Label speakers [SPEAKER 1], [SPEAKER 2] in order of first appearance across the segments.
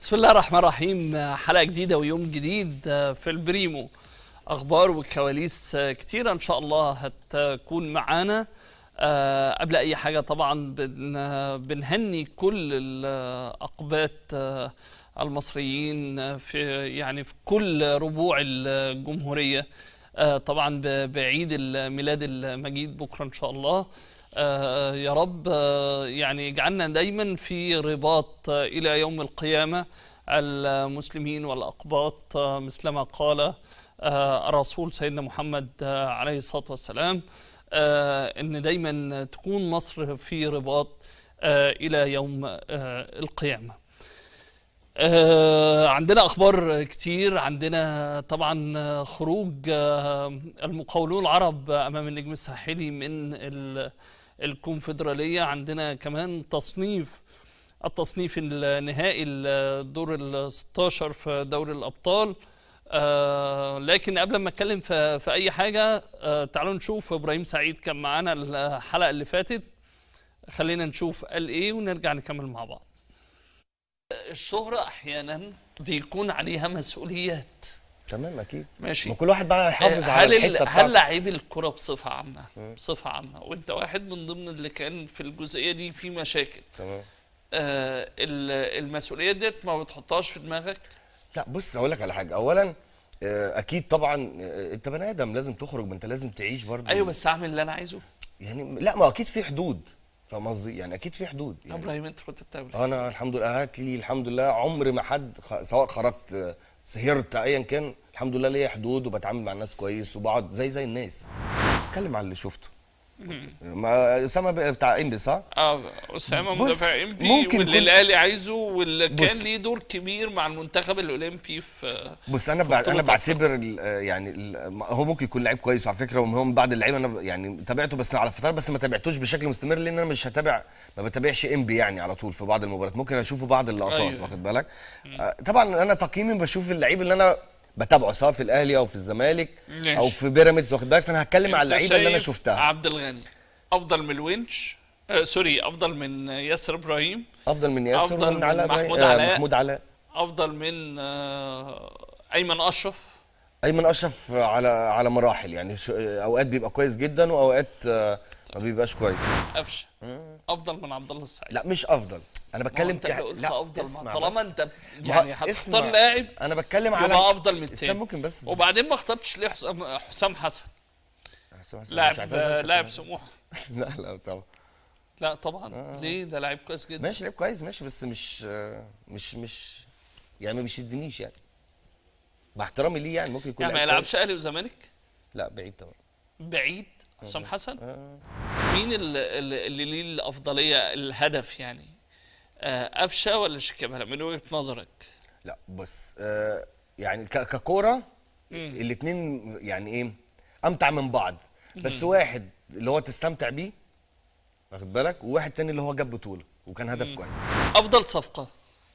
[SPEAKER 1] بسم الله الرحمن الرحيم حلقة جديدة ويوم جديد في البريمو أخبار وكواليس كتيرة إن شاء الله هتكون معانا أه قبل أي حاجة طبعا بن بنهني كل الأقباط أه المصريين في يعني في كل ربوع الجمهورية أه طبعا بعيد الميلاد المجيد بكرة إن شاء الله آه يا رب آه يعني اجعلنا دايما في رباط آه الى يوم القيامه المسلمين والاقباط مثلما قال الرسول سيدنا محمد عليه الصلاه والسلام ان دايما تكون مصر في رباط الى يوم القيامه. عندنا اخبار كتير عندنا طبعا خروج المقاولون العرب امام النجم الساحلي من الكونفدراليه عندنا كمان تصنيف التصنيف النهائي الدور ال 16 في دوري الابطال آه لكن قبل ما اتكلم في, في اي حاجه آه تعالوا نشوف ابراهيم سعيد كان معانا الحلقه اللي فاتت خلينا نشوف قال ايه ونرجع نكمل مع بعض الشهرة احيانا بيكون عليها مسؤوليات
[SPEAKER 2] تمام اكيد
[SPEAKER 1] ماشي
[SPEAKER 2] ما كل واحد بقى يحافظ على
[SPEAKER 1] هل
[SPEAKER 2] الحته
[SPEAKER 1] ال- هل
[SPEAKER 2] بتاعته
[SPEAKER 1] لعيب الكرة بصفة عامة بصفة عامة وانت واحد من ضمن اللي كان في الجزئية دي في مشاكل
[SPEAKER 2] تمام
[SPEAKER 1] آه ال- المسؤوليات ديت ما بتحطهاش في دماغك
[SPEAKER 2] لا بص اقول لك على حاجه اولا آه، اكيد طبعا آه، انت بني ادم لازم تخرج ما انت لازم تعيش برضه
[SPEAKER 1] ايوه بس اعمل اللي انا عايزه
[SPEAKER 2] يعني لا ما اكيد في حدود فاهم قصدي يعني اكيد في حدود
[SPEAKER 1] يا
[SPEAKER 2] يعني
[SPEAKER 1] ابراهيم انت كنت بتعمل ايه؟
[SPEAKER 2] انا الحمد لله هات لي الحمد لله عمر ما حد خ... سواء خرجت آه، سهرت ايا كان الحمد لله ليا حدود وبتعامل مع الناس كويس وبقعد زي زي الناس اتكلم عن اللي شفته ما اسامه ب- بتاع انبي صح؟
[SPEAKER 1] اه اسامه
[SPEAKER 2] بص،
[SPEAKER 1] مدافع ام بي
[SPEAKER 2] ممكن
[SPEAKER 1] واللي
[SPEAKER 2] يكون-
[SPEAKER 1] الاهلي عايزه واللي كان
[SPEAKER 2] بص.
[SPEAKER 1] ليه دور كبير مع المنتخب الاولمبي في
[SPEAKER 2] بص انا
[SPEAKER 1] في
[SPEAKER 2] بع...
[SPEAKER 1] بطولة
[SPEAKER 2] انا بعتبر ال- آه، يعني ال- هو ممكن يكون لعيب كويس على فكره وهو من بعض اللعيبه انا ب- يعني تابعته بس على فترات بس ما تابعتوش بشكل مستمر لان انا مش هتابع ما بتابعش انبي يعني على طول في بعض المباريات ممكن اشوفه بعض اللقطات
[SPEAKER 1] أيوة.
[SPEAKER 2] واخد بالك آه، طبعا انا تقييمي بشوف اللعيب اللي انا بتابعه سواء في الاهلي او في الزمالك
[SPEAKER 1] ماشي.
[SPEAKER 2] او في بيراميدز واخد بالك فانا هتكلم على
[SPEAKER 1] أنت
[SPEAKER 2] اللعيبه اللي انا
[SPEAKER 1] شايف
[SPEAKER 2] شفتها
[SPEAKER 1] عبد الغني افضل من الونش آه سوري افضل من ياسر ابراهيم
[SPEAKER 2] افضل من ياسر
[SPEAKER 1] أفضل
[SPEAKER 2] ومن
[SPEAKER 1] من
[SPEAKER 2] علاء
[SPEAKER 1] محمود
[SPEAKER 2] إبراهيم- آه،
[SPEAKER 1] علاء.
[SPEAKER 2] محمود علاء
[SPEAKER 1] افضل من آه ايمن اشرف
[SPEAKER 2] ايمن اشرف على على مراحل يعني ش- اوقات بيبقى كويس جدا واوقات آه، ما بيبقاش كويس
[SPEAKER 1] قفشه افضل من عبد الله السعيد
[SPEAKER 2] لا مش افضل انا
[SPEAKER 1] ما هو
[SPEAKER 2] بتكلم
[SPEAKER 1] انت
[SPEAKER 2] ك-
[SPEAKER 1] اللي قلت
[SPEAKER 2] لا
[SPEAKER 1] افضل
[SPEAKER 2] اسمع
[SPEAKER 1] ما طالما
[SPEAKER 2] بس.
[SPEAKER 1] انت ب-
[SPEAKER 2] ما
[SPEAKER 1] يعني
[SPEAKER 2] اسمع.
[SPEAKER 1] هتختار لاعب
[SPEAKER 2] انا بتكلم على
[SPEAKER 1] يبقى افضل من
[SPEAKER 2] استنى
[SPEAKER 1] التاني
[SPEAKER 2] ممكن بس
[SPEAKER 1] وبعدين ما اخترتش ليه حسام حسام حسن
[SPEAKER 2] حسام حسن مش
[SPEAKER 1] لاعب
[SPEAKER 2] اعتذر كابتن
[SPEAKER 1] لاعب
[SPEAKER 2] حسن.
[SPEAKER 1] سموحه
[SPEAKER 2] لا لا طبعا
[SPEAKER 1] لا طبعا ليه ده لعيب كويس جدا
[SPEAKER 2] ماشي لعيب كويس ماشي بس مش آه، مش مش يعني ما بيشدنيش يعني مع احترامي ليه يعني ممكن يكون
[SPEAKER 1] يعني ما
[SPEAKER 2] لعيب
[SPEAKER 1] يلعبش اهلي وزمالك
[SPEAKER 2] كويس. لا بعيد طبعا
[SPEAKER 1] بعيد حسام حسن
[SPEAKER 2] آه.
[SPEAKER 1] مين اللي, اللي ليه الافضليه الهدف يعني آه، قفشه ولا شيكابالا من وجهه نظرك
[SPEAKER 2] لا بص آه يعني ك- ككوره
[SPEAKER 1] مم.
[SPEAKER 2] الاثنين يعني ايه امتع من بعض بس واحد اللي هو تستمتع بيه واخد بالك وواحد تاني اللي هو جاب بطوله وكان هدف كويس
[SPEAKER 1] افضل صفقه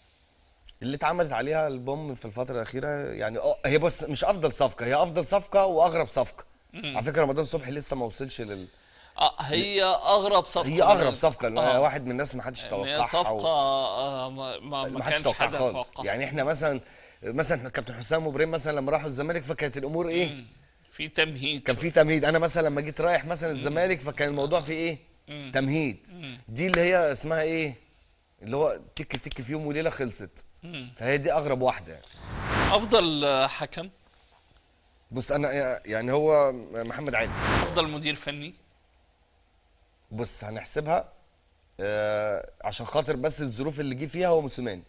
[SPEAKER 2] اللي اتعملت عليها البوم في الفتره الاخيره يعني اه هي بص مش افضل صفقه هي افضل صفقه واغرب صفقه على فكره رمضان صبحي لسه ما وصلش لل
[SPEAKER 1] آه هي اغرب صفقه
[SPEAKER 2] هي اغرب صفقه لان
[SPEAKER 1] آه.
[SPEAKER 2] واحد من الناس ما حدش
[SPEAKER 1] إن هي
[SPEAKER 2] توقعها
[SPEAKER 1] صفقه
[SPEAKER 2] و...
[SPEAKER 1] آه ما, ما,
[SPEAKER 2] ما
[SPEAKER 1] ما
[SPEAKER 2] حدش
[SPEAKER 1] كانش حد
[SPEAKER 2] توقعها خالص
[SPEAKER 1] يتوقعها
[SPEAKER 2] يعني احنا مثلا مثلا كابتن حسام وابراهيم مثلا لما راحوا الزمالك فكانت الامور ايه
[SPEAKER 1] في تمهيد
[SPEAKER 2] كان في تمهيد انا مثلا لما جيت رايح مثلا الزمالك فكان الموضوع فيه ايه
[SPEAKER 1] مم.
[SPEAKER 2] تمهيد دي اللي هي اسمها ايه اللي هو تك تك في يوم وليله خلصت
[SPEAKER 1] مم.
[SPEAKER 2] فهي دي اغرب واحده يعني.
[SPEAKER 1] افضل آه، حكم
[SPEAKER 2] بص انا يعني هو محمد عادل
[SPEAKER 1] افضل مدير فني
[SPEAKER 2] بص هنحسبها آه عشان خاطر بس الظروف اللي جه فيها هو موسيماني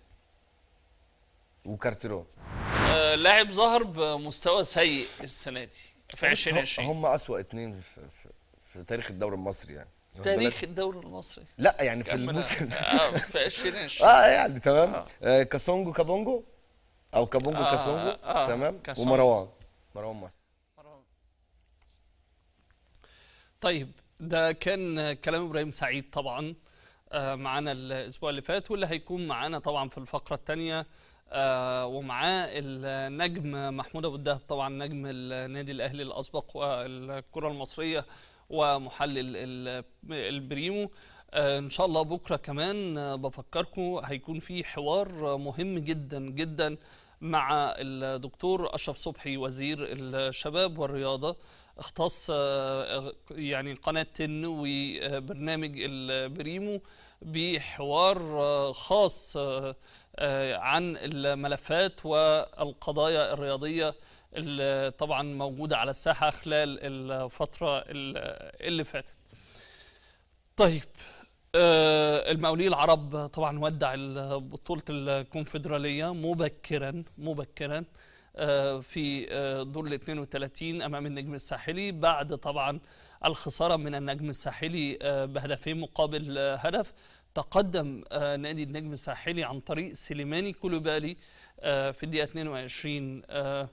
[SPEAKER 2] وكارتيرون
[SPEAKER 1] آه لاعب ظهر بمستوى سيء السنه دي في
[SPEAKER 2] بص،
[SPEAKER 1] 2020
[SPEAKER 2] هم اسوأ اتنين في, في, في تاريخ الدوري المصري يعني واخد
[SPEAKER 1] تاريخ
[SPEAKER 2] بالك؟
[SPEAKER 1] الدوري المصري
[SPEAKER 2] لا يعني في
[SPEAKER 1] كمل.
[SPEAKER 2] الموسم
[SPEAKER 1] آه في 2020
[SPEAKER 2] اه يعني تمام
[SPEAKER 1] آه.
[SPEAKER 2] آه. كاسونجو كابونجو او كابونجو
[SPEAKER 1] آه،
[SPEAKER 2] كاسونجو
[SPEAKER 1] آه،
[SPEAKER 2] تمام
[SPEAKER 1] كاسونجو.
[SPEAKER 2] ومروان مروان مصر
[SPEAKER 1] طيب ده كان كلام ابراهيم سعيد طبعا آه، معانا الاسبوع اللي فات واللي هيكون معانا طبعا في الفقره الثانيه ومعاه النجم محمود ابو الدهب طبعا نجم النادي الاهلي الاسبق والكره المصريه ومحلل ال- البريمو آه، ان شاء الله بكره كمان آه، بفكركم هيكون في حوار آه، مهم جدا جدا مع الدكتور اشرف صبحي وزير الشباب والرياضه اختص آه، يعني قناه تن وبرنامج البريمو بحوار آه، خاص آه، آه، عن الملفات والقضايا الرياضيه اللي طبعا موجوده على الساحه خلال الفتره اللي فاتت. طيب آه، المقاولين العرب طبعا ودع ال- بطولة الكونفدرالية مبكرا مبكرا آه، في آه، دور ال 32 أمام النجم الساحلي بعد طبعا الخسارة من النجم الساحلي آه، بهدفين مقابل آه، هدف تقدم آه، نادي النجم الساحلي عن طريق سليماني كولوبالي آه، في الدقيقة 22 آه،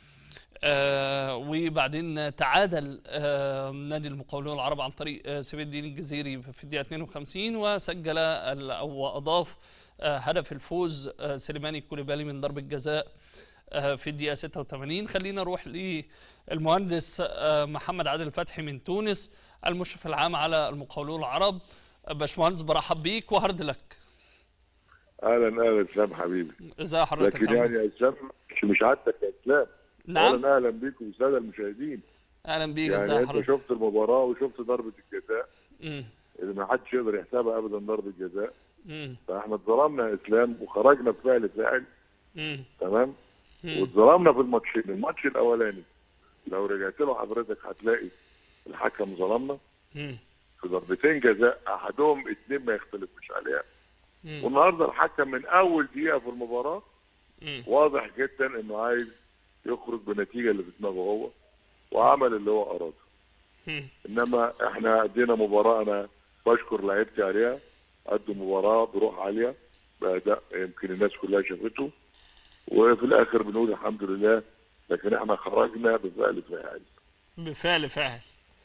[SPEAKER 1] آه وبعدين تعادل آه نادي المقاولون العرب عن طريق آه سيف الدين الجزيري في الدقيقه 52 وسجل ال- او اضاف آه هدف الفوز آه سليماني كوليبالي من ضربه جزاء آه في الدقيقه 86 خلينا نروح للمهندس آه محمد عادل فتحي من تونس المشرف العام على المقاولون العرب آه، باشمهندس برحب بيك وهارد لك
[SPEAKER 3] اهلا اهلا اسلام حبيبي
[SPEAKER 1] ازي حضرتك
[SPEAKER 3] لكن
[SPEAKER 1] عامل
[SPEAKER 3] يعني يا اسلام مش مش عادتك يا اسلام
[SPEAKER 1] نعم
[SPEAKER 3] اهلا اهلا بيكم الساده المشاهدين
[SPEAKER 1] اهلا بيك
[SPEAKER 3] يعني
[SPEAKER 1] ازي
[SPEAKER 3] انت
[SPEAKER 1] حضرتك
[SPEAKER 3] شفت المباراه وشفت ضربه الجزاء
[SPEAKER 1] مم،
[SPEAKER 3] اللي ما حدش يقدر يحسبها ابدا ضربه جزاء
[SPEAKER 1] مم،
[SPEAKER 3] فاحنا اتظلمنا يا اسلام وخرجنا بفعل فاعل
[SPEAKER 1] مم،
[SPEAKER 3] تمام
[SPEAKER 1] مم.
[SPEAKER 3] واتظلمنا في الماتشين الماتش الاولاني لو رجعت له حضرتك هتلاقي الحكم ظلمنا
[SPEAKER 1] مم،
[SPEAKER 3] في ضربتين جزاء احدهم اتنين ما يختلفوش عليها
[SPEAKER 1] مم.
[SPEAKER 3] والنهارده الحكم من اول دقيقه في المباراه
[SPEAKER 1] مم.
[SPEAKER 3] واضح جدا انه عايز يخرج بالنتيجه اللي في دماغه هو وعمل اللي هو اراده
[SPEAKER 1] مم.
[SPEAKER 3] انما احنا ادينا مباراه انا بشكر لعيبتي عليها ادوا مباراه بروح عاليه باداء يمكن الناس كلها شافته وفي الاخر بنقول الحمد لله لكن احنا خرجنا بفعل فاعل
[SPEAKER 1] بفعل فاعل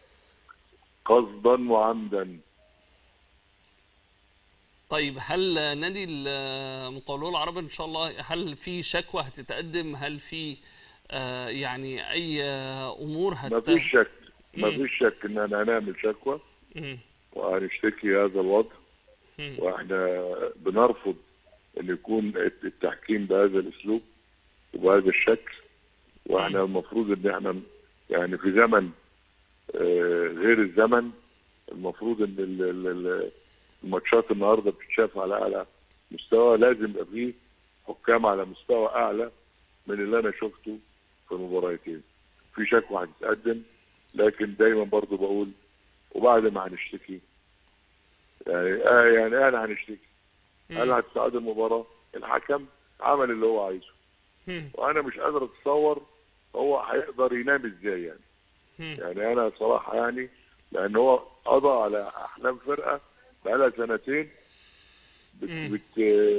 [SPEAKER 3] قصدا وعمدا
[SPEAKER 1] طيب هل نادي المقاولون العرب ان شاء الله هل في شكوى هتتقدم هل في آه يعني اي آه امور هت
[SPEAKER 3] ما فيش شك ما
[SPEAKER 1] مم.
[SPEAKER 3] فيش شك ان انا هنعمل شكوى
[SPEAKER 1] مم.
[SPEAKER 3] وهنشتكي هذا الوضع
[SPEAKER 1] مم.
[SPEAKER 3] واحنا بنرفض ان يكون التحكيم بهذا الاسلوب وبهذا الشكل واحنا المفروض ان احنا يعني في زمن آه، غير الزمن المفروض ان ال- ال- ال- الماتشات النهارده بتتشاف على اعلى مستوى لازم يبقى فيه حكام على مستوى اعلى من اللي انا شفته في المباراتين في شكوى هتتقدم لكن دايما برضو بقول وبعد ما هنشتكي يعني آه يعني انا هنشتكي هل
[SPEAKER 1] مم.
[SPEAKER 3] هتساعد المباراه الحكم عمل اللي هو عايزه
[SPEAKER 1] مم.
[SPEAKER 3] وانا مش قادر اتصور هو هيقدر ينام ازاي يعني
[SPEAKER 1] مم.
[SPEAKER 3] يعني انا صراحه يعني لان هو قضى على احلام فرقه بقالها سنتين بت
[SPEAKER 1] مم.
[SPEAKER 3] بت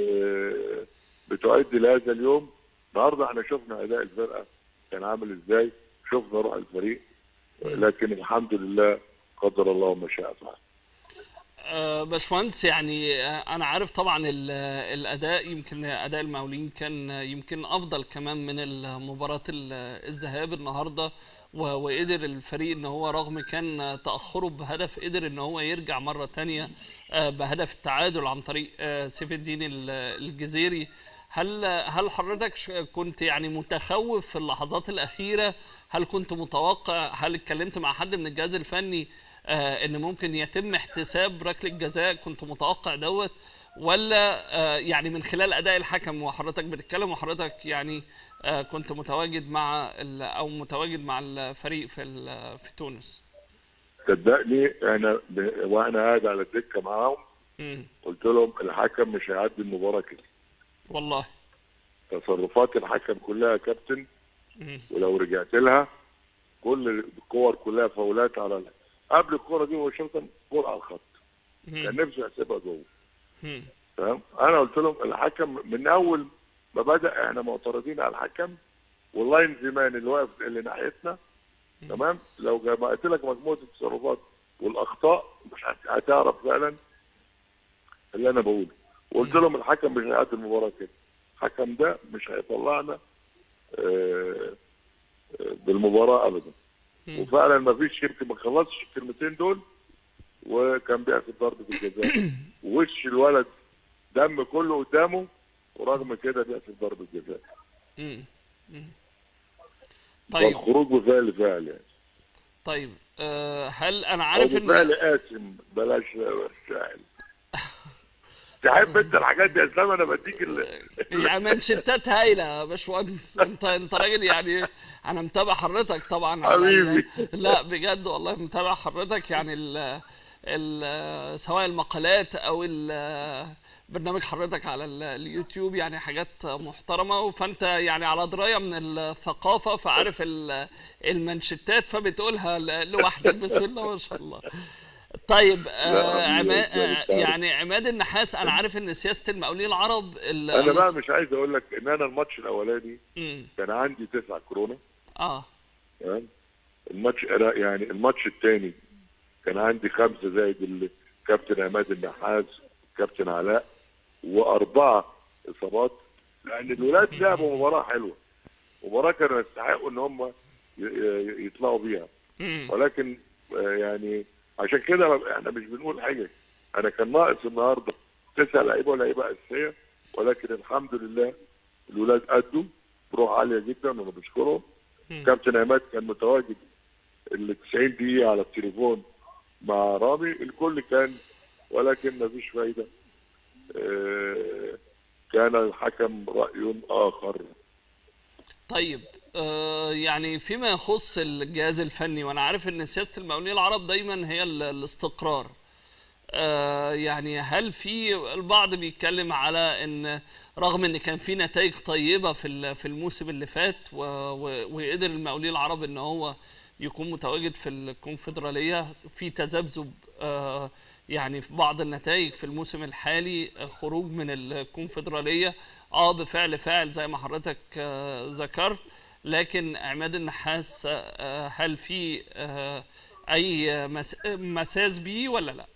[SPEAKER 3] بتؤدي لهذا اليوم النهارده احنا شفنا اداء الفرقه كان عامل ازاي شفنا روح الفريق لكن الحمد لله قدر الله ما شاء فعل
[SPEAKER 1] آه، باشمهندس يعني آه، انا عارف طبعا ال- الاداء يمكن اداء المقاولين كان يمكن افضل كمان من المباراه ال- الذهاب النهارده و- وقدر الفريق ان هو رغم كان تاخره بهدف قدر ان هو يرجع مره تانية آه، بهدف التعادل عن طريق آه، سيف الدين ال- الجزيري هل هل حضرتك ش- كنت يعني متخوف في اللحظات الاخيره هل كنت متوقع هل اتكلمت مع حد من الجهاز الفني آه ان ممكن يتم احتساب ركله جزاء كنت متوقع دوت ولا آه يعني من خلال اداء الحكم وحضرتك بتتكلم وحضرتك يعني آه كنت متواجد مع ال- او متواجد مع الفريق في ال- في تونس
[SPEAKER 3] صدقني انا ب... وانا قاعد على الدكه معاهم
[SPEAKER 1] مم.
[SPEAKER 3] قلت لهم الحكم مش هيعدي المباراه كده
[SPEAKER 1] والله
[SPEAKER 3] تصرفات الحكم كلها يا كابتن
[SPEAKER 1] مم.
[SPEAKER 3] ولو رجعت لها كل الكور كلها فاولات على ال- قبل الكوره دي مباشره كوره على الخط كان
[SPEAKER 1] مم.
[SPEAKER 3] نفسي احسبها جوه
[SPEAKER 1] مم.
[SPEAKER 3] تمام انا قلت لهم الحكم من اول ما بدا احنا معترضين على الحكم واللاين زمان اللي واقف اللي ناحيتنا تمام لو جمعت لك مجموعه التصرفات والاخطاء مش هت- هتعرف فعلا اللي انا بقوله وقلت لهم الحكم مش هيعدي المباراه كده الحكم ده مش هيطلعنا آه، آه، بالمباراه ابدا
[SPEAKER 1] مم.
[SPEAKER 3] وفعلا ما فيش يمكن ما خلصش الكلمتين دول وكان بياخد ضربه الجزاء ووش الولد دم كله قدامه ورغم كده بياخد ضربه جزاء
[SPEAKER 1] مم. مم. طيب
[SPEAKER 3] والخروج بفعل فعل يعني
[SPEAKER 1] طيب آه هل انا
[SPEAKER 3] او
[SPEAKER 1] عارف
[SPEAKER 3] بفعل
[SPEAKER 1] ان
[SPEAKER 3] قاسم بلاش فعل تحب انت الحاجات دي يا اسلام انا بديك ال...
[SPEAKER 1] يعني منشتات هايله يا باشمهندس انت انت راجل يعني انا متابع حضرتك طبعا على ال-
[SPEAKER 3] حبيبي.
[SPEAKER 1] لا بجد والله متابع حضرتك يعني ال ال سواء المقالات او ال برنامج حضرتك على ال- اليوتيوب يعني حاجات محترمه فانت يعني على درايه من الثقافه فعارف ال- المنشتات فبتقولها ل- لوحدك بسم الله ما شاء الله طيب آه
[SPEAKER 3] لا،
[SPEAKER 1] عما
[SPEAKER 3] لا،
[SPEAKER 1] آه
[SPEAKER 3] لا.
[SPEAKER 1] يعني عماد النحاس انا عارف ان سياسه المقاولين العرب ال-
[SPEAKER 3] انا بقى مش عايز اقول لك ان انا الماتش الاولاني
[SPEAKER 1] مم.
[SPEAKER 3] كان عندي تسعة كورونا
[SPEAKER 1] اه
[SPEAKER 3] تمام الماتش أنا- يعني الماتش الثاني كان عندي خمسه زائد الكابتن عماد النحاس كابتن علاء واربعه اصابات لان الولاد لعبوا مباراه حلوه مباراه كانوا يستحقوا ان هم ي- ي- يطلعوا بيها
[SPEAKER 1] مم.
[SPEAKER 3] ولكن آه، يعني عشان كده ما- احنا مش بنقول حاجه انا كان ناقص النهارده تسع لعيبه ولاعيبه اساسيه ولكن الحمد لله الولاد ادوا بروح عاليه جدا وانا بشكرهم
[SPEAKER 1] مم.
[SPEAKER 3] كابتن عماد كان متواجد ال 90 دقيقه على التليفون مع رامي الكل كان ولكن ما فيش فايده آه، كان الحكم راي اخر
[SPEAKER 1] طيب آه يعني فيما يخص الجهاز الفني وانا عارف ان سياسه المقاولين العرب دايما هي ال- الاستقرار آه يعني هل في البعض بيتكلم على ان رغم ان كان في نتائج طيبه في ال- في الموسم اللي فات و- و- وقدر المقاولين العرب ان هو يكون متواجد في الكونفدراليه في تذبذب آه يعني في بعض النتائج في الموسم الحالي آه، خروج من الكونفدراليه اه بفعل فاعل زي ما حضرتك آه ذكرت لكن عماد النحاس آه، آه، هل في آه اي مس- مساس بيه ولا لا؟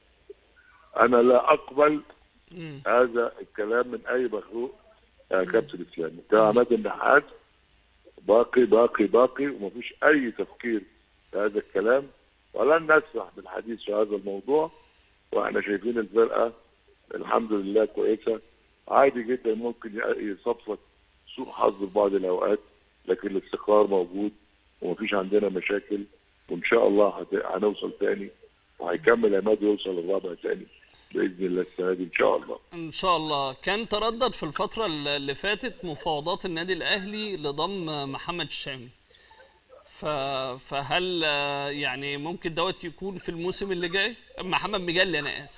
[SPEAKER 3] انا لا اقبل
[SPEAKER 1] مم.
[SPEAKER 3] هذا الكلام من اي مخلوق يا كابتن اسلامي كان عماد النحاس باقي باقي باقي ومفيش اي تفكير في هذا الكلام ولن نسمح بالحديث في هذا الموضوع واحنا شايفين الفرقه الحمد لله كويسه عادي جدا ممكن يصفك سوء حظ في بعض الاوقات لكن الاستقرار موجود ومفيش عندنا مشاكل وان شاء الله هت- هنوصل تاني وهيكمل عماد يوصل الرابع تاني باذن الله السنه دي ان شاء الله
[SPEAKER 1] ان شاء الله كان تردد في الفتره اللي فاتت مفاوضات النادي الاهلي لضم محمد الشامي ف... فهل آه، يعني ممكن دوت يكون في الموسم اللي جاي محمد مجلي انا اسف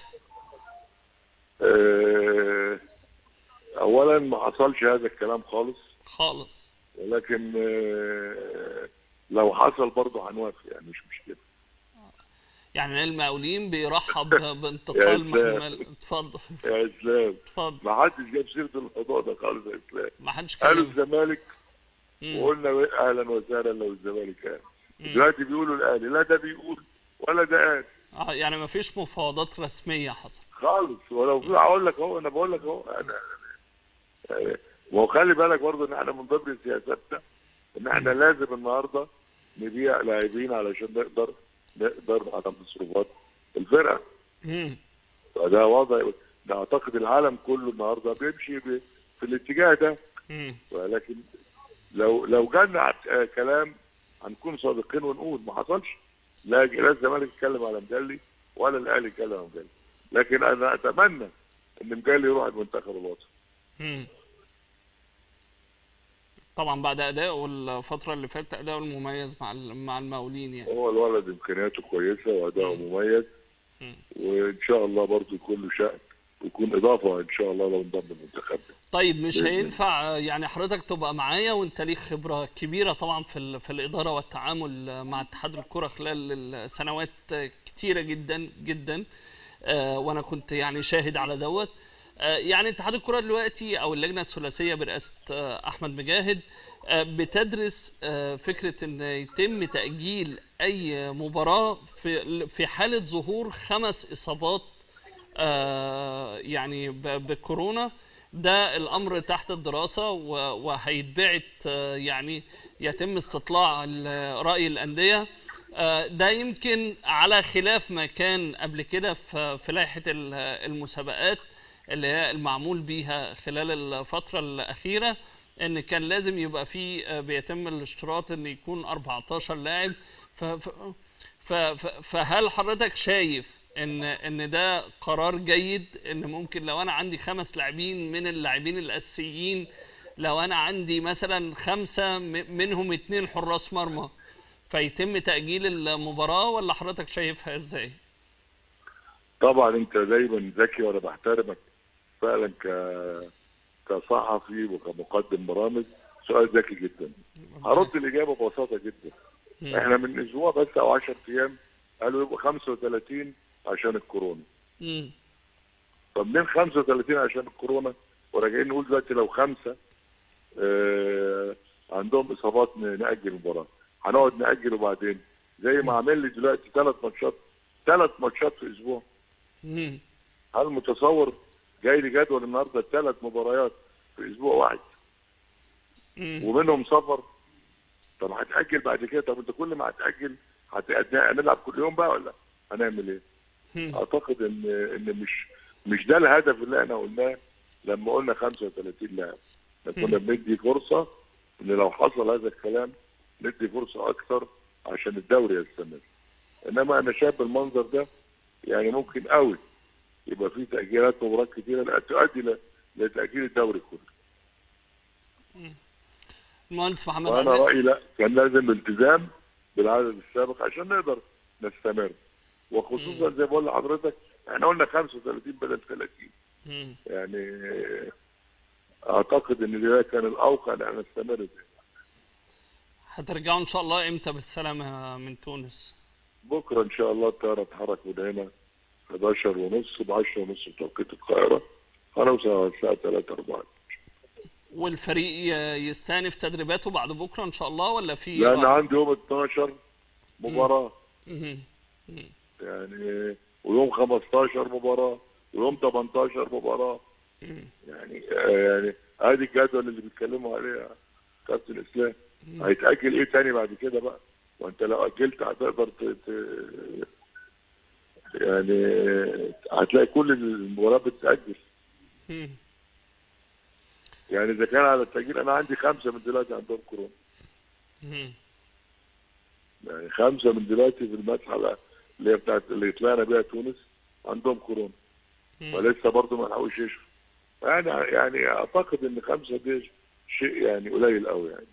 [SPEAKER 3] آه، اولا ما حصلش هذا الكلام خالص
[SPEAKER 1] خالص
[SPEAKER 3] ولكن آه، لو حصل برضه هنوافق يعني مش مشكله
[SPEAKER 1] يعني المقاولين بيرحب بانتقال
[SPEAKER 3] يا سلام.
[SPEAKER 1] محمد اتفضل
[SPEAKER 3] يا اسلام
[SPEAKER 1] اتفضل
[SPEAKER 3] ما حدش جاب سيره الموضوع ده خالص يا اسلام
[SPEAKER 1] ما حدش
[SPEAKER 3] قالوا
[SPEAKER 1] كلم
[SPEAKER 3] الزمالك
[SPEAKER 1] مم.
[SPEAKER 3] وقلنا اهلا وسهلا لو الزمالك قال
[SPEAKER 1] مم.
[SPEAKER 3] دلوقتي بيقولوا الاهلي لا ده بيقول ولا ده قال
[SPEAKER 1] اه يعني ما فيش مفاوضات رسميه حصل
[SPEAKER 3] خالص ولو في هقول لك اهو انا بقول لك اهو انا يعني ما هو خلي بالك برضه ان احنا من ضمن سياساتنا ان احنا لازم النهارده نبيع لاعبين علشان نقدر نقدر على مصروفات الفرقه
[SPEAKER 1] مم.
[SPEAKER 3] فده وضع ده اعتقد العالم كله النهارده بيمشي ب- في الاتجاه ده
[SPEAKER 1] مم.
[SPEAKER 3] ولكن لو لو جالنا عت- آه، كلام هنكون صادقين ونقول ما حصلش لا لا الزمالك يتكلم على مجلي ولا الاهلي يتكلم على مجلي لكن انا اتمنى ان مجلي يروح المنتخب الوطني
[SPEAKER 1] مم. طبعا بعد ادائه الفتره اللي فاتت اداؤه المميز مع ال- مع المقاولين يعني
[SPEAKER 3] هو الولد امكانياته كويسه واداؤه مميز
[SPEAKER 1] مم.
[SPEAKER 3] وان شاء الله برضه يكون له شأن ويكون اضافه ان شاء الله لو انضم المنتخب
[SPEAKER 1] طيب مش
[SPEAKER 3] بإذن
[SPEAKER 1] هينفع آه، يعني حضرتك تبقى معايا وانت ليك خبره كبيره طبعا في ال- في الاداره والتعامل آه، مع اتحاد الكره خلال السنوات آه، كتيره جدا جدا آه، وانا كنت يعني شاهد على دوت آه، يعني اتحاد الكره دلوقتي او اللجنه الثلاثيه برئاسه آه، احمد مجاهد آه، بتدرس آه، فكره ان يتم تاجيل اي مباراه في في حاله ظهور خمس اصابات آه، يعني ب- بكورونا ده الامر تحت الدراسه و- وهيتبعت آه، يعني يتم استطلاع ال- راي الانديه آه، ده يمكن على خلاف ما كان قبل كده في في لائحه ال- المسابقات اللي هي المعمول بيها خلال الفتره الاخيره ان كان لازم يبقى في آه، بيتم الاشتراط ان يكون 14 لاعب ف- ف- ف- ف- فهل حضرتك شايف ان ان ده قرار جيد ان ممكن لو انا عندي خمس لاعبين من اللاعبين الاساسيين لو انا عندي مثلا خمسه م- منهم اتنين حراس مرمى فيتم تاجيل المباراه ولا حضرتك شايفها ازاي؟
[SPEAKER 3] طبعا انت دايما ذكي وانا بحترمك فعلا ك كصحفي وكمقدم برامج سؤال ذكي جدا هرد الاجابه ببساطه جدا احنا من اسبوع بس او 10 ايام قالوا يبقوا 35 عشان الكورونا
[SPEAKER 1] مم.
[SPEAKER 3] طب منين 35 عشان الكورونا وراجعين نقول دلوقتي لو خمسه آه عندهم اصابات ن- ناجل المباراه هنقعد ناجل وبعدين زي ما عامل لي دلوقتي ثلاث ماتشات ثلاث ماتشات في اسبوع
[SPEAKER 1] مم.
[SPEAKER 3] هل متصور جاي لي جدول النهارده ثلاث مباريات في اسبوع واحد
[SPEAKER 1] مم.
[SPEAKER 3] ومنهم سفر طب هتاجل بعد كده طب انت كل ما هتاجل هت- هنلعب كل يوم بقى ولا هنعمل ايه؟
[SPEAKER 1] مم.
[SPEAKER 3] اعتقد ان ان مش مش ده الهدف اللي احنا قلناه لما قلنا 35 لاعب احنا كنا بندي فرصه ان لو حصل هذا الكلام ندي فرصه اكثر عشان الدوري يستمر انما انا شايف المنظر ده يعني ممكن قوي يبقى في تاجيلات مباريات كتيره لا تؤدي ل- لتاجيل الدوري كله
[SPEAKER 1] المهندس محمد
[SPEAKER 3] وانا
[SPEAKER 1] عادل
[SPEAKER 3] رايي لا كان لازم التزام بالعدد السابق عشان نقدر نستمر وخصوصا زي ما بقول لحضرتك احنا قلنا 35 بدل 30
[SPEAKER 1] مم.
[SPEAKER 3] يعني اعتقد ان ده كان الاوقع ان احنا نستمر زي
[SPEAKER 1] هترجعوا ان شاء الله امتى بالسلامه من تونس؟
[SPEAKER 3] بكره ان شاء الله الطياره تتحرك من هنا 11 ونص ب 10 ونص بتوقيت القاهره هنوصل على الساعه 3 4
[SPEAKER 1] والفريق ي- يستأنف تدريباته بعد بكره ان شاء الله ولا في
[SPEAKER 3] لان
[SPEAKER 1] بعض-
[SPEAKER 3] عندي يوم 12 مباراه
[SPEAKER 1] مم.
[SPEAKER 3] يعني ويوم 15 مباراه ويوم 18 مباراه يعني يعني ادي الجدول اللي بيتكلموا عليه يا كابتن اسلام هيتاجل ايه تاني بعد كده بقى وانت لو اجلت هتقدر ت... ت... يعني هتلاقي كل المباريات بتتاجل
[SPEAKER 1] مم.
[SPEAKER 3] يعني اذا كان على التاجيل انا عندي خمسه من دلوقتي عندهم كورونا
[SPEAKER 1] مم.
[SPEAKER 3] يعني خمسه من دلوقتي في المسحه اللي هي بتاعت اللي طلعنا بيها تونس عندهم كورونا ولسه برضه ما لحقوش يشفوا يعني يعني اعتقد ان خمسه دي شيء يعني قليل قوي يعني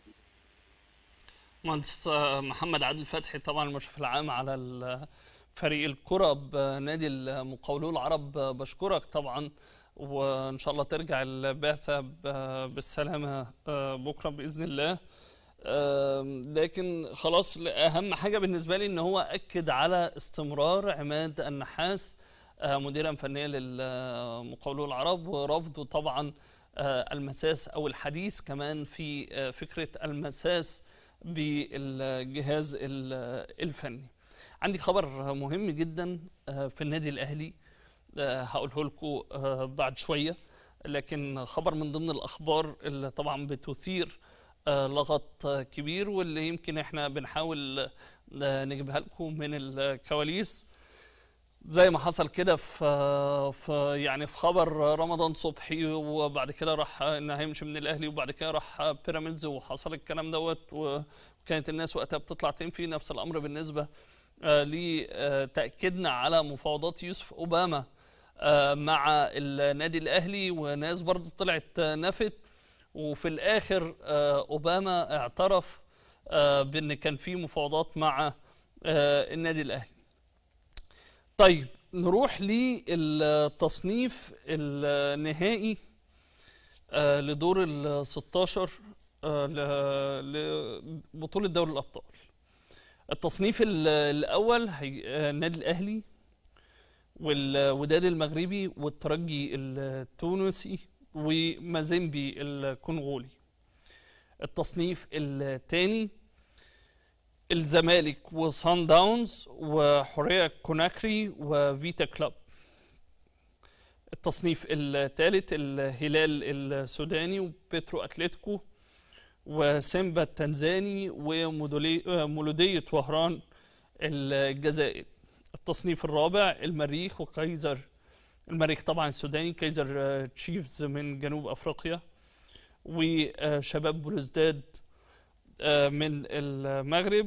[SPEAKER 1] مهندس آه، محمد عادل فتحي طبعا المشرف العام على ال- فريق الكرة بنادي المقاولون العرب آه، بشكرك طبعا وان شاء الله ترجع البعثة ب- بالسلامة آه، بكرة بإذن الله آم، لكن خلاص اهم حاجه بالنسبه لي ان هو اكد على استمرار عماد النحاس آه، مديرا فنيا للمقاولون العرب ورفضه طبعا آه، المساس او الحديث كمان في آه، فكره المساس بالجهاز ال- الفني. عندي خبر مهم جدا آه، في النادي الاهلي آه، هقوله لكم آه، بعد شويه لكن خبر من ضمن الاخبار اللي طبعا بتثير آه، لغط آه، كبير واللي يمكن احنا بنحاول آه، نجيبها لكم من الكواليس زي ما حصل كده في في يعني في خبر رمضان صبحي وبعد كده راح ان هيمشي من الاهلي وبعد كده راح بيراميدز وحصل الكلام دوت وكانت الناس وقتها بتطلع تنفي نفس الامر بالنسبه آه، لتاكيدنا على مفاوضات يوسف اوباما آه، مع النادي الاهلي وناس برضو طلعت آه، نفت وفي الاخر آه، اوباما اعترف آه، بان كان في مفاوضات مع آه، النادي الاهلي طيب نروح للتصنيف النهائي آه، لدور ال 16 آه، ل- لبطولة دوري الأبطال التصنيف ال- الأول هي آه، النادي الأهلي والوداد المغربي والترجي التونسي ومازيمبي الكونغولي التصنيف الثاني الزمالك وصن داونز وحورية كوناكري وفيتا كلوب التصنيف الثالث الهلال السوداني وبيترو اتلتيكو وسيمبا التنزاني ومولودية وهران الجزائري التصنيف الرابع المريخ وكايزر المريخ طبعا السوداني كايزر آه، تشيفز من جنوب افريقيا وشباب بلوزداد آه، من المغرب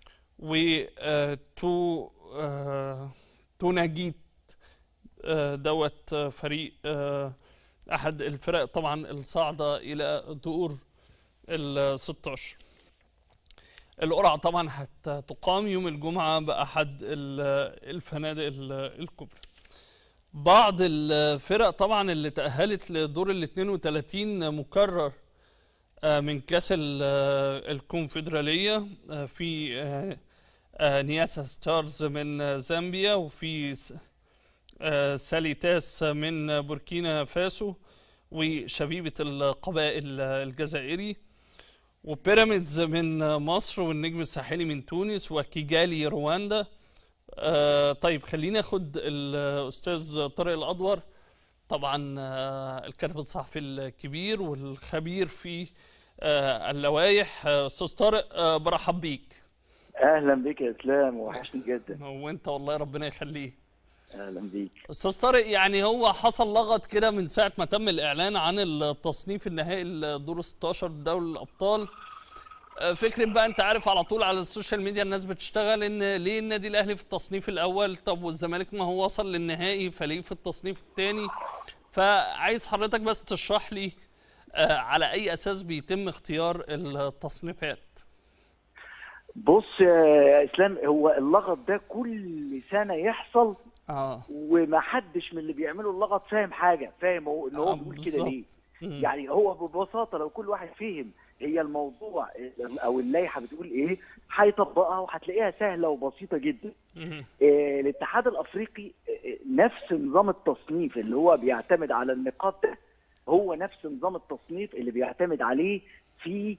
[SPEAKER 1] وتو توناجيت آه، دوت آه، فريق آه، احد الفرق طبعا الصاعده الى دور ال 16 القرعه طبعا هتقام يوم الجمعه باحد ال- الفنادق ال- الكبرى بعض الفرق طبعا اللي تاهلت لدور ال 32 مكرر آه، من كاس ال- آه، الكونفدراليه آه، في آه، آه، نياسا ستارز من آه، زامبيا وفي س- آه، ساليتاس من بوركينا فاسو وشبيبة القبائل الجزائري وبيراميدز من مصر والنجم الساحلي من تونس وكيجالي رواندا آه، طيب خلينا ناخد الأستاذ طارق الأدور طبعا آه، الكاتب الصحفي الكبير والخبير في آه، اللوائح آه، أستاذ طارق آه، برحب بيك
[SPEAKER 4] اهلا بك يا اسلام وحشني جدا
[SPEAKER 1] وانت والله ربنا يخليك
[SPEAKER 4] اهلا بيك
[SPEAKER 1] استاذ طارق يعني هو حصل لغط كده من ساعه ما تم الاعلان عن التصنيف النهائي الدور 16 دوري الابطال آه، فكره بقى انت عارف على طول على السوشيال ميديا الناس بتشتغل ان ليه النادي الاهلي في التصنيف الاول طب والزمالك ما هو وصل للنهائي فليه في التصنيف الثاني فعايز حضرتك بس تشرح لي آه، على اي اساس بيتم اختيار التصنيفات
[SPEAKER 4] بص يا اسلام هو اللغط ده كل سنه يحصل
[SPEAKER 1] اه
[SPEAKER 4] ومحدش من اللي بيعملوا اللغط فاهم حاجه فاهم هو ان هو
[SPEAKER 1] آه،
[SPEAKER 4] بيقول كده
[SPEAKER 1] بالظبط.
[SPEAKER 4] ليه
[SPEAKER 1] مم.
[SPEAKER 4] يعني هو ببساطه لو كل واحد فهم هي الموضوع او اللائحه بتقول ايه هيطبقها وهتلاقيها سهله وبسيطه جدا
[SPEAKER 1] مم.
[SPEAKER 4] آه، الاتحاد الافريقي آه، نفس نظام التصنيف اللي هو بيعتمد على النقاط ده هو نفس نظام التصنيف اللي بيعتمد عليه في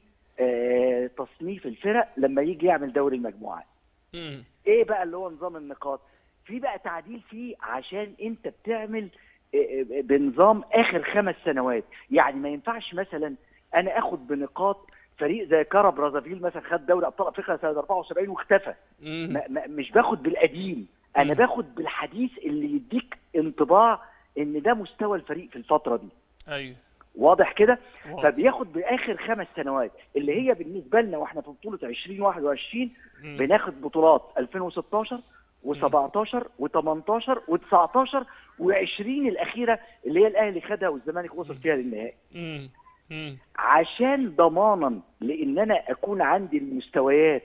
[SPEAKER 4] آه، تصنيف الفرق لما يجي يعمل دوري المجموعات
[SPEAKER 1] مم.
[SPEAKER 4] ايه بقى اللي هو نظام النقاط في بقى تعديل فيه عشان انت بتعمل آه، آه، بنظام اخر خمس سنوات يعني ما ينفعش مثلا انا اخد بنقاط فريق زي كارا برازافيل مثلا خد دوري ابطال افريقيا سنه 74 واختفى
[SPEAKER 1] مم.
[SPEAKER 4] ما ما مش باخد بالقديم انا
[SPEAKER 1] مم.
[SPEAKER 4] باخد بالحديث اللي يديك انطباع ان ده مستوى الفريق في الفتره دي
[SPEAKER 1] ايوه
[SPEAKER 4] واضح كده
[SPEAKER 1] واضح.
[SPEAKER 4] فبياخد باخر خمس سنوات اللي هي بالنسبه لنا واحنا في بطوله 2021
[SPEAKER 1] مم.
[SPEAKER 4] بناخد بطولات 2016 و17 و18 و19 و20 الاخيره اللي هي الاهلي خدها والزمالك وصل فيها للنهائي
[SPEAKER 1] مم. مم.
[SPEAKER 4] عشان ضمانا لان انا اكون عندي المستويات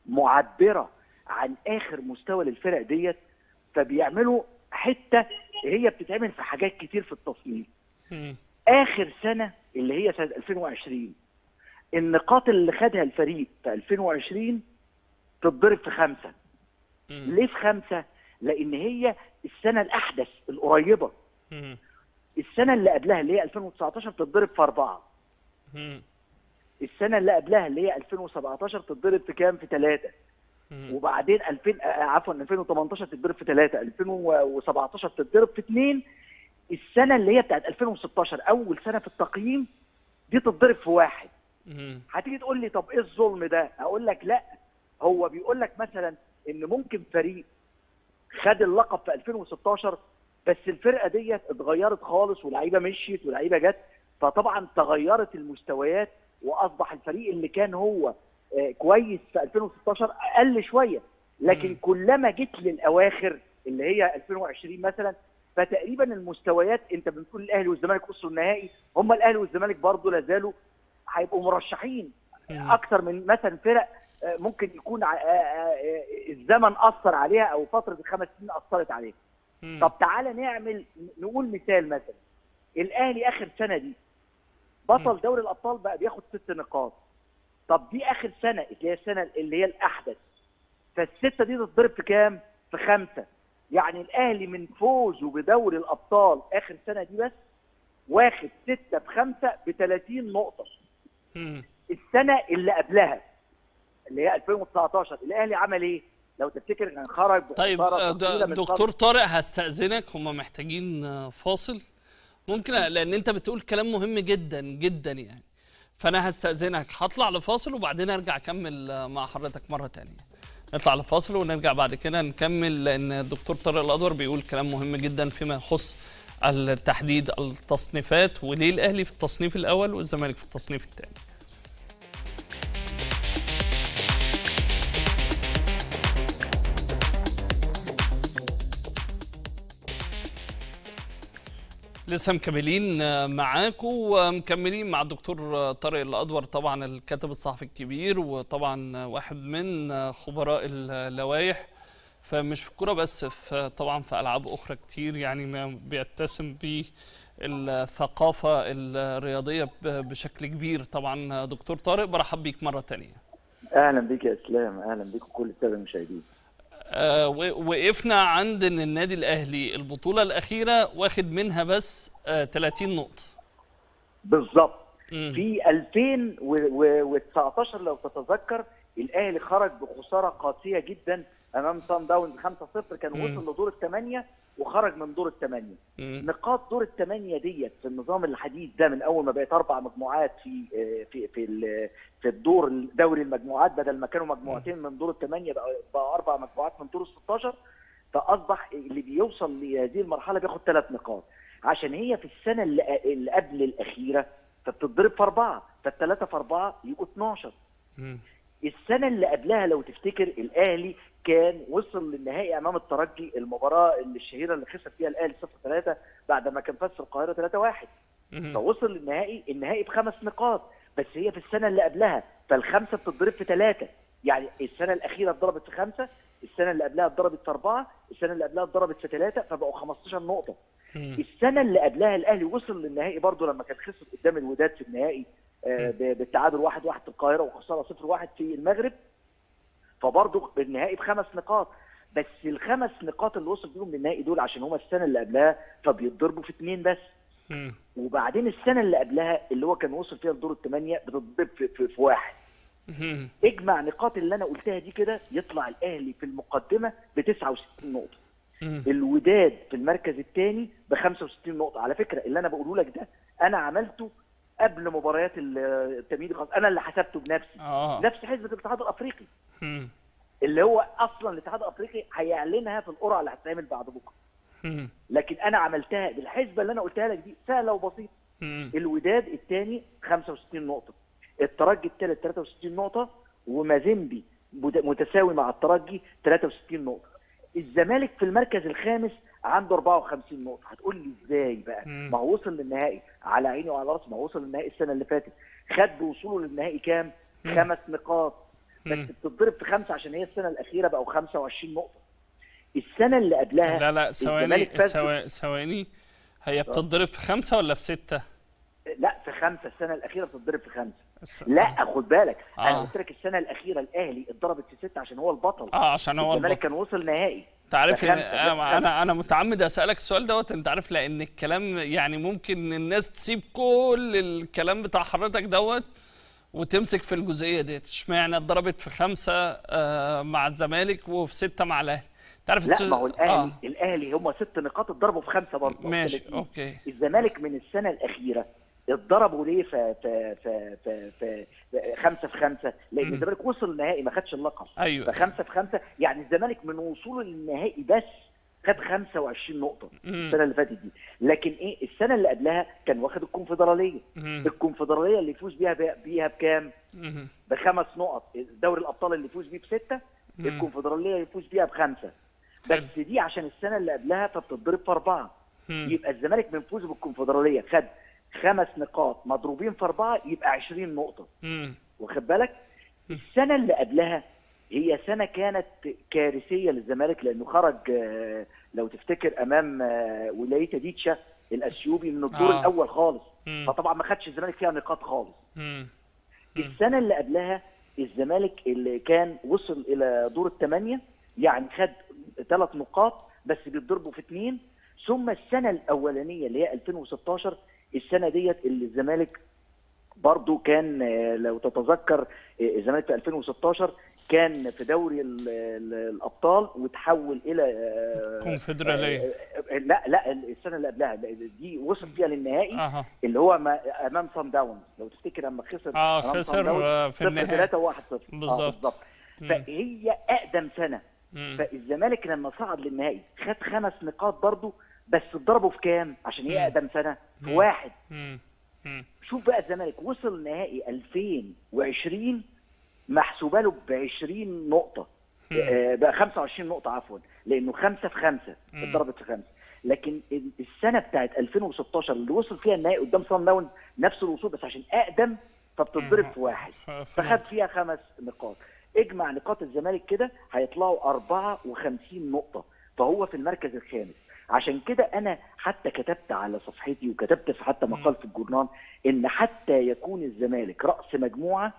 [SPEAKER 4] معبره عن اخر مستوى للفرق ديت فبيعملوا حته هي بتتعمل في حاجات كتير في التصنيف
[SPEAKER 1] مم.
[SPEAKER 4] اخر سنه اللي هي سنه 2020 النقاط اللي خدها الفريق في 2020 تتضرب في خمسه
[SPEAKER 1] مم.
[SPEAKER 4] ليه في خمسه؟ لان هي السنه الاحدث القريبه
[SPEAKER 1] مم.
[SPEAKER 4] السنه اللي قبلها اللي هي 2019 تتضرب في اربعه
[SPEAKER 1] مم.
[SPEAKER 4] السنه اللي قبلها اللي هي 2017 تتضرب في كام؟ في ثلاثه
[SPEAKER 1] مم.
[SPEAKER 4] وبعدين 2000 آه، عفوا 2018 تتضرب في ثلاثه 2017 تتضرب في اثنين السنه اللي هي بتاعت 2016 اول سنه في التقييم دي تتضرب في واحد
[SPEAKER 1] مم.
[SPEAKER 4] هتيجي تقول لي طب ايه الظلم ده؟ اقول لك لا هو بيقول لك مثلا ان ممكن فريق خد اللقب في 2016 بس الفرقه ديت اتغيرت خالص ولعيبه مشيت ولعيبه جت فطبعا تغيرت المستويات واصبح الفريق اللي كان هو آه، كويس في 2016 اقل شويه لكن
[SPEAKER 1] مم.
[SPEAKER 4] كلما جيت للاواخر اللي هي 2020 مثلا فتقريبا المستويات انت بتقول الاهلي والزمالك وصلوا النهائي هم الاهلي والزمالك برضه لا زالوا هيبقوا مرشحين
[SPEAKER 1] مم.
[SPEAKER 4] اكتر من مثلا فرق آه، ممكن يكون ع- آه، آه، الزمن اثر عليها او فتره الخمس سنين اثرت عليها
[SPEAKER 1] مم.
[SPEAKER 4] طب تعالى نعمل نقول مثال مثلا الاهلي اخر سنه دي بطل دوري الابطال بقى بياخد ست نقاط طب دي اخر سنه اللي هي السنه اللي هي الاحدث فالسته دي تتضرب في كام؟ في خمسه يعني الاهلي من فوزه بدوري الابطال اخر سنه دي بس واخد سته بخمسه ب 30 نقطه
[SPEAKER 1] مم.
[SPEAKER 4] السنه اللي قبلها اللي هي 2019 الاهلي عمل ايه؟ لو تفتكر كان خرج
[SPEAKER 1] طيب
[SPEAKER 4] بخسارة
[SPEAKER 1] آه،
[SPEAKER 4] طويلة
[SPEAKER 1] د-
[SPEAKER 4] من
[SPEAKER 1] دكتور طارق هستأذنك هم محتاجين آه، فاصل ممكن لان انت بتقول كلام مهم جدا جدا يعني فانا هستأذنك هطلع لفاصل وبعدين ارجع اكمل آه، مع حضرتك مرة تانية نطلع لفاصل ونرجع بعد كده نكمل لان الدكتور طارق الادور بيقول كلام مهم جدا فيما يخص التحديد التصنيفات وليه الاهلي في التصنيف الاول والزمالك في التصنيف الثاني لسه مكملين معاكم ومكملين مع الدكتور طارق الادور طبعا الكاتب الصحفي الكبير وطبعا واحد من خبراء اللوائح فمش في الكوره بس في طبعا في العاب اخرى كتير يعني ما بيتسم بالثقافه الرياضيه بشكل كبير طبعا دكتور طارق برحب بيك مره ثانيه
[SPEAKER 4] اهلا بيك يا اسلام اهلا بيك وكل الساده المشاهدين
[SPEAKER 1] آه وقفنا عند ان النادي الاهلي البطوله الاخيره واخد منها بس آه 30 نقطه
[SPEAKER 4] بالظبط في 2019 لو تتذكر الاهلي خرج بخساره قاسيه جدا امام سان داونز 5-0 كان وصل لدور الثمانيه وخرج من دور الثمانيه نقاط دور الثمانيه ديت في النظام الحديث ده من اول ما بقت اربع مجموعات في في في في الدور دوري المجموعات بدل ما كانوا مجموعتين من دور الثمانيه بقى, بقى اربع مجموعات من دور ال 16 فاصبح اللي بيوصل لهذه المرحله بياخد ثلاث نقاط عشان هي في السنه اللي, اللي قبل الاخيره فبتتضرب في اربعه فالثلاثه في اربعه يبقوا 12 السنه اللي قبلها لو تفتكر الاهلي كان وصل للنهائي امام الترجي المباراه اللي الشهيره اللي خسر فيها الاهلي 0-3 بعد ما كان فاز في القاهره 3-1 فوصل للنهائي النهائي بخمس نقاط بس هي في السنه اللي قبلها فالخمسه بتتضرب في ثلاثه يعني السنه الاخيره اتضربت في خمسه السنه اللي قبلها اتضربت في اربعه السنه اللي قبلها اتضربت في ثلاثه فبقوا 15 نقطه السنه اللي قبلها الاهلي وصل للنهائي برضه لما كان خسر قدام الوداد في النهائي آه بالتعادل 1-1 واحد واحد في القاهره وخساره 0-1 في المغرب فبرضه النهائي بخمس نقاط بس الخمس نقاط اللي وصل بيهم للنهائي دول عشان هما السنه اللي قبلها فبيتضربوا في اثنين بس م. وبعدين السنه اللي قبلها اللي هو كان وصل فيها لدور الثمانيه بتتضرب في, في, في واحد م. اجمع نقاط اللي انا قلتها دي كده يطلع الاهلي في المقدمه ب 69 نقطه م. الوداد في المركز الثاني ب 65 نقطه على فكره اللي انا بقوله لك ده انا عملته قبل مباريات التمهيدي خلاص انا اللي حسبته بنفسي
[SPEAKER 1] آه.
[SPEAKER 4] نفس حزب الاتحاد الافريقي م. اللي هو اصلا الاتحاد الافريقي هيعلنها في القرعه اللي هتتعمل بعد بكره
[SPEAKER 1] م.
[SPEAKER 4] لكن انا عملتها بالحسبه اللي انا قلتها لك دي سهله وبسيطه الوداد الثاني 65 نقطه الترجي الثالث 63 نقطه ومازيمبي متساوي مع الترجي 63 نقطه الزمالك في المركز الخامس عنده 54 نقطه هتقول لي ازاي بقى ما هو وصل للنهائي على عيني وعلى راسي ما هو وصل للنهائي السنه اللي فاتت خد بوصوله للنهائي كام خمس نقاط بس بتتضرب في خمسه عشان هي السنه الاخيره بقوا 25 نقطه السنه اللي قبلها
[SPEAKER 1] لا لا ثواني ثواني هي بتتضرب في خمسه ولا في سته؟
[SPEAKER 4] لا في خمسه السنه الاخيره بتتضرب في خمسه الس... لا خد بالك آه. انا قلت لك السنه الاخيره الاهلي اتضربت في سته عشان هو البطل
[SPEAKER 1] اه عشان هو
[SPEAKER 4] الزمالك كان وصل نهائي
[SPEAKER 1] تعرف انا انا انا متعمد اسالك السؤال دوت انت عارف لان الكلام يعني ممكن الناس تسيب كل الكلام بتاع حضرتك دوت وتمسك في الجزئيه ديت اشمعنى اتضربت في خمسه آه مع الزمالك وفي سته مع الاهلي
[SPEAKER 4] تعرف لا ما هو الاهلي آه. الاهلي هم ست نقاط اتضربوا في خمسه برضه
[SPEAKER 1] ماشي اوكي
[SPEAKER 4] الزمالك من السنه الاخيره اتضربوا ليه في في في في, في خمسه في خمسه لان الزمالك وصل النهائي ما خدش اللقب
[SPEAKER 1] ايوه
[SPEAKER 4] فخمسه في خمسه يعني الزمالك من وصوله للنهائي بس خد 25 نقطه السنه اللي فاتت دي لكن ايه السنه اللي قبلها كان واخد الكونفدراليه الكونفدراليه اللي يفوز بيها بيها بكام بخمس نقط دوري الابطال اللي يفوز بيه بسته الكونفدراليه يفوز بيها بخمسه بس دي عشان السنه اللي قبلها فبتتضرب في اربعه يبقى الزمالك من فوزه بالكونفدراليه خد خمس نقاط مضروبين في اربعه يبقى 20 نقطه واخد بالك السنه اللي قبلها هي سنه كانت كارثيه للزمالك لانه خرج لو تفتكر امام ولايه ديتشا الاثيوبي من الدور آه. الاول خالص
[SPEAKER 1] مم.
[SPEAKER 4] فطبعا ما خدش الزمالك فيها نقاط خالص
[SPEAKER 1] مم.
[SPEAKER 4] السنه اللي قبلها الزمالك اللي كان وصل الى دور الثمانيه يعني خد ثلاث نقاط بس بيتضربوا في اثنين ثم السنه الاولانيه اللي هي 2016 السنه ديت اللي الزمالك برضو كان لو تتذكر الزمالك في 2016 كان في دوري ال ال الابطال وتحول الى
[SPEAKER 1] كونفدراليه
[SPEAKER 4] لا لا السنه اللي قبلها دي وصل فيها للنهائي
[SPEAKER 1] اها
[SPEAKER 4] اللي هو ما امام صن داونز لو تفتكر لما خسر
[SPEAKER 1] اه
[SPEAKER 4] أمام
[SPEAKER 1] خسر
[SPEAKER 4] صن داونز
[SPEAKER 1] آه، في النهائي
[SPEAKER 4] 3 1 0
[SPEAKER 1] بالظبط.
[SPEAKER 4] بالظبط فهي اقدم سنه
[SPEAKER 1] مم.
[SPEAKER 4] فالزمالك لما صعد للنهائي خد خمس نقاط برضه بس اتضربوا في كام عشان هي
[SPEAKER 1] مم.
[SPEAKER 4] اقدم سنه في
[SPEAKER 1] مم.
[SPEAKER 4] واحد
[SPEAKER 1] مم. مم.
[SPEAKER 4] شوف بقى الزمالك وصل نهائي 2020 محسوبه له ب 20 نقطه آه، بقى 25 نقطه عفوا لانه خمسه في خمسه
[SPEAKER 1] مم.
[SPEAKER 4] اتضربت في خمسه لكن ال- السنه بتاعت 2016 اللي وصل فيها النهائي قدام صن داون نفس الوصول بس عشان اقدم فبتتضرب
[SPEAKER 1] مم.
[SPEAKER 4] في واحد
[SPEAKER 1] ف- ف-
[SPEAKER 4] فخد فيها خمس نقاط اجمع نقاط الزمالك كده هيطلعوا 54 نقطة فهو في المركز الخامس عشان كده انا حتى كتبت على صفحتي وكتبت في حتى مقال في الجورنال ان حتى يكون الزمالك رأس مجموعة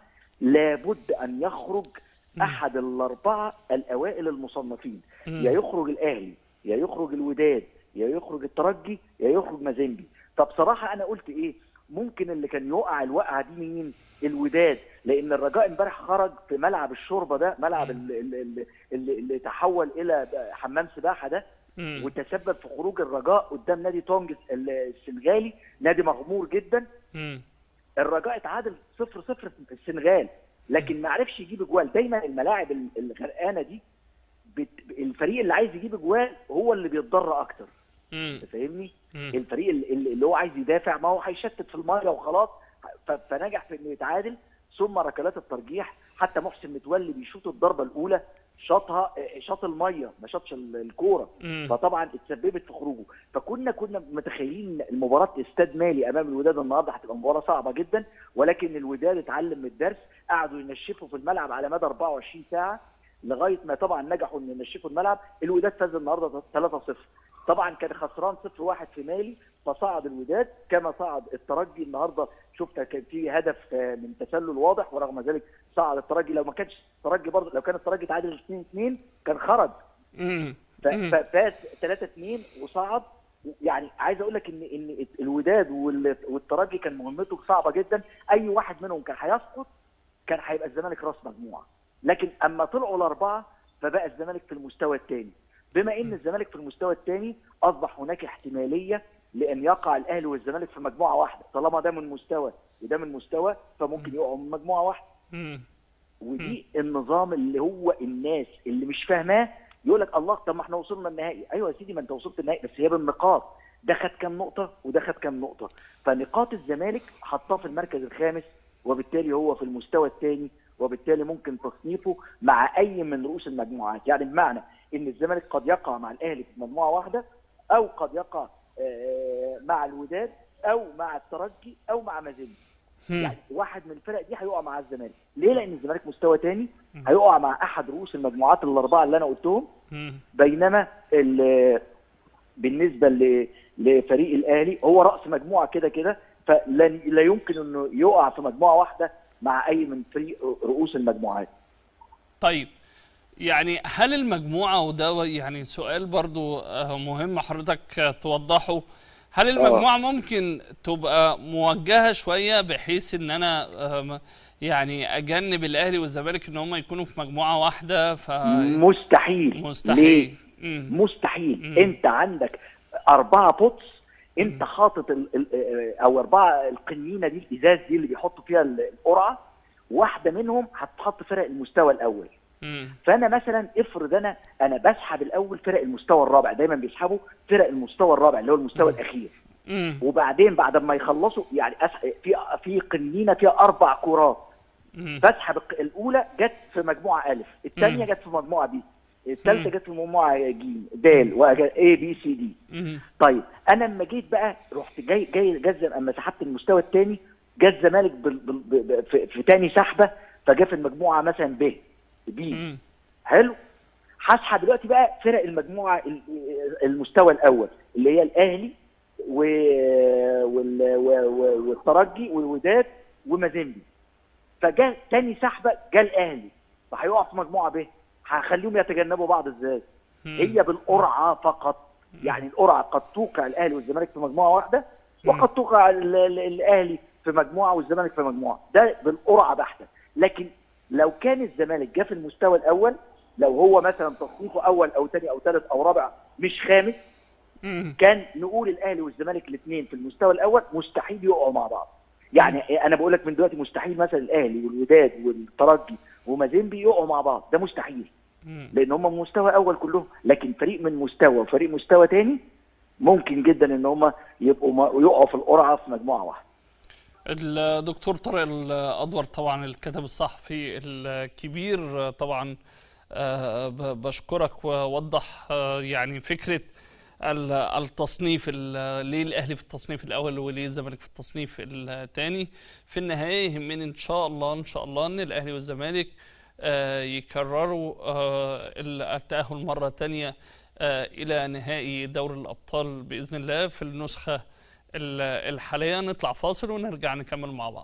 [SPEAKER 4] لابد ان يخرج احد الاربعة الاوائل المصنفين
[SPEAKER 1] مم.
[SPEAKER 4] يا يخرج الاهلي يا يخرج الوداد يا يخرج الترجي يا يخرج مازيمبي فبصراحه انا قلت ايه ممكن اللي كان يوقع الوقعه دي مين الوداد لان الرجاء امبارح خرج في ملعب الشوربه ده ملعب اللي, اللي, اللي, اللي تحول الى حمام سباحه ده
[SPEAKER 1] مم.
[SPEAKER 4] وتسبب في خروج الرجاء قدام نادي تونجس السنغالي نادي مغمور جدا
[SPEAKER 1] مم.
[SPEAKER 4] الرجاء اتعادل 0 0 في السنغال لكن ما عرفش يجيب اجوال دايما الملاعب ال- الغرقانه دي بت... الفريق اللي عايز يجيب اجوال هو اللي بيتضرر اكتر
[SPEAKER 1] مم.
[SPEAKER 4] أنت فاهمني
[SPEAKER 1] مم.
[SPEAKER 4] الفريق اللي, اللي هو عايز يدافع ما هو هيشتت في الميه وخلاص ف... فنجح في انه يتعادل ثم ركلات الترجيح حتى محسن متولي بيشوط الضربه الاولى شاطها آه، شاط الميه ما شاطش ال- الكوره
[SPEAKER 1] مم.
[SPEAKER 4] فطبعا اتسببت في خروجه فكنا كنا متخيلين إن المباراه استاد مالي امام الوداد النهارده هتبقى مباراه صعبه جدا ولكن الوداد اتعلم من الدرس قعدوا ينشفوا في الملعب على مدى 24 ساعه لغايه ما طبعا نجحوا ان ينشفوا الملعب الوداد فاز النهارده 3-0 طبعا كان خسران 0-1 في مالي فصعد الوداد كما صعد الترجي النهارده شفت كان في هدف آه، من تسلل واضح ورغم ذلك صعد الترجي لو ما كانش الترجي برضه لو كان الترجي تعادل 2-2 كان خرج
[SPEAKER 1] مم.
[SPEAKER 4] ف-
[SPEAKER 1] مم.
[SPEAKER 4] ففاز 3 2 وصعد يعني عايز اقول لك ان ان الوداد وال- والترجي كان مهمته صعبه جدا اي واحد منهم كان هيسقط كان هيبقى الزمالك راس مجموعه لكن اما طلعوا الاربعه فبقى الزمالك في المستوى الثاني بما ان الزمالك في المستوى الثاني اصبح هناك احتماليه لان يقع الاهلي والزمالك في مجموعه واحده طالما ده من مستوى وده من مستوى فممكن يقعوا من مجموعه واحده
[SPEAKER 1] مم.
[SPEAKER 4] ودي النظام اللي هو الناس اللي مش فاهماه يقول لك الله طب ما احنا وصلنا النهائي ايوه يا سيدي ما انت وصلت النهائي بس هي بالنقاط ده خد كام نقطه وده خد كام نقطه فنقاط الزمالك حطاه في المركز الخامس وبالتالي هو في المستوى الثاني وبالتالي ممكن تصنيفه مع اي من رؤوس المجموعات يعني بمعنى ان الزمالك قد يقع مع الاهلي في مجموعه واحده او قد يقع آه، مع الوداد او مع الترجي او مع مازيمبي
[SPEAKER 1] مم.
[SPEAKER 4] يعني واحد من الفرق دي هيقع مع الزمالك ليه لان الزمالك مستوى تاني هيقع مع احد رؤوس المجموعات الاربعه اللي انا قلتهم
[SPEAKER 1] مم.
[SPEAKER 4] بينما ال- بالنسبه ل- لفريق الاهلي هو راس مجموعه كده كده فلا لا يمكن انه يقع في مجموعه واحده مع اي من فريق رؤوس المجموعات
[SPEAKER 1] طيب يعني هل المجموعة وده يعني سؤال برضو آه، مهم حضرتك آه، توضحه هل المجموعة ممكن تبقى موجهة شوية بحيث ان انا آم، يعني اجنب الاهلي والزمالك ان هم يكونوا في مجموعة واحدة ف
[SPEAKER 4] مستحيل ليه؟
[SPEAKER 1] مستحيل مم.
[SPEAKER 4] مستحيل
[SPEAKER 1] مم.
[SPEAKER 4] انت عندك اربعه بوتس انت حاطط ال ال او اربعه القنينه دي الازاز دي اللي بيحطوا فيها ال- القرعه واحده منهم هتحط فرق المستوى الاول
[SPEAKER 1] مم.
[SPEAKER 4] فانا مثلا افرض انا انا بسحب الاول فرق المستوى الرابع دايما بيسحبوا فرق المستوى الرابع اللي هو المستوى الاخير
[SPEAKER 1] مم.
[SPEAKER 4] وبعدين بعد ما يخلصوا يعني أسح... في في قنينه فيها اربع كرات
[SPEAKER 1] مم.
[SPEAKER 4] فاسحب الق- الاولى جت في مجموعه الف الثانيه
[SPEAKER 1] مم.
[SPEAKER 4] جت في مجموعه بي الثالثه
[SPEAKER 1] مم.
[SPEAKER 4] جت في مجموعه ج د واي بي سي دي
[SPEAKER 1] مم.
[SPEAKER 4] طيب انا لما جيت بقى رحت جاي جاي جز اما سحبت المستوى الثاني جه الزمالك بال... بال... ب- في, في تاني سحبه فجاء في المجموعه مثلا ب بي
[SPEAKER 1] مم.
[SPEAKER 4] حلو هسحب دلوقتي بقى فرق المجموعه ال- المستوى الاول اللي هي الاهلي و... وال... و... و... والترجي والوداد ومازيمبي فجاء تاني سحبه جاء الاهلي فهيقع في مجموعه ب هخليهم يتجنبوا بعض ازاي
[SPEAKER 1] مم.
[SPEAKER 4] هي بالقرعه فقط يعني القرعه قد توقع الاهلي والزمالك في مجموعه واحده وقد توقع ال- ال- الاهلي في مجموعه والزمالك في مجموعه ده بالقرعه بحته لكن لو كان الزمالك جه في المستوى الاول لو هو مثلا تصنيفه اول او ثاني او ثالث او رابع مش خامس
[SPEAKER 1] مم.
[SPEAKER 4] كان نقول الاهلي والزمالك الاثنين في المستوى الاول مستحيل يقعوا مع بعض يعني انا بقول لك من دلوقتي مستحيل مثلا الاهلي والوداد والترجي ومازيمبي يقعوا مع بعض ده مستحيل لان هم من مستوى اول كلهم لكن فريق من مستوى وفريق مستوى تاني ممكن جدا ان هم يبقوا ما- يقعوا في القرعه في مجموعه واحده
[SPEAKER 1] الدكتور طارق الأدور طبعا الكاتب الصحفي الكبير طبعا آه، ب- بشكرك ووضح آه، يعني فكرة ال- التصنيف ال- ليه الأهلي في التصنيف الأول وليه الزمالك في التصنيف الثاني في النهاية يهمني إن شاء الله إن شاء الله إن الأهلي والزمالك آه، يكرروا آه، التأهل مرة تانية آه، إلى نهائي دوري الأبطال بإذن الله في النسخة ال- الحالية نطلع فاصل ونرجع نكمل مع بعض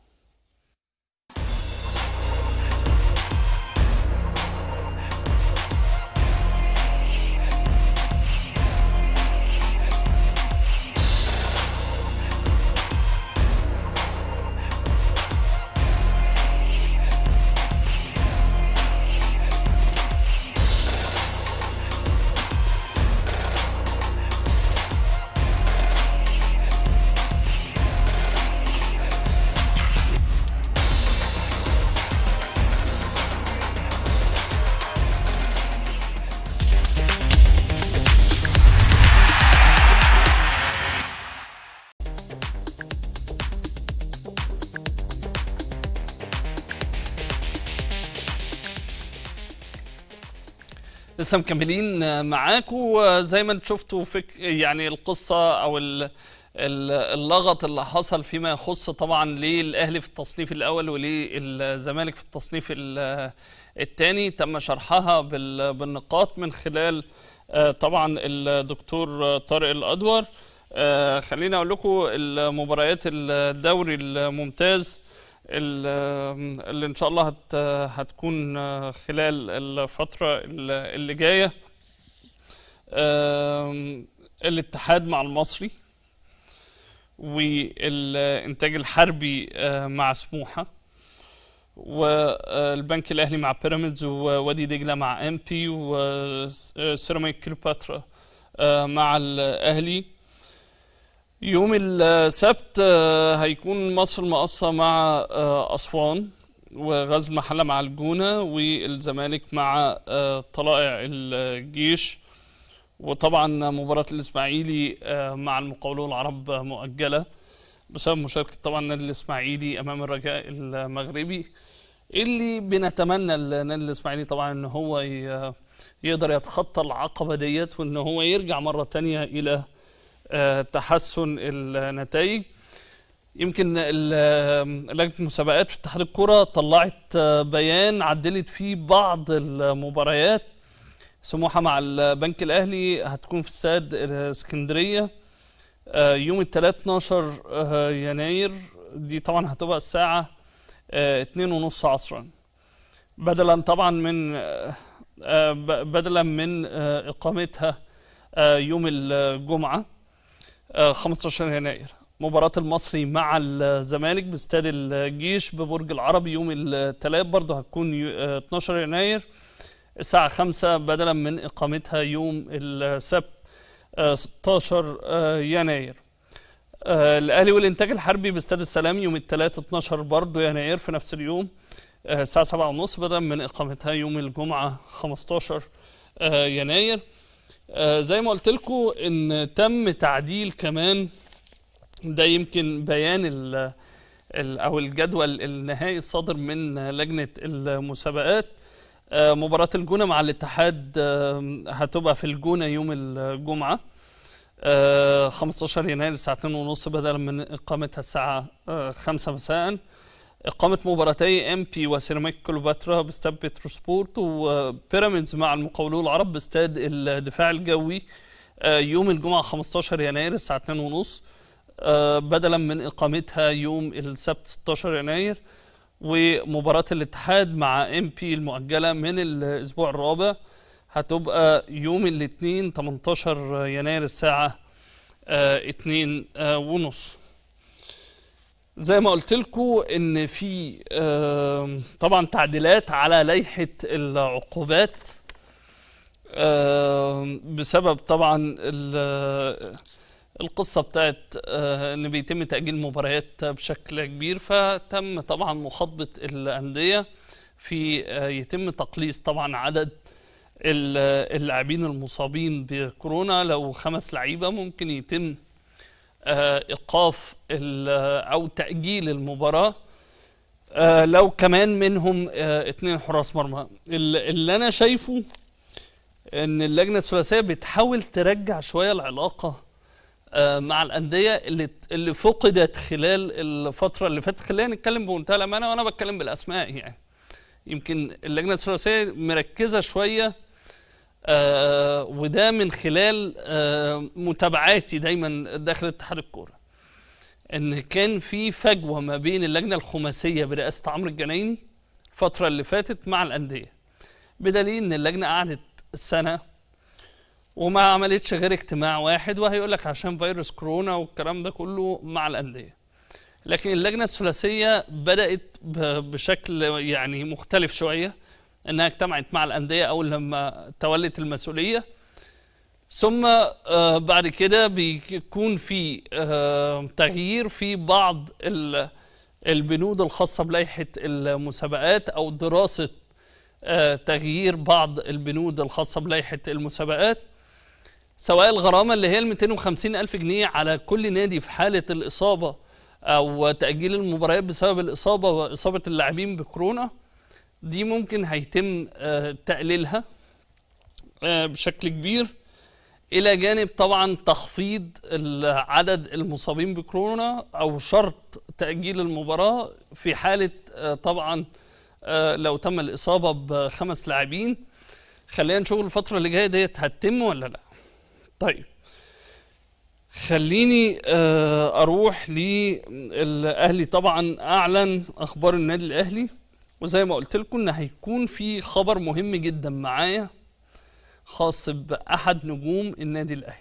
[SPEAKER 1] لسه مكملين معاكم زي ما انتم شفتوا فك يعني القصه او ال ال- اللغط اللي حصل فيما يخص طبعا للاهلي في التصنيف الاول وللزمالك في التصنيف الثاني تم شرحها بال- بالنقاط من خلال آه، طبعا الدكتور طارق الادور آه، خليني اقول لكم المباريات الدوري الممتاز ال- اللي ان شاء الله هت هتكون خلال الفتره اللي جايه آم، الاتحاد مع المصري والانتاج الحربي آه، مع سموحه والبنك الاهلي مع بيراميدز ووادي دجله مع ام بي وسيراميك كليوباترا آه، مع الاهلي يوم السبت آه، هيكون مصر مقصة مع آه، أسوان وغزل محلة مع الجونة والزمالك مع آه، طلائع الجيش وطبعا مباراة الإسماعيلي آه، مع المقاولون العرب مؤجلة بسبب مشاركة طبعا النادي الإسماعيلي أمام الرجاء المغربي اللي بنتمنى النادي الإسماعيلي طبعا إن هو ي- يقدر يتخطى العقبة ديت وإن هو يرجع مرة تانية إلى آه، تحسن النتائج يمكن ال- لجنه المسابقات في اتحاد الكره طلعت آه، بيان عدلت فيه بعض المباريات سموحه مع البنك الاهلي هتكون في استاد اسكندريه آه، يوم الثلاث 12 آه، يناير دي طبعا هتبقى الساعه آه، اتنين ونص عصرا بدلا طبعا من آه، آه، ب- بدلا من آه، اقامتها آه، يوم الجمعه آه، 15 يناير مباراة المصري مع الزمالك باستاد الجيش ببرج العربي يوم الثلاث برضه هتكون يو- آه، 12 يناير الساعة 5 بدلا من إقامتها يوم السبت آه، 16 آه، يناير آه، الأهلي والإنتاج الحربي باستاد السلام يوم الثلاث 12 برضه يناير في نفس اليوم آه، الساعة 7 ونص بدلا من إقامتها يوم الجمعة 15 آه، يناير آه، زي ما قلت لكم ان تم تعديل كمان ده يمكن بيان ال ال او الجدول النهائي الصادر من لجنه المسابقات آه، مباراه الجونه مع الاتحاد آه، هتبقى في الجونه يوم الجمعه آه، 15 يناير الساعه 2:30 بدلا من اقامتها الساعه آه، 5 مساء إقامة مباراتي ام بي وسيراميك كليوباترا باستاد بتروسبورت وبيراميدز مع المقاولون العرب باستاد الدفاع الجوي آه، يوم الجمعة 15 يناير الساعة 2:30 آه، بدلا من إقامتها يوم السبت 16 يناير ومباراة الاتحاد مع ام بي المؤجلة من الأسبوع الرابع هتبقى يوم الاثنين 18 يناير الساعة آه، 2 آه، ونص زي ما قلت لكم ان في آم، طبعا تعديلات على لائحه العقوبات آم، بسبب طبعا ال- القصه بتاعت آه، ان بيتم تاجيل مباريات بشكل كبير فتم طبعا مخاطبه الانديه في آه، يتم تقليص طبعا عدد ال- اللاعبين المصابين بكورونا لو خمس لعيبه ممكن يتم آه، ايقاف ال- او تاجيل المباراه آه، لو كمان منهم آه، اتنين حراس مرمى ال- اللي انا شايفه ان اللجنه الثلاثيه بتحاول ترجع شويه العلاقه آه، مع الانديه اللي اللي فقدت خلال الفتره اللي فاتت خلينا نتكلم بمنتهى الامانه وانا بتكلم بالاسماء يعني يمكن اللجنه الثلاثيه مركزه شويه آه، وده من خلال آه، متابعاتي دايما داخل اتحاد الكوره ان كان في فجوه ما بين اللجنه الخماسيه برئاسه عمرو الجنايني الفتره اللي فاتت مع الانديه بدليل ان اللجنه قعدت سنه وما عملتش غير اجتماع واحد وهيقول لك عشان فيروس كورونا والكلام ده كله مع الانديه لكن اللجنه الثلاثيه بدات ب- بشكل يعني مختلف شويه انها اجتمعت مع الانديه اول لما تولت المسؤوليه ثم آه، بعد كده بيكون في آه، تغيير في بعض ال- البنود الخاصه بلائحه المسابقات او دراسه آه، تغيير بعض البنود الخاصه بلائحه المسابقات سواء الغرامه اللي هي ال 250 الف جنيه على كل نادي في حاله الاصابه او تاجيل المباريات بسبب الاصابه واصابه اللاعبين بكورونا دي ممكن هيتم آه، تقليلها آه، بشكل كبير الى جانب طبعا تخفيض ال- عدد المصابين بكورونا او شرط تاجيل المباراه في حاله آه، طبعا آه، لو تم الاصابه بخمس لاعبين خلينا نشوف الفتره اللي جايه ديت هتتم ولا لا طيب خليني آه، اروح للاهلي طبعا اعلن اخبار النادي الاهلي وزي ما قلت لكم ان هيكون في خبر مهم جدا معايا خاص باحد نجوم النادي الاهلي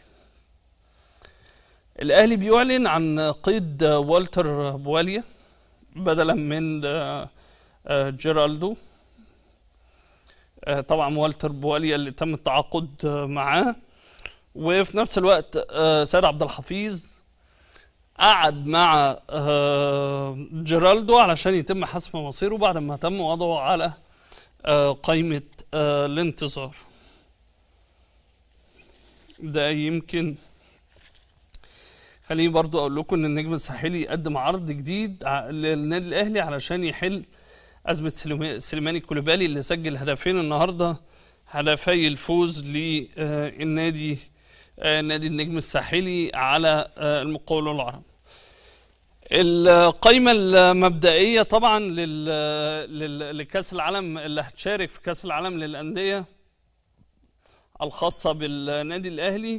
[SPEAKER 1] الاهلي بيعلن عن قيد والتر بواليا بدلا من آه، آه، جيرالدو آه، طبعا والتر بواليا اللي تم التعاقد آه، معاه وفي نفس الوقت آه، سيد عبد الحفيظ قعد مع آه، جيرالدو علشان يتم حسم مصيره بعد ما تم وضعه على آه، قائمة آه، الانتظار ده يمكن خليني برضو اقول لكم ان النجم الساحلي قدم عرض جديد ع- للنادي الاهلي علشان يحل ازمه سليما- سليماني كوليبالي اللي سجل هدفين النهارده هدفي الفوز للنادي آه، نادي النجم الساحلي على آه، المقاولون العرب القائمة المبدئية طبعا لل... لل... لكأس العالم اللي هتشارك في كأس العالم للأندية الخاصة بالنادي الأهلي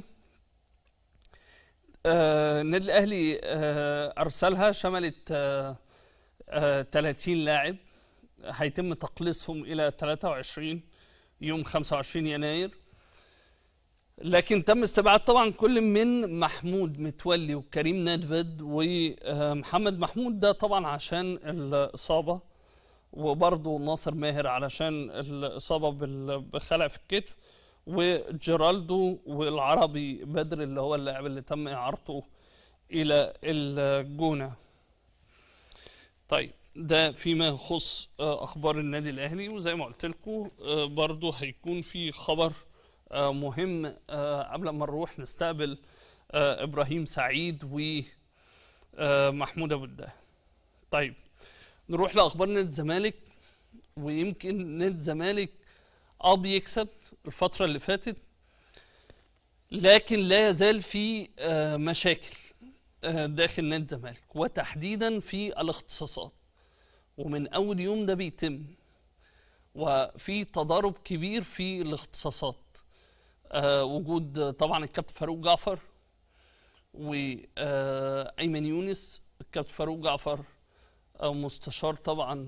[SPEAKER 1] آه، النادي الأهلي آه، أرسلها شملت آه، آه، 30 لاعب هيتم تقليصهم إلى 23 يوم 25 يناير لكن تم استبعاد طبعا كل من محمود متولي وكريم نادفيد ومحمد محمود ده طبعا عشان الإصابة وبرضه ناصر ماهر علشان الإصابة بال- بخلع في الكتف وجيرالدو والعربي بدر اللي هو اللاعب اللي تم إعارته إلى الجونة طيب ده فيما يخص آه، أخبار النادي الأهلي وزي ما قلت لكم برضه هيكون في خبر آه، مهم آه، قبل ما نروح نستقبل آه، إبراهيم سعيد ومحمود أبو الدهر طيب نروح لأخبار نادي الزمالك ويمكن نادي الزمالك اه بيكسب الفترة اللي فاتت لكن لا يزال في آه، مشاكل آه، داخل نادي الزمالك وتحديدا في الاختصاصات ومن اول يوم ده بيتم وفي تضارب كبير في الاختصاصات آه، وجود طبعا الكابتن فاروق جعفر وايمن يونس الكابتن فاروق جعفر آه، مستشار طبعا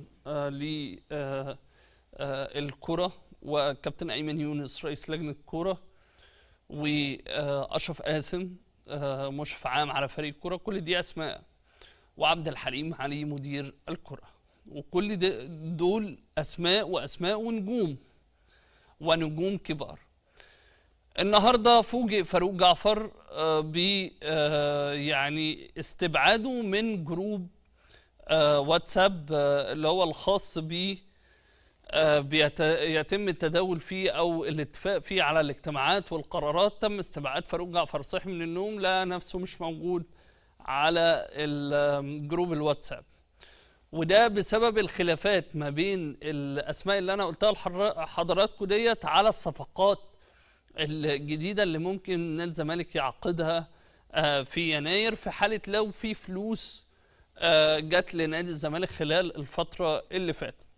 [SPEAKER 1] للكرة وكابتن ايمن يونس رئيس لجنه الكوره واشرف قاسم آه، مشرف عام على فريق الكوره كل دي اسماء وعبد الحليم علي مدير الكره وكل ده- دول اسماء واسماء ونجوم ونجوم كبار النهارده فوجئ فاروق جعفر آه، ب آه، يعني استبعاده من جروب آه، واتساب آه، اللي هو الخاص ب آه، بيت- يتم التداول فيه او الاتفاق فيه على الاجتماعات والقرارات تم استبعاد فاروق جعفر صحي من النوم لقى نفسه مش موجود على الجروب الواتساب وده بسبب الخلافات ما بين الاسماء اللي انا قلتها لحضراتكم ديت على الصفقات الجديده اللي ممكن نادي الزمالك يعقدها آه، في يناير في حاله لو في فلوس آه، جت لنادي الزمالك خلال الفتره اللي فاتت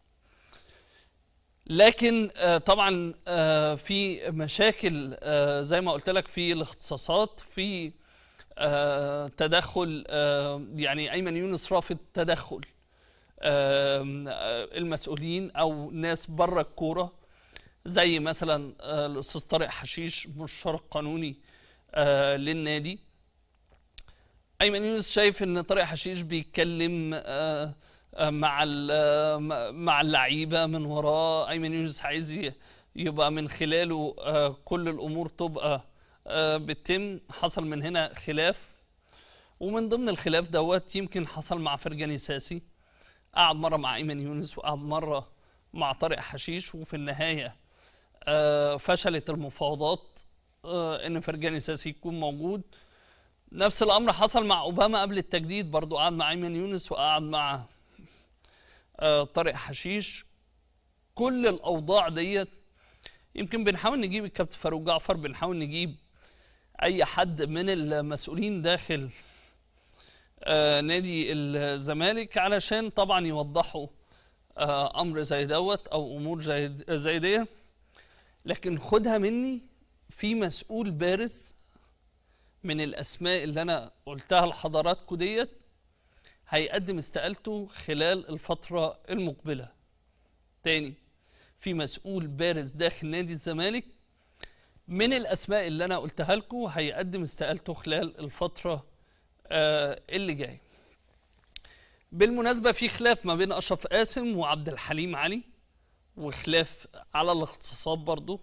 [SPEAKER 1] لكن آه، طبعا آه، في مشاكل آه، زي ما قلت لك في الاختصاصات في آه، تدخل آه، يعني ايمن يونس رافض تدخل آم، آه، المسؤولين او ناس بره الكوره زي مثلا آه، الاستاذ طارق حشيش مشترك قانوني آه، للنادي ايمن يونس شايف ان طارق حشيش بيتكلم آه، آه، مع ال- آه، م- مع اللعيبه من وراه ايمن يونس عايز ي- يبقى من خلاله آه، كل الامور تبقى آه، بتتم حصل من هنا خلاف ومن ضمن الخلاف دوت يمكن حصل مع فرجاني ساسي قعد مره مع ايمن يونس وقعد مره مع طارق حشيش وفي النهايه آه، فشلت المفاوضات آه، ان فرجاني ساسي يكون موجود نفس الامر حصل مع اوباما قبل التجديد برضو قعد مع ايمن يونس وقعد مع آه، طارق حشيش كل الاوضاع ديت يمكن بنحاول نجيب الكابتن فاروق جعفر بنحاول نجيب اي حد من المسؤولين داخل آه، نادي الزمالك علشان طبعا يوضحوا آه، امر زي دوت او امور زي زي دي لكن خدها مني في مسؤول بارز من الاسماء اللي انا قلتها لحضراتكم ديت هيقدم استقالته خلال الفتره المقبله تاني في مسؤول بارز داخل نادي الزمالك من الاسماء اللي انا قلتها لكم هيقدم استقالته خلال الفتره آه اللي جايه بالمناسبه في خلاف ما بين اشرف قاسم وعبد الحليم علي وخلاف على الاختصاصات برضو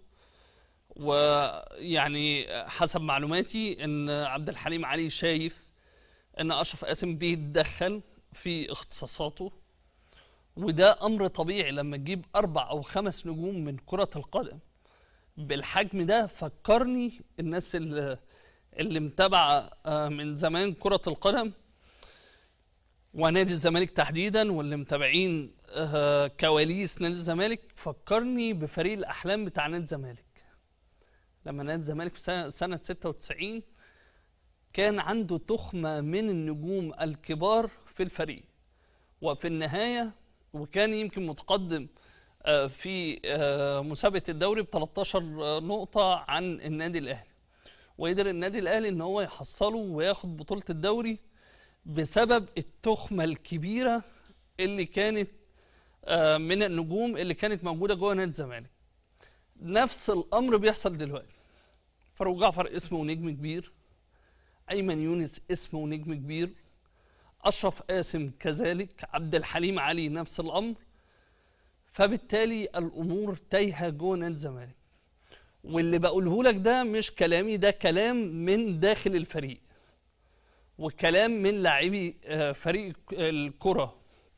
[SPEAKER 1] ويعني حسب معلوماتي ان عبد الحليم علي شايف ان اشرف قاسم بيتدخل في اختصاصاته وده امر طبيعي لما تجيب اربع او خمس نجوم من كره القدم بالحجم ده فكرني الناس اللي, اللي متابعه آه، من زمان كره القدم ونادي الزمالك تحديدا واللي متابعين آه، كواليس نادي الزمالك فكرني بفريق الاحلام بتاع نادي الزمالك لما نادي الزمالك في سنه سنة 96 كان عنده تخمه من النجوم الكبار في الفريق وفي النهايه وكان يمكن متقدم آه، في آه، مسابقه الدوري ب 13 نقطه عن النادي الاهلي وقدر النادي الاهلي ان هو يحصله وياخد بطوله الدوري بسبب التخمه الكبيره اللي كانت آه، من النجوم اللي كانت موجوده جوه نادي الزمالك نفس الامر بيحصل دلوقتي فاروق جعفر اسمه نجم كبير ايمن يونس اسمه نجم كبير اشرف قاسم كذلك عبد الحليم علي نفس الامر فبالتالي الامور تايهه جوه نادي الزمالك واللي بقوله لك ده مش كلامي ده كلام من داخل الفريق وكلام من لاعبي آه، فريق الكره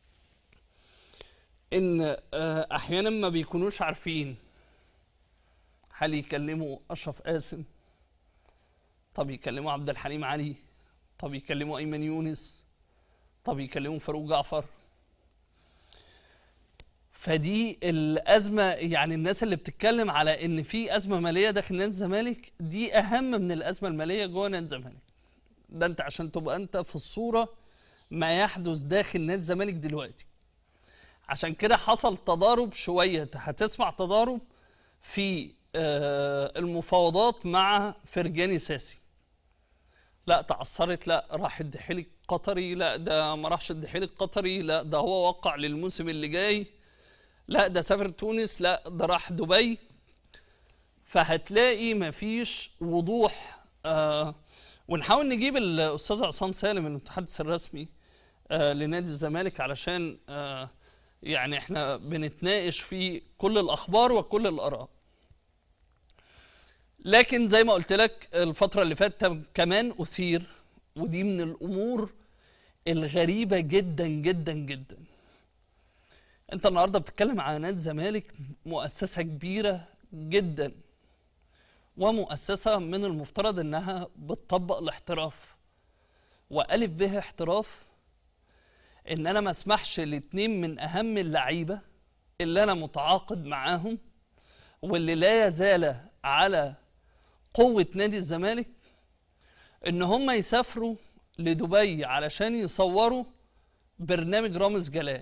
[SPEAKER 1] ان آه، احيانا ما بيكونوش عارفين هل يكلموا اشرف قاسم طب يكلموا عبد الحليم علي طب يكلموا ايمن يونس طب يكلموا فاروق جعفر فدي الازمه يعني الناس اللي بتتكلم على ان في ازمه ماليه داخل نادي الزمالك دي اهم من الازمه الماليه جوه نادي الزمالك ده انت عشان تبقى انت في الصوره ما يحدث داخل نادي الزمالك دلوقتي عشان كده حصل تضارب شويه هتسمع تضارب في آه، المفاوضات مع فرجاني ساسي لا تعثرت لا راح الدحيل القطري لا ده ما راحش الدحيل القطري لا ده هو وقع للموسم اللي جاي لا ده سافر تونس لا ده راح دبي فهتلاقي مفيش وضوح آه ونحاول نجيب الاستاذ عصام سالم المتحدث الرسمي آه لنادي الزمالك علشان آه يعني احنا بنتناقش في كل الاخبار وكل الاراء لكن زي ما قلت لك الفتره اللي فاتت كمان اثير ودي من الامور الغريبه جدا جدا جدا انت النهارده بتتكلم على نادي الزمالك مؤسسه كبيره جدا ومؤسسه من المفترض انها بتطبق الاحتراف والف به احتراف ان انا ما اسمحش لاتنين من اهم اللعيبه اللي انا متعاقد معاهم واللي لا يزال على قوه نادي الزمالك ان هم يسافروا لدبي علشان يصوروا برنامج رامز جلال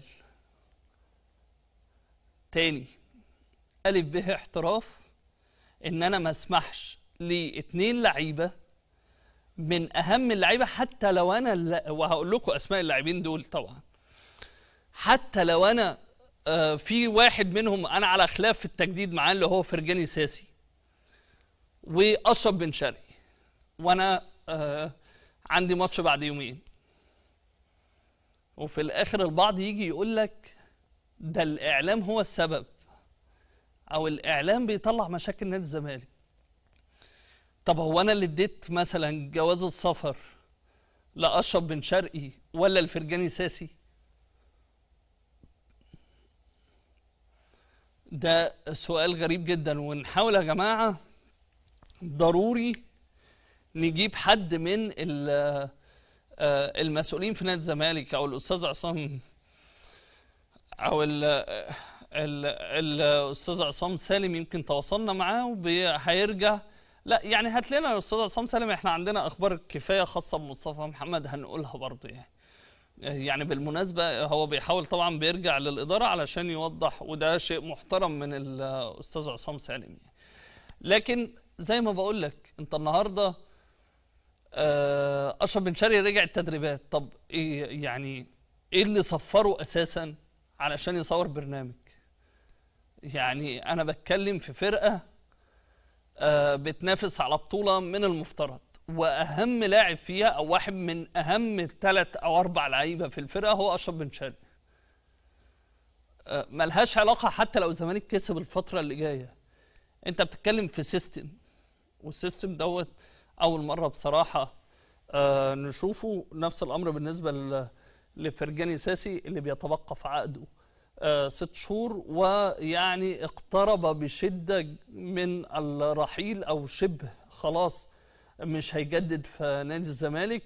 [SPEAKER 1] تاني ألف به احتراف إن أنا ما أسمحش لاتنين لعيبة من أهم اللعيبة حتى لو أنا الل- وهقول لكم أسماء اللاعبين دول طبعا حتى لو أنا آه، في واحد منهم أنا على خلاف في التجديد معاه اللي هو فرجاني ساسي وأشرف بن شرقي وأنا آه، عندي ماتش بعد يومين وفي الآخر البعض يجي يقول لك ده الاعلام هو السبب او الاعلام بيطلع مشاكل نادي الزمالك طب هو انا اللي اديت مثلا جواز السفر لاشرف بن شرقي ولا الفرجاني ساسي ده سؤال غريب جدا ونحاول يا جماعه ضروري نجيب حد من ال- آه، المسؤولين في نادي الزمالك او الاستاذ عصام او ال ال الاستاذ عصام سالم يمكن تواصلنا معاه وهيرجع لا يعني هات لنا يا استاذ عصام سالم احنا عندنا اخبار كفايه خاصه بمصطفى محمد هنقولها برضه يعني يعني بالمناسبه هو بيحاول طبعا بيرجع للاداره علشان يوضح وده شيء محترم من الاستاذ عصام سالم يعني. لكن زي ما بقول لك انت النهارده آه، اشرف بن شرقي رجع التدريبات طب ايه يعني ايه اللي صفره اساسا علشان يصور برنامج يعني انا بتكلم في فرقه آه، بتنافس على بطوله من المفترض واهم لاعب فيها او واحد من اهم ثلاث او اربع لعيبه في الفرقه هو اشرف بن شرقي آه، ملهاش علاقه حتى لو الزمالك كسب الفتره اللي جايه انت بتتكلم في سيستم والسيستم دوت اول مره بصراحه آه نشوفه نفس الامر بالنسبه ل- لفرجاني ساسي اللي بيتبقى في عقده آه ست شهور ويعني اقترب بشده من الرحيل او شبه خلاص مش هيجدد في نادي الزمالك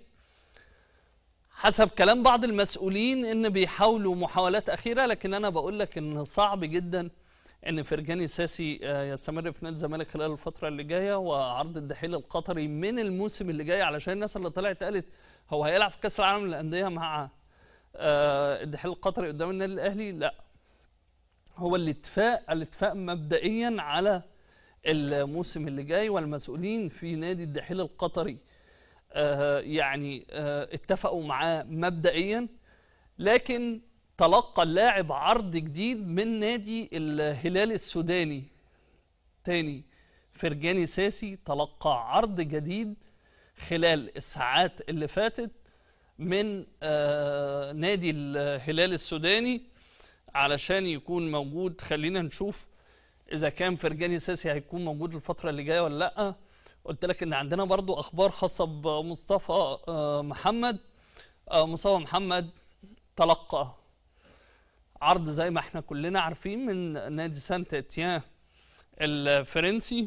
[SPEAKER 1] حسب كلام بعض المسؤولين ان بيحاولوا محاولات اخيره لكن انا بقول لك ان صعب جدا ان فرجاني ساسي آه، يستمر في نادي الزمالك خلال الفتره اللي جايه وعرض الدحيل القطري من الموسم اللي جاي علشان الناس اللي طلعت قالت هو هيلعب في كاس العالم للانديه مع آه، الدحيل القطري قدام النادي الاهلي لا هو الاتفاق الاتفاق مبدئيا على الموسم اللي جاي والمسؤولين في نادي الدحيل القطري آه، يعني آه، اتفقوا معاه مبدئيا لكن تلقى اللاعب عرض جديد من نادي الهلال السوداني تاني فرجاني ساسي تلقى عرض جديد خلال الساعات اللي فاتت من آه نادي الهلال السوداني علشان يكون موجود خلينا نشوف اذا كان فرجاني ساسي هيكون موجود الفتره اللي جايه ولا لا قلت لك ان عندنا برضو اخبار خاصه بمصطفى آه محمد آه مصطفى محمد تلقى عرض زي ما احنا كلنا عارفين من نادي سانت اتيان الفرنسي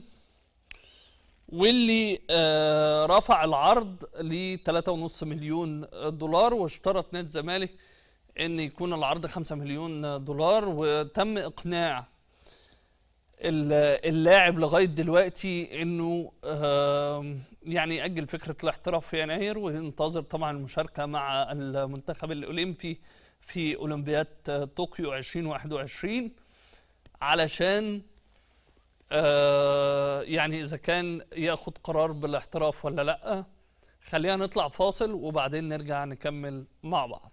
[SPEAKER 1] واللي آه رفع العرض ل 3.5 مليون دولار واشترط نادي الزمالك ان يكون العرض 5 مليون دولار وتم اقناع ال- اللاعب لغايه دلوقتي انه آه يعني ياجل فكره الاحتراف في يناير وينتظر طبعا المشاركه مع المنتخب الاولمبي في اولمبياد طوكيو 2021 علشان آه يعني اذا كان ياخد قرار بالاحتراف ولا لا خلينا نطلع فاصل وبعدين نرجع نكمل مع بعض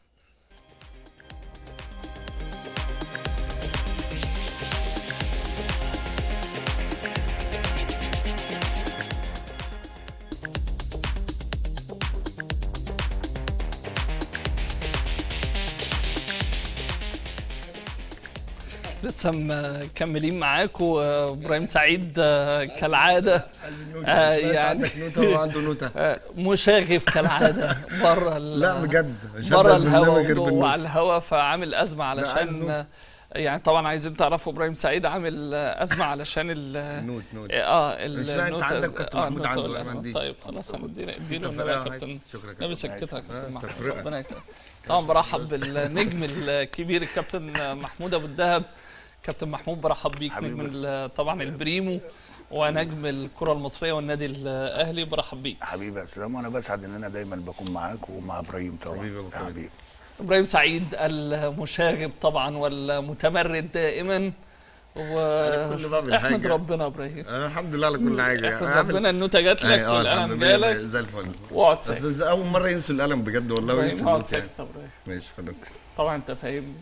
[SPEAKER 1] لسه مكملين معاكم آه، ابراهيم سعيد آه، كالعاده آه، يعني
[SPEAKER 5] عندك نوتة وهو عنده نوتة
[SPEAKER 1] آه، مشاغب كالعاده بره ال-
[SPEAKER 5] لا بجد مش
[SPEAKER 1] بره
[SPEAKER 5] هبدأ البرنامج
[SPEAKER 1] الهوا
[SPEAKER 5] غير
[SPEAKER 1] وجوه
[SPEAKER 5] بالنوتة.
[SPEAKER 1] على الهوا فعامل ازمه
[SPEAKER 5] عايز
[SPEAKER 1] علشان
[SPEAKER 5] نوتة.
[SPEAKER 1] يعني طبعا عايزين تعرفوا ابراهيم سعيد عامل آه، ازمه علشان ال
[SPEAKER 2] نوت نوت
[SPEAKER 1] اه ال-
[SPEAKER 2] مش لا، أنت
[SPEAKER 1] النوتة-
[SPEAKER 2] عندك كابتن
[SPEAKER 1] آه،
[SPEAKER 2] محمود
[SPEAKER 1] النوتة
[SPEAKER 2] عنده،
[SPEAKER 1] ولا-
[SPEAKER 2] أنا ما عنديش.
[SPEAKER 1] طيب خلاص هنديله اديله
[SPEAKER 2] تفرقة
[SPEAKER 1] النبي يا
[SPEAKER 2] عادي.
[SPEAKER 1] كابتن
[SPEAKER 2] شكرا يا
[SPEAKER 1] نبي
[SPEAKER 2] كابتن.
[SPEAKER 1] سكتها يا كابتن
[SPEAKER 2] آه،
[SPEAKER 1] محمود
[SPEAKER 2] تفرقة.
[SPEAKER 1] ربنا يكرمك طبعا برحب بالنجم الكبير الكابتن محمود ابو الدهب كابتن محمود برحب بيك
[SPEAKER 5] حبيبي.
[SPEAKER 1] نجم ال- طبعا البريمو ونجم الكره المصريه والنادي الاهلي برحب بيك
[SPEAKER 5] حبيبي يا اسلام وانا بسعد ان انا دايما بكون معاك ومع ابراهيم طبعا
[SPEAKER 2] حبيبي يا أبو
[SPEAKER 5] يا
[SPEAKER 2] خالد.
[SPEAKER 5] حبيبي
[SPEAKER 1] ابراهيم سعيد المشاغب طبعا والمتمرد دائما و
[SPEAKER 2] على كل باب
[SPEAKER 1] احمد
[SPEAKER 2] الحاجة.
[SPEAKER 1] ربنا ابراهيم
[SPEAKER 2] انا الحمد لله على كل حاجه
[SPEAKER 1] احمد
[SPEAKER 2] عامل-
[SPEAKER 1] ربنا النوتة جات لك
[SPEAKER 2] أي، آه،
[SPEAKER 1] والقلم
[SPEAKER 2] الحمد لله،
[SPEAKER 1] جالك
[SPEAKER 2] زي الفل
[SPEAKER 1] واقعد
[SPEAKER 2] بس
[SPEAKER 1] ساكت
[SPEAKER 2] بس اول مره ينسوا القلم بجد والله
[SPEAKER 1] ابراهيم
[SPEAKER 2] وينسوا
[SPEAKER 1] اقعد
[SPEAKER 2] النوت يعني
[SPEAKER 1] ساكت يا ابراهيم
[SPEAKER 2] ماشي خلاص
[SPEAKER 1] طبعا انت فاهمني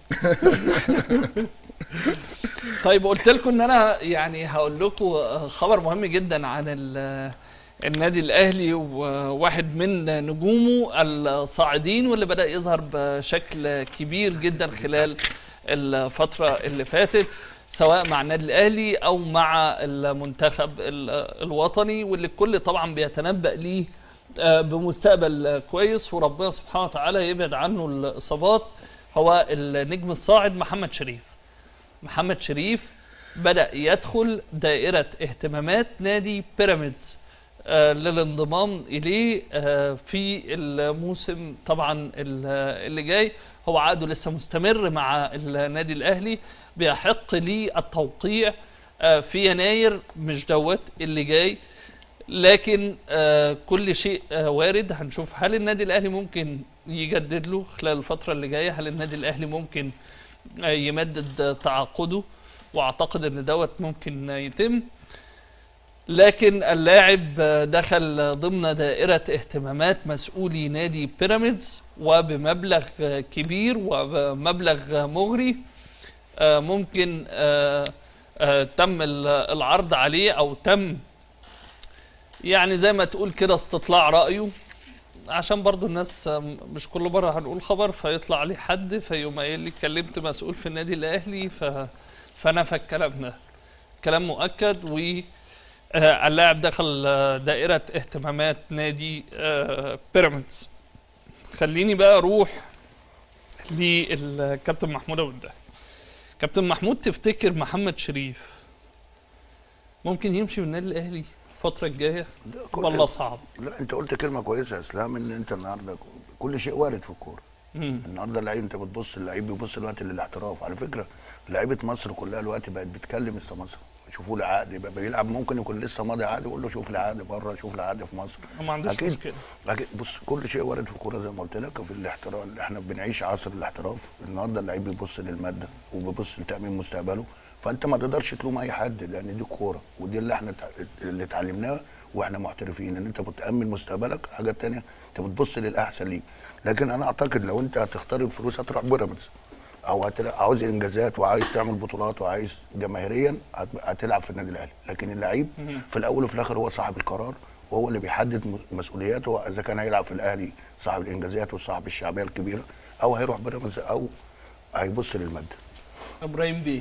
[SPEAKER 1] طيب قلت لكم ان انا يعني هقول لكم خبر مهم جدا عن ال- النادي الاهلي وواحد من نجومه الصاعدين واللي بدا يظهر بشكل كبير جدا خلال الفتره اللي فاتت سواء مع النادي الاهلي او مع المنتخب ال- الوطني واللي الكل طبعا بيتنبأ ليه آه، بمستقبل كويس وربنا سبحانه وتعالى يبعد عنه الاصابات هو النجم الصاعد محمد شريف محمد شريف بدأ يدخل دائرة اهتمامات نادي بيراميدز آه للانضمام إليه آه في الموسم طبعا ال- اللي جاي هو عقده لسه مستمر مع النادي الأهلي بيحق لي التوقيع آه في يناير مش دوت اللي جاي لكن آه كل شيء آه وارد هنشوف هل النادي الاهلي ممكن يجدد له خلال الفتره اللي جايه هل النادي الاهلي ممكن آه يمدد آه، تعاقده واعتقد ان دوت ممكن آه، يتم لكن اللاعب آه، دخل ضمن دائرة اهتمامات مسؤولي نادي بيراميدز وبمبلغ آه، كبير وبمبلغ آه، مغري آه، ممكن آه، آه، تم ال- العرض عليه او تم يعني زي ما تقول كده استطلاع رأيه عشان برضو الناس آم، مش كل مرة هنقول خبر فيطلع عليه حد فيقوم قايل لي كلمت مسؤول في النادي الأهلي ف... فنفى الكلام ده كلام مؤكد و آه، اللاعب دخل آه، دائرة اهتمامات نادي آه، بيراميدز خليني بقى اروح للكابتن محمود ابو الدهب كابتن محمود تفتكر محمد شريف ممكن يمشي من النادي الاهلي الفترة الجاية
[SPEAKER 5] لا، كل-
[SPEAKER 1] والله صعب
[SPEAKER 5] لا انت قلت كلمه كويسه يا اسلام ان انت النهارده كل شيء وارد في الكوره
[SPEAKER 1] مم.
[SPEAKER 5] النهارده اللعيب انت بتبص اللعيب بيبص دلوقتي للاحتراف على فكره لعيبه مصر كلها دلوقتي بقت بتكلم لسه مصر يشوفوا له عقد يبقى بيلعب ممكن يكون لسه ماضي عقد يقول له شوف لي عقد بره شوف لي عقد في مصر
[SPEAKER 1] ما عندوش
[SPEAKER 5] أكيد.
[SPEAKER 1] مشكلة
[SPEAKER 5] أكيد بص كل شيء وارد في الكوره زي ما قلت لك في الاحتراف احنا بنعيش عصر الاحتراف النهارده اللعيب بيبص للماده وبيبص لتامين مستقبله فانت ما تقدرش تلوم اي حد لان دي كوره ودي اللي احنا تع- اللي اتعلمناه واحنا محترفين ان انت بتامن مستقبلك الحاجه الثانيه انت بتبص للاحسن ليك لكن انا اعتقد لو انت هتختار الفلوس هتروح بيراميدز او هتلع- عاوز انجازات وعايز تعمل بطولات وعايز جماهيريا هت- هتلعب في النادي الاهلي لكن اللعيب في الاول وفي الاخر هو صاحب القرار وهو اللي بيحدد م- مسؤولياته اذا كان هيلعب في الاهلي صاحب الانجازات وصاحب الشعبيه الكبيره او هيروح بيراميدز او هيبص للماده
[SPEAKER 1] ابراهيم بيه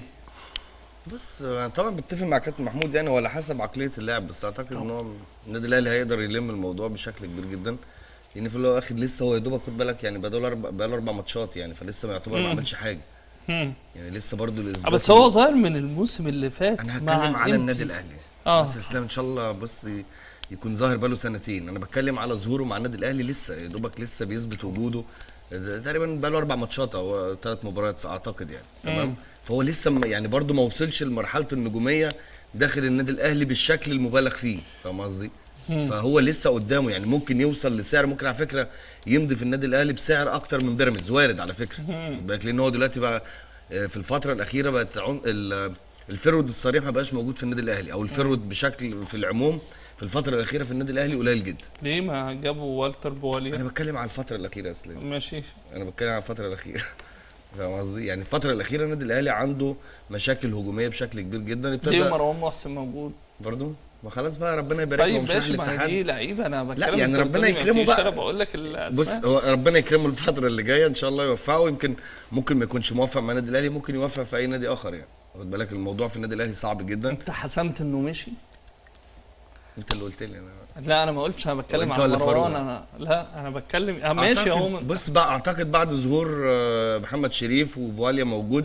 [SPEAKER 2] بص أنا طبعا بتفق مع كابتن محمود يعني وعلى حسب عقليه اللاعب بس اعتقد ان هو النادي الاهلي هيقدر يلم الموضوع بشكل كبير جدا لان في الاخر لسه هو يا دوبك خد بالك يعني بقى له اربع بقى له اربع ماتشات يعني فلسه ما يعتبر ما عملش حاجه
[SPEAKER 1] مم.
[SPEAKER 2] يعني لسه برضه
[SPEAKER 1] آه،
[SPEAKER 2] الاثبات
[SPEAKER 1] بس هو ظاهر من الموسم اللي فات
[SPEAKER 2] انا
[SPEAKER 1] مع
[SPEAKER 2] هتكلم على
[SPEAKER 1] إمتى؟
[SPEAKER 2] النادي الاهلي
[SPEAKER 1] آه.
[SPEAKER 2] بس اسلام ان شاء الله بص ي- يكون ظاهر بقاله سنتين انا بتكلم على ظهوره مع النادي الاهلي لسه يا دوبك لسه بيثبت وجوده ده تقريبا بقاله اربع ماتشات او ثلاث مباريات اعتقد يعني تمام فهو لسه م- يعني برده ما وصلش لمرحله النجوميه داخل النادي الاهلي بالشكل المبالغ فيه فاهم قصدي؟ فهو لسه قدامه يعني ممكن يوصل لسعر ممكن على فكره يمضي في النادي الاهلي بسعر اكتر من بيراميدز وارد على فكره خد بالك لان هو دلوقتي بقى آه، في الفتره الاخيره بقت عن- ال- الفرود الصريح ما بقاش موجود في النادي الاهلي او الفرود بشكل في العموم في الفتره الاخيره في النادي الاهلي قليل جدا
[SPEAKER 1] ليه ما جابوا والتر
[SPEAKER 2] انا
[SPEAKER 1] بواليا
[SPEAKER 2] بتكلم على الفتره الاخيره يا اسلام
[SPEAKER 1] ماشي
[SPEAKER 2] انا بتكلم على الفتره الاخيره فاهم قصدي يعني الفتره الاخيره النادي الاهلي عنده مشاكل هجوميه بشكل كبير جدا
[SPEAKER 1] ليه
[SPEAKER 2] ابتدى
[SPEAKER 1] مروان محسن موجود
[SPEAKER 2] برضه ما خلاص بقى ربنا يبارك له
[SPEAKER 1] طيب
[SPEAKER 2] مش رايح
[SPEAKER 1] ماشي ما هي
[SPEAKER 2] الاتحاد
[SPEAKER 1] دي لعيبه انا بتكلم
[SPEAKER 2] يعني
[SPEAKER 1] أنت
[SPEAKER 2] ربنا
[SPEAKER 1] بتقولي ما
[SPEAKER 2] يكرمه
[SPEAKER 1] فيش،
[SPEAKER 2] بقى.
[SPEAKER 1] انا بقول لك الاسماء
[SPEAKER 2] بص هو ربنا يكرمه الفترة اللي جاية إن شاء الله يوفقه يمكن ممكن ما يكونش موفق مع النادي الأهلي ممكن يوفق في أي نادي آخر يعني واخد بالك الموضوع في النادي الأهلي صعب جدا
[SPEAKER 1] انت حسمت انه مشي
[SPEAKER 2] أنت اللي قلت لي أنا
[SPEAKER 1] لا انا ما قلتش انا بتكلم
[SPEAKER 2] وأنت
[SPEAKER 1] عن
[SPEAKER 2] ولا
[SPEAKER 1] مروان
[SPEAKER 2] فاروق؟
[SPEAKER 1] انا لا انا بتكلم آه، ماشي
[SPEAKER 2] أعتقد-
[SPEAKER 1] اهو من-
[SPEAKER 2] بص بقى أعتقد بعد ظهور آه، محمد شريف وبواليا موجود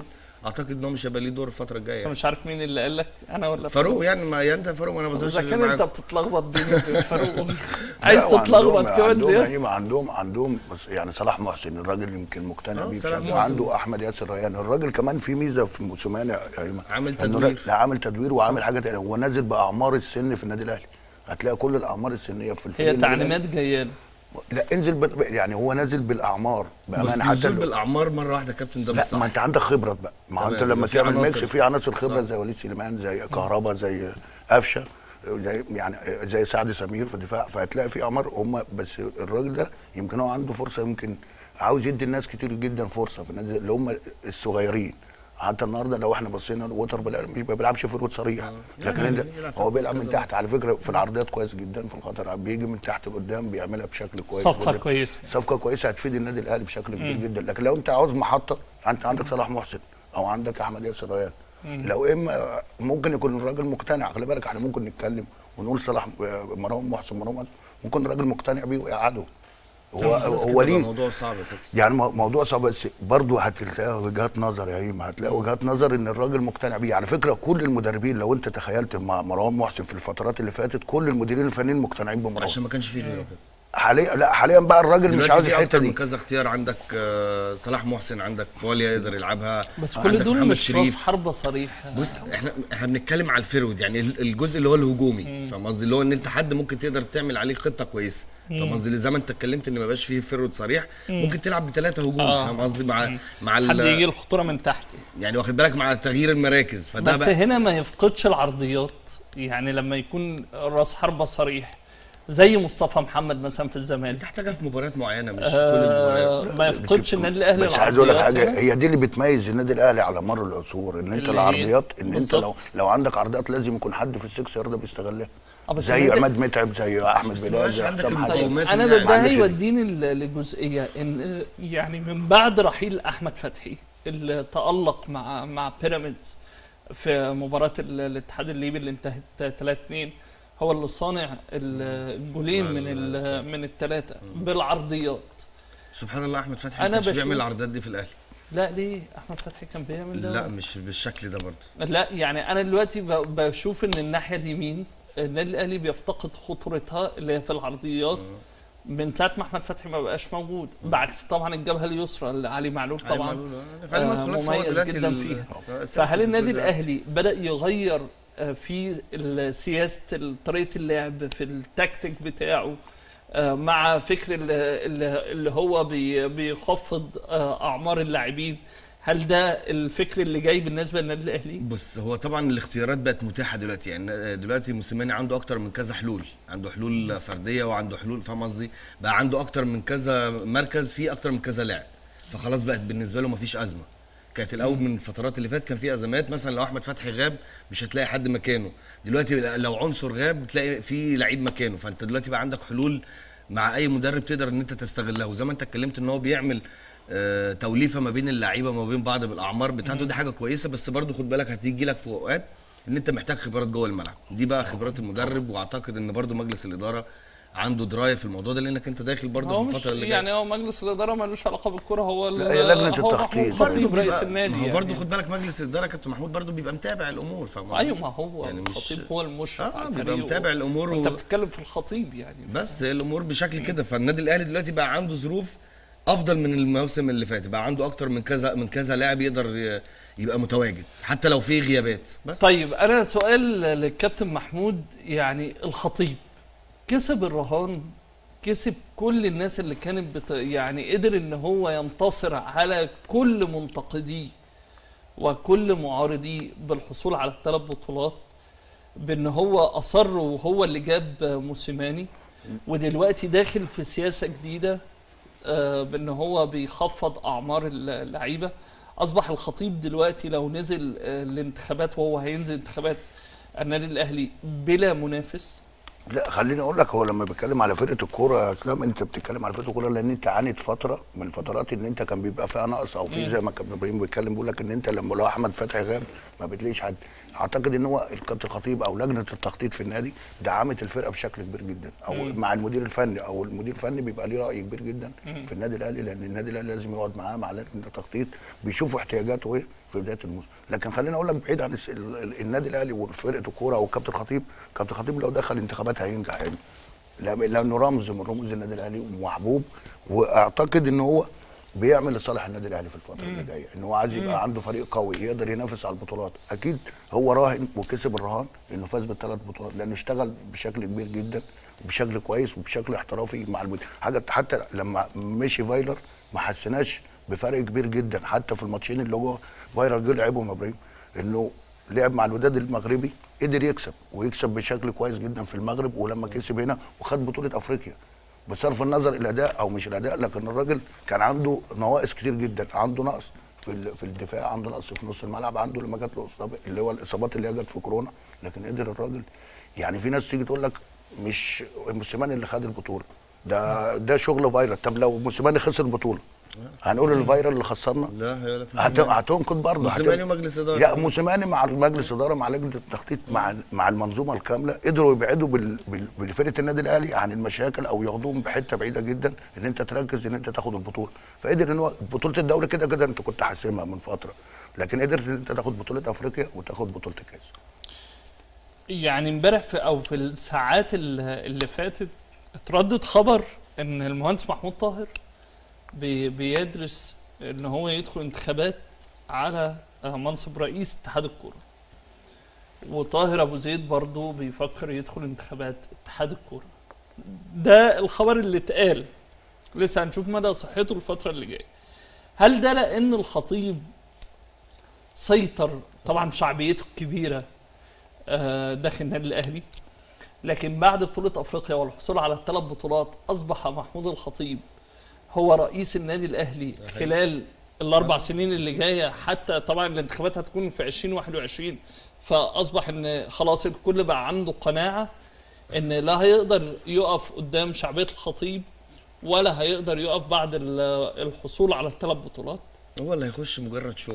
[SPEAKER 2] اعتقد ان هو مش هيبقى ليه دور الفتره الجايه
[SPEAKER 1] انت
[SPEAKER 2] يعني.
[SPEAKER 1] مش عارف مين اللي قال لك انا ولا
[SPEAKER 2] فاروق يعني ما يا انت يا فاروق انا ما بظهرش
[SPEAKER 1] اذا كان
[SPEAKER 2] غير
[SPEAKER 1] انت
[SPEAKER 2] معاك.
[SPEAKER 1] بتتلخبط بيني وبين فاروق عايز
[SPEAKER 5] لا، وعندهم-
[SPEAKER 1] تتلخبط كمان
[SPEAKER 5] عندهم
[SPEAKER 1] زياده
[SPEAKER 5] يعني عندهم عندهم بس يعني صلاح محسن الراجل يمكن مقتنع
[SPEAKER 2] آه،
[SPEAKER 5] بيه
[SPEAKER 2] صلاح
[SPEAKER 5] بشكل
[SPEAKER 2] محسن.
[SPEAKER 5] عنده احمد ياسر ريان الراجل كمان في ميزه في موسيماني يا ايمن
[SPEAKER 2] عامل
[SPEAKER 5] إنه
[SPEAKER 2] تدوير.
[SPEAKER 5] لا عامل تدوير وعامل حاجه تانية هو نازل باعمار السن في النادي الاهلي هتلاقي كل الاعمار السنيه في الفريق
[SPEAKER 1] هي
[SPEAKER 5] النادي الأهلي.
[SPEAKER 1] تعليمات جايه له
[SPEAKER 5] لا انزل بال... يعني هو نازل بالاعمار
[SPEAKER 2] بس
[SPEAKER 5] بامانه حتى
[SPEAKER 2] نزول
[SPEAKER 5] لو-
[SPEAKER 2] بالاعمار مره واحده يا كابتن ده مش
[SPEAKER 5] لا
[SPEAKER 2] صح
[SPEAKER 5] ما انت عندك خبره بقى ما هو
[SPEAKER 2] تمام،
[SPEAKER 5] انت لما
[SPEAKER 2] يبقى في
[SPEAKER 5] تعمل
[SPEAKER 2] عناصر.
[SPEAKER 5] ميكس في عناصر خبره
[SPEAKER 2] صح.
[SPEAKER 5] زي وليد سليمان زي كهربا زي قفشه زي يعني زي سعد سمير في الدفاع فهتلاقي في اعمار هم بس الراجل ده يمكن هو عنده فرصه يمكن عاوز يدي الناس كتير جدا فرصه في النادي اللي هم الصغيرين حتى النهارده لو احنا بصينا ووتر بلا- مش ما بيلعبش فروت صريح لكن
[SPEAKER 2] يعني
[SPEAKER 5] انت
[SPEAKER 2] يلعب
[SPEAKER 5] هو
[SPEAKER 2] في
[SPEAKER 5] بيلعب من
[SPEAKER 2] كذا
[SPEAKER 5] تحت على فكره في العرضيات كويس جدا في الخطر بيجي من تحت لقدام بيعملها بشكل كويس
[SPEAKER 1] صفقه
[SPEAKER 5] جداً.
[SPEAKER 1] كويسه
[SPEAKER 5] صفقه كويسه هتفيد النادي الاهلي بشكل كبير جدا لكن لو انت عاوز محطه انت عندك صلاح محسن او عندك احمد ياسر ريان لو اما ممكن يكون الراجل مقتنع خلي بالك احنا ممكن نتكلم ونقول صلاح مروان محسن مروان محسن ممكن الراجل مقتنع بيه ويقعده هو
[SPEAKER 2] خلاص
[SPEAKER 5] هو
[SPEAKER 2] كده بقى
[SPEAKER 5] ليه
[SPEAKER 2] موضوع صعب يا كابتن
[SPEAKER 5] يعني مو- موضوع صعب بس برضه هتلاقي وجهات نظر يا هيما هتلاقي وجهات نظر ان الراجل مقتنع بيه على فكره كل المدربين لو انت تخيلت مع مروان محسن في الفترات اللي فاتت كل المديرين الفنيين مقتنعين بمروان
[SPEAKER 2] عشان ما كانش فيه غيره كده
[SPEAKER 5] حاليا لا حاليا بقى الراجل مش
[SPEAKER 2] دلوقتي
[SPEAKER 5] عاوز
[SPEAKER 2] في
[SPEAKER 5] الحته
[SPEAKER 2] اكتر
[SPEAKER 5] دي
[SPEAKER 2] من كذا اختيار عندك آه، صلاح محسن عندك واليا يقدر يلعبها
[SPEAKER 1] بس
[SPEAKER 2] عندك
[SPEAKER 1] كل دول
[SPEAKER 2] محمد
[SPEAKER 1] مش راس
[SPEAKER 2] شريف.
[SPEAKER 1] حربه صريح
[SPEAKER 2] بص احنا احنا بنتكلم على الفيرود يعني ال- الجزء اللي هو الهجومي فاهم قصدي اللي هو ان انت حد ممكن تقدر تعمل عليه خطه كويسه فاهم قصدي زي ما انت اتكلمت ان ما بقاش فيه فيرود صريح ممكن تلعب بثلاثه هجوم
[SPEAKER 1] آه.
[SPEAKER 2] فاهم قصدي مع مع
[SPEAKER 1] حد
[SPEAKER 2] ال-
[SPEAKER 1] يجي الخطوره من تحت
[SPEAKER 2] يعني واخد بالك مع تغيير المراكز فده
[SPEAKER 1] بس
[SPEAKER 2] بقى
[SPEAKER 1] هنا ما يفقدش العرضيات يعني لما يكون راس حربه صريح زي مصطفى محمد مثلا في الزمالك
[SPEAKER 2] تحتاجها في مباريات معينه مش كل
[SPEAKER 1] آه
[SPEAKER 2] المباريات
[SPEAKER 1] ما يفقدش النادي الاهلي
[SPEAKER 5] بس عايز اقول لك
[SPEAKER 1] العرضيات
[SPEAKER 5] حاجه
[SPEAKER 1] هنا.
[SPEAKER 5] هي دي اللي بتميز النادي الاهلي على مر العصور ان انت
[SPEAKER 1] اللي هي-
[SPEAKER 5] العرضيات ان انت لو
[SPEAKER 1] بالظبط.
[SPEAKER 5] لو عندك عرضيات لازم يكون حد في السكس يارده بيستغلها
[SPEAKER 1] آه، بس
[SPEAKER 5] زي
[SPEAKER 1] النادي-
[SPEAKER 5] عماد متعب زي احمد
[SPEAKER 2] بس
[SPEAKER 5] بلال
[SPEAKER 2] مبقاش
[SPEAKER 5] زي
[SPEAKER 2] عندك
[SPEAKER 5] حسام حسن
[SPEAKER 2] المقاومات
[SPEAKER 1] انا
[SPEAKER 2] اللي
[SPEAKER 1] ده
[SPEAKER 5] ما عندكش دي.
[SPEAKER 1] هيوديني ل- لجزئيه ان يعني من بعد رحيل احمد فتحي اللي تالق مع مع بيراميدز في مباراه ال- الاتحاد الليبي اللي انتهت 3 2 هو اللي صانع ال- الجولين من ال- من الثلاثه بالعرضيات
[SPEAKER 2] سبحان الله احمد فتحي
[SPEAKER 1] أنا
[SPEAKER 2] ما كانش
[SPEAKER 1] بشوف-
[SPEAKER 2] بيعمل العرضات دي في الاهلي
[SPEAKER 1] لا ليه احمد فتحي كان بيعمل ده
[SPEAKER 2] لا مش بالشكل ده برضه
[SPEAKER 1] لا يعني انا دلوقتي ب- بشوف ان الناحيه اليمين النادي الاهلي بيفتقد خطورتها اللي هي في العرضيات من ساعه ما احمد فتحي ما بقاش موجود بعكس طبعا الجبهه اليسرى اللي علي معلول طبعا
[SPEAKER 2] طبعا
[SPEAKER 1] آه، مميز جدا فيها. فهل النادي الاهلي بدا يغير آه، في ال- سياسه طريقه اللعب في التكتيك بتاعه آه، مع فكر ال- ال- اللي هو بي- بيخفض آه، اعمار اللاعبين هل ده الفكر اللي جاي بالنسبه للنادي الاهلي؟
[SPEAKER 2] بص هو طبعا الاختيارات بقت متاحه دلوقتي يعني دلوقتي موسيماني عنده اكتر من كذا حلول عنده حلول فرديه وعنده حلول فاهم قصدي بقى عنده اكتر من كذا مركز فيه اكتر من كذا لاعب فخلاص بقت بالنسبه له مفيش ازمه كانت الاول من الفترات اللي فاتت كان في ازمات مثلا لو احمد فتحي غاب مش هتلاقي حد مكانه دلوقتي لو عنصر غاب بتلاقي في لعيب مكانه فانت دلوقتي بقى عندك حلول مع اي مدرب تقدر ان انت تستغلها وزي ما انت اتكلمت ان هو بيعمل آه، توليفه ما بين اللعيبه ما بين بعض بالاعمار بتاعته دي حاجه كويسه بس برضو خد بالك هتيجي لك في اوقات ان انت محتاج خبرات جوه الملعب دي بقى خبرات المدرب واعتقد ان برضو مجلس الاداره عنده درايه في الموضوع ده لانك انت داخل برضو
[SPEAKER 1] هو
[SPEAKER 2] في
[SPEAKER 1] مش
[SPEAKER 2] الفتره اللي جايه
[SPEAKER 1] يعني هو مجلس الاداره ملوش علاقه بالكره هو ال-
[SPEAKER 5] لا، هي لجنة
[SPEAKER 1] هو
[SPEAKER 5] التخطيط.
[SPEAKER 1] محمود خطيب
[SPEAKER 2] برضو
[SPEAKER 1] رئيس
[SPEAKER 2] بيبقى-
[SPEAKER 1] النادي
[SPEAKER 2] ما هو
[SPEAKER 1] يعني.
[SPEAKER 2] برضو خد بالك مجلس الاداره كابتن محمود برضو بيبقى متابع الامور فاهم قصدي؟
[SPEAKER 1] ايوه ما هو
[SPEAKER 2] يعني
[SPEAKER 1] يعني
[SPEAKER 2] مش-
[SPEAKER 1] الخطيب هو المشرف
[SPEAKER 2] آه،
[SPEAKER 1] على
[SPEAKER 2] بيبقى
[SPEAKER 1] الفريق
[SPEAKER 2] متابع الأمور
[SPEAKER 1] انت
[SPEAKER 2] و-
[SPEAKER 1] بتتكلم في الخطيب يعني
[SPEAKER 2] بس هي الامور بشكل كده فالنادي الاهلي دلوقتي بقى عنده ظروف افضل من الموسم اللي فات بقى عنده اكتر من كذا من كذا لاعب يقدر ي- يبقى متواجد حتى لو في غيابات بس
[SPEAKER 1] طيب انا سؤال للكابتن محمود يعني الخطيب كسب الرهان كسب كل الناس اللي كانت بت... يعني قدر ان هو ينتصر على كل منتقديه وكل معارضيه بالحصول على الثلاث بطولات بان هو اصر وهو اللي جاب موسيماني ودلوقتي داخل في سياسه جديده آه، بان هو بيخفض اعمار اللعيبه اصبح الخطيب دلوقتي لو نزل آه، الانتخابات وهو هينزل انتخابات النادي الاهلي بلا منافس
[SPEAKER 5] لا خليني اقول لك هو لما بيتكلم على فرقه الكوره يا اسلام انت بتتكلم على فرقه الكوره لان انت عانيت فتره من الفترات ان انت كان بيبقى فيها نقص او في زي ما كان ابراهيم بيتكلم بيقول لك ان انت لما لو احمد فتحي غاب ما بتلاقيش حد اعتقد ان هو الكابتن الخطيب او لجنه التخطيط في النادي دعمت الفرقه بشكل كبير جدا او مع المدير الفني او المدير الفني بيبقى ليه راي كبير جدا في النادي الاهلي لان النادي الاهلي لازم يقعد معاه مع لجنه التخطيط بيشوفوا احتياجاته ايه في بدايه الموسم لكن خليني اقول لك بعيد عن الس- ال- ال- النادي الاهلي وفرقه الكوره والكابتن خطيب كابتن خطيب لو دخل انتخابات هينجح يعني لا- لانه رمز من رموز النادي الاهلي ومحبوب واعتقد ان هو بيعمل لصالح النادي الاهلي في الفتره اللي جايه ان هو عايز يبقى عنده فريق قوي يقدر ينافس على البطولات اكيد هو راهن وكسب الرهان انه فاز بالثلاث بطولات لانه اشتغل بشكل كبير جدا بشكل كويس وبشكل احترافي مع البطولة. حاجه حتى لما مشي فايلر ما حسيناش بفرق كبير جدا حتى في الماتشين اللي جوه فايلر جه لعبهم يا ابراهيم انه لعب مع الوداد المغربي قدر يكسب ويكسب بشكل كويس جدا في المغرب ولما كسب هنا وخد بطوله افريقيا بصرف النظر الاداء او مش الاداء لكن الراجل كان عنده نواقص كتير جدا عنده نقص في ال- في الدفاع عنده نقص في نص الملعب عنده لما جات له اصابه اللي هو الاصابات اللي هي جت في كورونا لكن قدر الراجل يعني في ناس تيجي تقول لك مش موسيماني اللي خد البطوله ده ده شغل فايرال طب لو موسيماني خسر البطوله هنقول الفايرال اللي خسرنا
[SPEAKER 6] لا هيقول لك
[SPEAKER 5] هت- هتنقد برضه
[SPEAKER 6] موسيماني
[SPEAKER 5] هت-
[SPEAKER 6] ومجلس إدارة.
[SPEAKER 5] لا موسيماني مع مجلس اداره مع لجنه التخطيط مع مع المنظومه الكامله قدروا يبعدوا بال- بال- بفرقه النادي الاهلي عن المشاكل او ياخدوهم بحته بعيده جدا ان انت تركز ان انت تاخد البطوله فقدر ان هو بطوله الدوري كده كده انت كنت حاسمها من فتره لكن قدرت ان انت تاخد بطوله افريقيا وتاخد بطوله الكاس
[SPEAKER 1] يعني امبارح في او في الساعات ال- اللي فاتت اتردد خبر ان المهندس محمود طاهر بي بيدرس ان هو يدخل انتخابات على آه، منصب رئيس اتحاد الكوره وطاهر ابو زيد برضه بيفكر يدخل انتخابات اتحاد الكوره ده الخبر اللي اتقال لسه هنشوف مدى صحته الفتره اللي جايه هل ده لان الخطيب سيطر طبعا شعبيته الكبيره آه، داخل النادي الاهلي لكن بعد بطوله افريقيا والحصول على الثلاث بطولات اصبح محمود الخطيب هو رئيس النادي الاهلي خلال الاربع سنين اللي جايه حتى طبعا الانتخابات هتكون في 2021 فاصبح ان خلاص الكل بقى عنده قناعه ان لا هيقدر يقف قدام شعبيه الخطيب ولا هيقدر يقف بعد ال- الحصول على الثلاث بطولات
[SPEAKER 6] هو اللي هيخش مجرد شو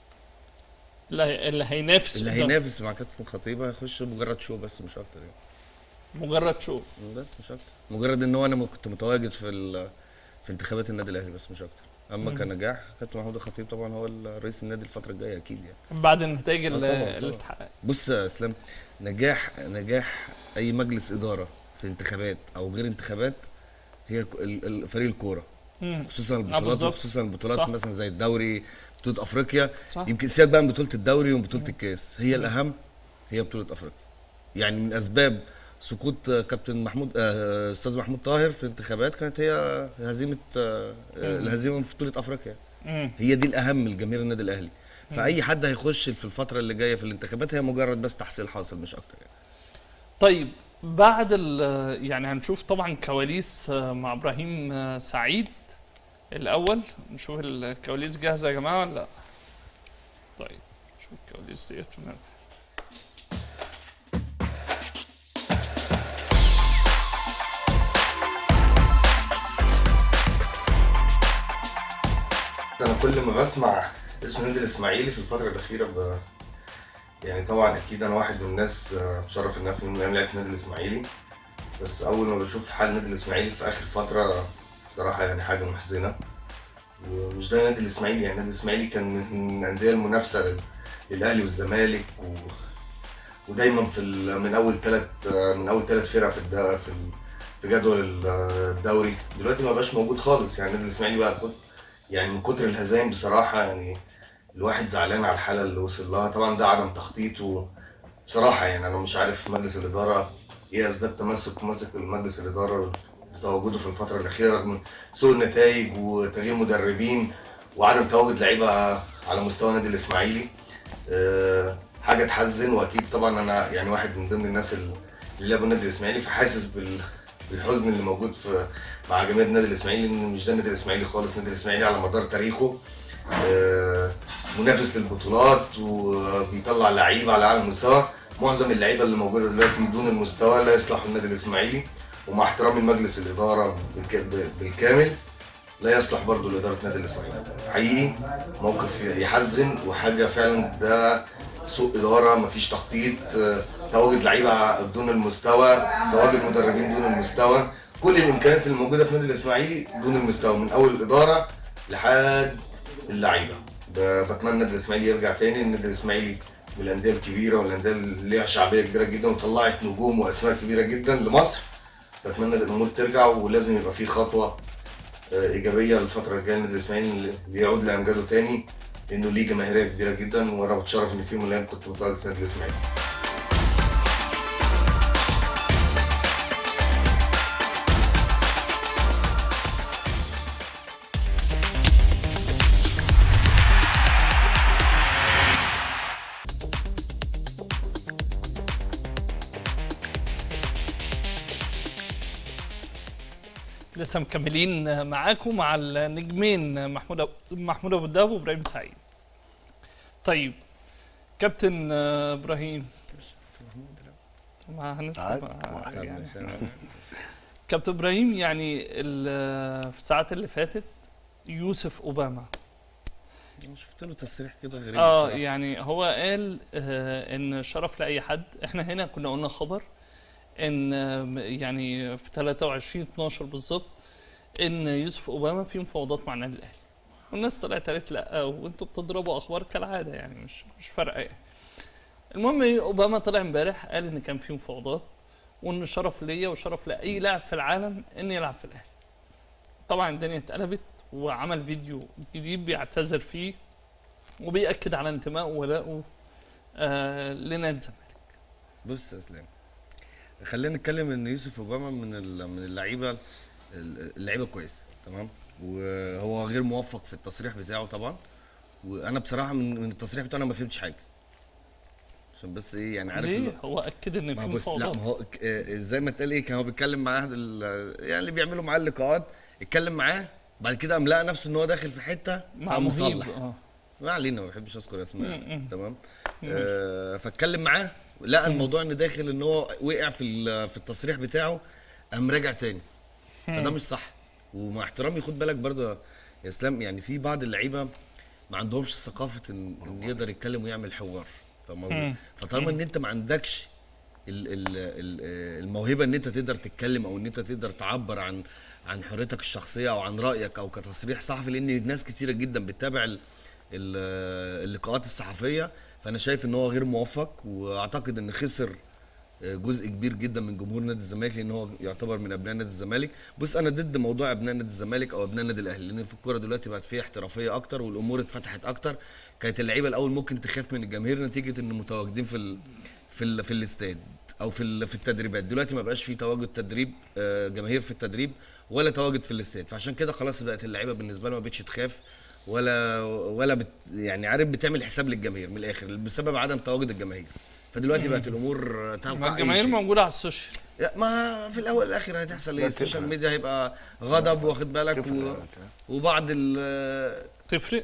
[SPEAKER 1] اللي هي- اللي هينافس
[SPEAKER 6] اللي
[SPEAKER 1] قدام.
[SPEAKER 6] هينافس مع كابتن خطيب هيخش مجرد شو بس مش اكتر يعني
[SPEAKER 1] مجرد شو
[SPEAKER 6] بس مش اكتر مجرد ان هو انا كنت متواجد في ال- في انتخابات النادي الاهلي بس مش اكتر اما كنجاح كابتن محمود الخطيب طبعا هو رئيس النادي الفتره الجايه اكيد يعني
[SPEAKER 1] بعد النتائج
[SPEAKER 6] آه
[SPEAKER 1] اللي
[SPEAKER 6] طبعاً،
[SPEAKER 1] اللي
[SPEAKER 6] طبعاً.
[SPEAKER 1] اتحققت
[SPEAKER 6] بص يا اسلام نجاح نجاح اي مجلس اداره في انتخابات او غير انتخابات هي الك- ال- ال- فريق الكوره
[SPEAKER 1] مم.
[SPEAKER 6] خصوصا البطولات
[SPEAKER 1] بالظبط.
[SPEAKER 6] وخصوصا البطولات
[SPEAKER 1] صح.
[SPEAKER 6] مثلا زي الدوري بطوله افريقيا
[SPEAKER 1] صح.
[SPEAKER 6] يمكن سيبك بقى من بطوله الدوري وبطوله الكاس هي الاهم هي بطوله افريقيا يعني من اسباب سقوط آه، كابتن محمود آه، استاذ محمود طاهر في الانتخابات كانت هي هزيمه آه، آه، الهزيمه في بطوله افريقيا
[SPEAKER 1] مم.
[SPEAKER 6] هي دي الاهم لجماهير النادي الاهلي فاي حد هيخش في الفتره اللي جايه في الانتخابات هي مجرد بس تحصيل حاصل مش اكتر يعني.
[SPEAKER 1] طيب بعد ال يعني هنشوف طبعا كواليس آه، مع ابراهيم آه، سعيد الاول نشوف الكواليس جاهزه يا جماعه ولا لا طيب نشوف الكواليس ديت ونرجع.
[SPEAKER 2] انا كل ما بسمع اسم النادي الاسماعيلي في الفتره الاخيره ب... يعني طبعا اكيد انا واحد من الناس آه، شرف ان انا في يوم من الايام لعبت النادي الاسماعيلي بس اول ما بشوف حال النادي الاسماعيلي في اخر فتره بصراحه يعني حاجه محزنه ومش ده النادي الاسماعيلي يعني النادي الاسماعيلي كان من الانديه المنافسه لل- للاهلي والزمالك و... ودايما في ال... من اول ثلاث من اول ثلاث فرق في الد... في ال... في جدول ال- الدوري دلوقتي ما بقاش موجود خالص يعني النادي الاسماعيلي بقى كنت يعني من كتر الهزايم بصراحة يعني الواحد زعلان على الحالة اللي وصل لها طبعا ده عدم تخطيط وبصراحة يعني أنا مش عارف مجلس الإدارة إيه أسباب تمسك ماسك مجلس الإدارة بتواجده في الفترة الأخيرة رغم سوء النتائج وتغيير مدربين وعدم تواجد لعيبة على مستوى النادي الإسماعيلي أه حاجة تحزن وأكيد طبعا أنا يعني واحد من ضمن الناس اللي لعبوا النادي الإسماعيلي فحاسس بال بالحزن اللي موجود في مع جماهير النادي الاسماعيلي ان مش ده النادي الاسماعيلي خالص النادي الاسماعيلي على مدار تاريخه آه، منافس للبطولات وبيطلع لعيبه على اعلى مستوى معظم اللعيبه اللي موجوده دلوقتي دون المستوى لا يصلحوا النادي الاسماعيلي ومع احترامي لمجلس الاداره بالك- بالكامل لا يصلح برضه لاداره النادي الاسماعيلي حقيقي موقف يحزن وحاجه فعلا ده سوء اداره مفيش تخطيط آه، تواجد لعيبه دون المستوى تواجد مدربين دون المستوى كل الامكانيات اللي موجوده في النادي الاسماعيلي دون المستوى من اول الاداره لحد اللعيبه
[SPEAKER 6] ب- بتمنى النادي الاسماعيلي يرجع تاني النادي الاسماعيلي من الانديه الكبيره والانديه اللي ليها شعبيه كبيره جدا وطلعت نجوم واسماء كبيره جدا لمصر بتمنى الامور ترجع ولازم يبقى في خطوه آه، ايجابيه الفتره الجايه النادي الاسماعيلي اللي بيعود لامجاده تاني لانه ليه جماهيريه كبيره جدا وانا بتشرف ان في يوم من الايام كنت متواجد في النادي الاسماعيلي
[SPEAKER 1] لسه مكملين معاكم مع النجمين محمود أب- محمود ابو الدهب وابراهيم سعيد طيب كابتن آه، ابراهيم ما هندخل
[SPEAKER 5] عادي.
[SPEAKER 1] مع- يعني. كابتن ابراهيم يعني ال- في الساعات اللي فاتت يوسف اوباما
[SPEAKER 6] شفت له تصريح كده غريب
[SPEAKER 1] اه
[SPEAKER 6] الصراحة.
[SPEAKER 1] يعني هو قال آه ان شرف لاي حد احنا هنا كنا قلنا خبر ان آه، يعني في 23 12 بالظبط ان يوسف اوباما في مفاوضات مع النادي الاهلي والناس طلعت قالت لا وانتوا بتضربوا اخبار كالعاده يعني مش مش فارقه يعني المهم إيه، اوباما طلع امبارح قال ان كان في مفاوضات وان شرف ليا وشرف لاي لاعب في العالم ان يلعب في الاهلي طبعا الدنيا اتقلبت وعمل فيديو جديد بيعتذر فيه وبيأكد على انتمائه وولائه آه لنادي الزمالك
[SPEAKER 6] بص يا اسلام خلينا نتكلم ان يوسف اوباما من ال- من اللعيبه اللعيبه كويسه تمام وهو غير موفق في التصريح بتاعه طبعا وانا بصراحه من من التصريح بتاعه انا ما فهمتش حاجه عشان بس ايه يعني عارف
[SPEAKER 1] ليه
[SPEAKER 6] اللي-
[SPEAKER 1] هو اكد ان
[SPEAKER 6] ما
[SPEAKER 1] في
[SPEAKER 6] هو بص لا
[SPEAKER 1] مفاوضات
[SPEAKER 6] ما هو ك- آه، زي ما اتقال ايه كان هو بيتكلم مع احد ال- يعني اللي بيعملوا معاه اللقاءات اتكلم معاه بعد كده قام لقى نفسه ان هو داخل في حته
[SPEAKER 1] مع
[SPEAKER 6] فقام
[SPEAKER 1] مهيب
[SPEAKER 6] مصلح
[SPEAKER 1] اه
[SPEAKER 6] ما علينا ما بحبش اذكر اسماء
[SPEAKER 1] م- م.
[SPEAKER 6] تمام آه فاتكلم معاه لقى
[SPEAKER 1] م.
[SPEAKER 6] الموضوع ان داخل ان هو وقع في ال- في التصريح بتاعه قام راجع تاني فده مش صح ومع احترامي خد بالك برضه يا اسلام يعني في بعض اللعيبه ما عندهمش ثقافه ان, إن يقدر يتكلم ويعمل حوار فاهم قصدي؟
[SPEAKER 1] مم.
[SPEAKER 6] فطالما ان انت ما عندكش ال- ال- ال- الموهبه ان انت تقدر تتكلم او ان انت تقدر تعبر عن عن حريتك الشخصيه او عن رايك او كتصريح صحفي لان ناس كتيره جدا بتتابع ال- ال- اللقاءات الصحفيه فانا شايف ان هو غير موفق واعتقد ان خسر جزء كبير جدا من جمهور نادي الزمالك لان هو يعتبر من ابناء نادي الزمالك بص انا ضد موضوع ابناء نادي الزمالك او ابناء النادي الاهلي لان في الكوره دلوقتي بقت فيها احترافيه اكتر والامور اتفتحت اكتر كانت اللعيبه الاول ممكن تخاف من الجماهير نتيجه ان متواجدين في ال... في ال... في الاستاد او في ال... في التدريبات دلوقتي ما بقاش في تواجد تدريب آه، جماهير في التدريب ولا تواجد في الاستاد فعشان كده خلاص بقت اللعيبه بالنسبه لها ما بقتش تخاف ولا ولا بت يعني عارف بتعمل حساب للجماهير من الاخر بسبب عدم تواجد الجماهير فدلوقتي بقت الامور توقع
[SPEAKER 1] ما
[SPEAKER 6] أي
[SPEAKER 1] الجماهير
[SPEAKER 6] شيء.
[SPEAKER 1] موجوده على السوشيال
[SPEAKER 6] لا ما في الاول والاخر هتحصل ايه
[SPEAKER 5] لا
[SPEAKER 6] السوشيال
[SPEAKER 5] تفرق.
[SPEAKER 6] ميديا هيبقى غضب واخد بالك و...
[SPEAKER 5] تفرق.
[SPEAKER 6] وبعض ال
[SPEAKER 1] تفرق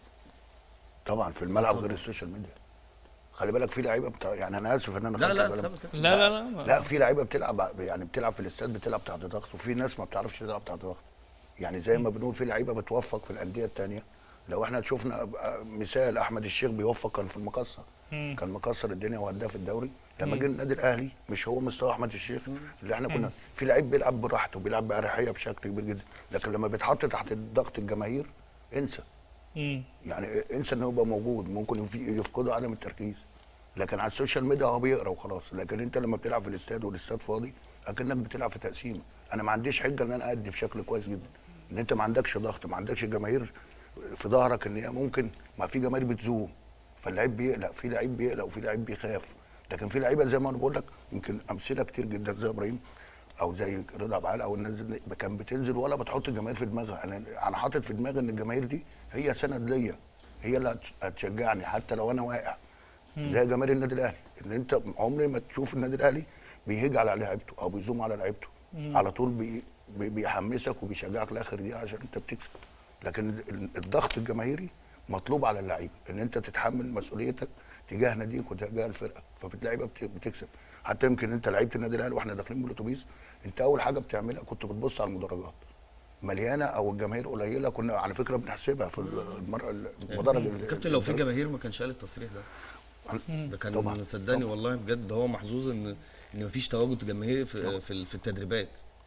[SPEAKER 5] طبعا في الملعب غير السوشيال ميديا خلي بالك في لعيبه بتاع يعني انا اسف ان انا
[SPEAKER 6] لا
[SPEAKER 5] خدت
[SPEAKER 6] لا
[SPEAKER 5] بالك.
[SPEAKER 6] خلاص كده.
[SPEAKER 1] لا لا لا ما-
[SPEAKER 5] لا في لعيبه بتلعب يعني بتلعب في الاستاد بتلعب تحت ضغط وفي ناس ما بتعرفش تلعب تحت ضغط يعني زي ما بنقول في لعيبه بتوفق في الانديه الثانيه لو احنا شفنا أب- مثال احمد الشيخ بيوفق كان في المقصه
[SPEAKER 1] مم.
[SPEAKER 5] كان مكسر الدنيا وهداف الدوري لما جه النادي الاهلي مش هو مستوى احمد الشيخ اللي احنا كنا في لعيب بيلعب براحته بيلعب باريحيه بشكل كبير جدا لكن لما بيتحط تحت ضغط الجماهير انسى
[SPEAKER 1] مم.
[SPEAKER 5] يعني انسى انه يبقى موجود ممكن يف- يفقده عدم التركيز لكن على السوشيال ميديا هو بيقرا وخلاص لكن انت لما بتلعب في الاستاد والاستاد فاضي اكنك بتلعب في تقسيم انا ما عنديش حجه ان انا ادي بشكل كويس جدا ان انت ما عندكش ضغط ما عندكش جماهير في ظهرك ان هي ممكن ما في جماهير بتزوم فاللعيب بيقلق في لعيب بيقلق وفي لعيب بيخاف لكن في لعيبه زي ما انا بقول لك يمكن امثله كتير جدا زي ابراهيم او زي رضا عبعال او الناس دي كان بتنزل ولا بتحط الجماهير في دماغها انا انا حاطط في دماغي ان الجماهير دي هي سند ليا هي اللي هت- هتشجعني حتى لو انا واقع زي جماهير النادي الاهلي ان انت عمري ما تشوف النادي الاهلي بيهج على لعيبته او بيزوم على لعيبته على طول بي بي- بيحمسك وبيشجعك لاخر دقيقه عشان انت بتكسب لكن ال- الضغط الجماهيري مطلوب على اللعيبه ان انت تتحمل مسؤوليتك تجاه ناديك وتجاه الفرقه فبتلاقي بقى بت- بتكسب حتى يمكن انت لعيبه النادي الاهلي واحنا داخلين بالاتوبيس انت اول حاجه بتعملها كنت بتبص على المدرجات مليانه او الجماهير قليله كنا على فكره بنحسبها في المر... المدرج ال-
[SPEAKER 6] كابتن لو في جماهير ما كانش قال التصريح ده ده كان
[SPEAKER 5] طبعاً.
[SPEAKER 6] صدقني والله بجد هو محظوظ ان ان مفيش تواجد جماهيري في في, ال- في التدريبات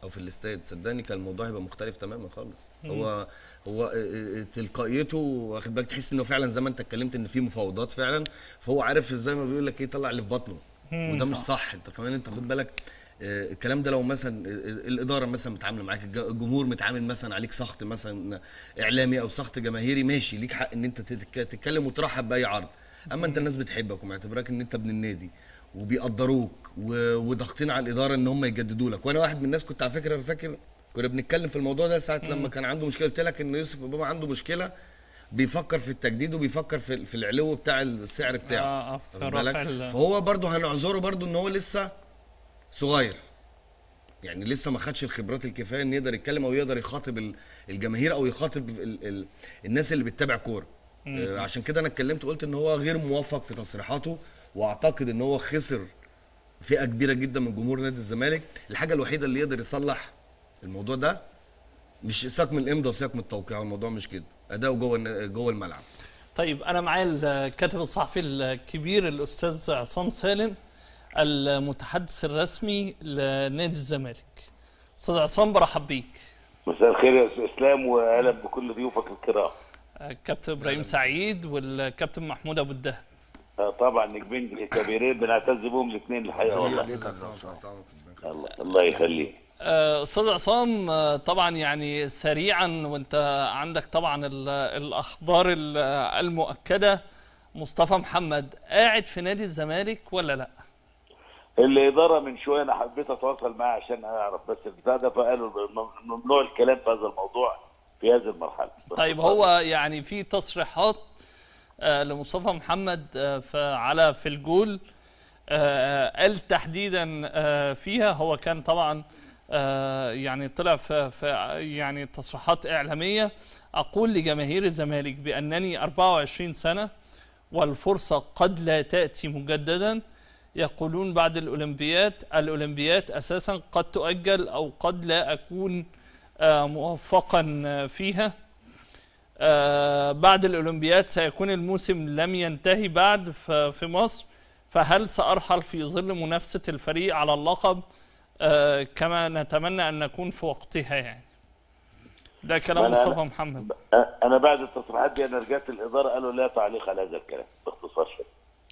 [SPEAKER 6] او في الاستاد صدقني كان الموضوع هيبقى مختلف تماما خالص هو هو آه، آه، تلقائيته واخد بالك تحس انه فعلا زي ما انت اتكلمت ان في مفاوضات فعلا فهو عارف زي ما بيقول لك ايه يطلع اللي في بطنه وده مش صح انت كمان انت خد بالك آه، الكلام ده لو مثلا آه، الاداره مثلا متعامله معاك الج- الجمهور متعامل مثلا عليك سخط مثلا اعلامي او سخط جماهيري ماشي ليك حق ان انت تتك- تتكلم وترحب باي عرض اما انت الناس بتحبك ومعتبراك ان انت ابن النادي وبيقدروك و- وضاغطين على الاداره ان هم يجددوا لك وانا واحد من الناس كنت على فكره فاكر كنا بنتكلم في الموضوع ده ساعه لما كان عنده مشكله قلت لك ان يوسف اوباما عنده مشكله بيفكر في التجديد وبيفكر في في العلو بتاع السعر بتاعه
[SPEAKER 1] آه، آه، في
[SPEAKER 6] واخد بالك؟
[SPEAKER 1] رفع ال-
[SPEAKER 6] فهو برضه هنعذره برضه ان هو لسه صغير يعني لسه ما خدش الخبرات الكفايه ان يقدر يتكلم او يقدر يخاطب ال- الجماهير او يخاطب ال ال الناس اللي بتتابع كوره آه، عشان كده انا اتكلمت قلت ان هو غير موفق في تصريحاته واعتقد ان هو خسر فئه كبيره جدا من جمهور نادي الزمالك الحاجه الوحيده اللي يقدر يصلح الموضوع ده مش سيبك من الامضاء وسيبك من التوقيع الموضوع مش كده اداؤه جوه الن- جوه الملعب
[SPEAKER 1] طيب انا معايا الكاتب الصحفي الكبير الاستاذ عصام سالم المتحدث الرسمي لنادي الزمالك استاذ عصام برحب بيك
[SPEAKER 7] مساء الخير يا استاذ اسلام واهلا بكل ضيوفك الكرام
[SPEAKER 1] الكابتن ابراهيم سعيد والكابتن محمود ابو الدهب
[SPEAKER 7] آه، طبعا نجمين كبيرين بنعتز بهم الاثنين الحقيقه والله الله, الله يخليك
[SPEAKER 1] آه، استاذ عصام آه، طبعا يعني سريعا وانت عندك طبعا ال- الاخبار ال- المؤكده مصطفى محمد قاعد في نادي الزمالك ولا لا
[SPEAKER 7] الاداره من شويه انا حبيت اتواصل معاه عشان اعرف بس البتاع ده فقالوا ممنوع الكلام في هذا الموضوع في هذه المرحله
[SPEAKER 1] طيب هو يعني في تصريحات آه، لمصطفى محمد آه، ف- على في الجول آه، قال تحديدا آه، فيها هو كان طبعا آه، يعني طلع في في يعني تصريحات اعلاميه اقول لجماهير الزمالك بانني 24 سنه والفرصه قد لا تاتي مجددا يقولون بعد الاولمبياد الاولمبياد اساسا قد تؤجل او قد لا اكون آه، موفقا آه، فيها آه، بعد الأولمبياد سيكون الموسم لم ينتهي بعد ف- في مصر فهل سأرحل في ظل منافسة الفريق على اللقب آه، كما نتمنى أن نكون في وقتها يعني ده كلام
[SPEAKER 7] ما أنا-
[SPEAKER 1] مصطفى محمد
[SPEAKER 7] آه، انا بعد التصريحات دي انا رجعت الاداره قالوا لا تعليق على هذا الكلام باختصار شديد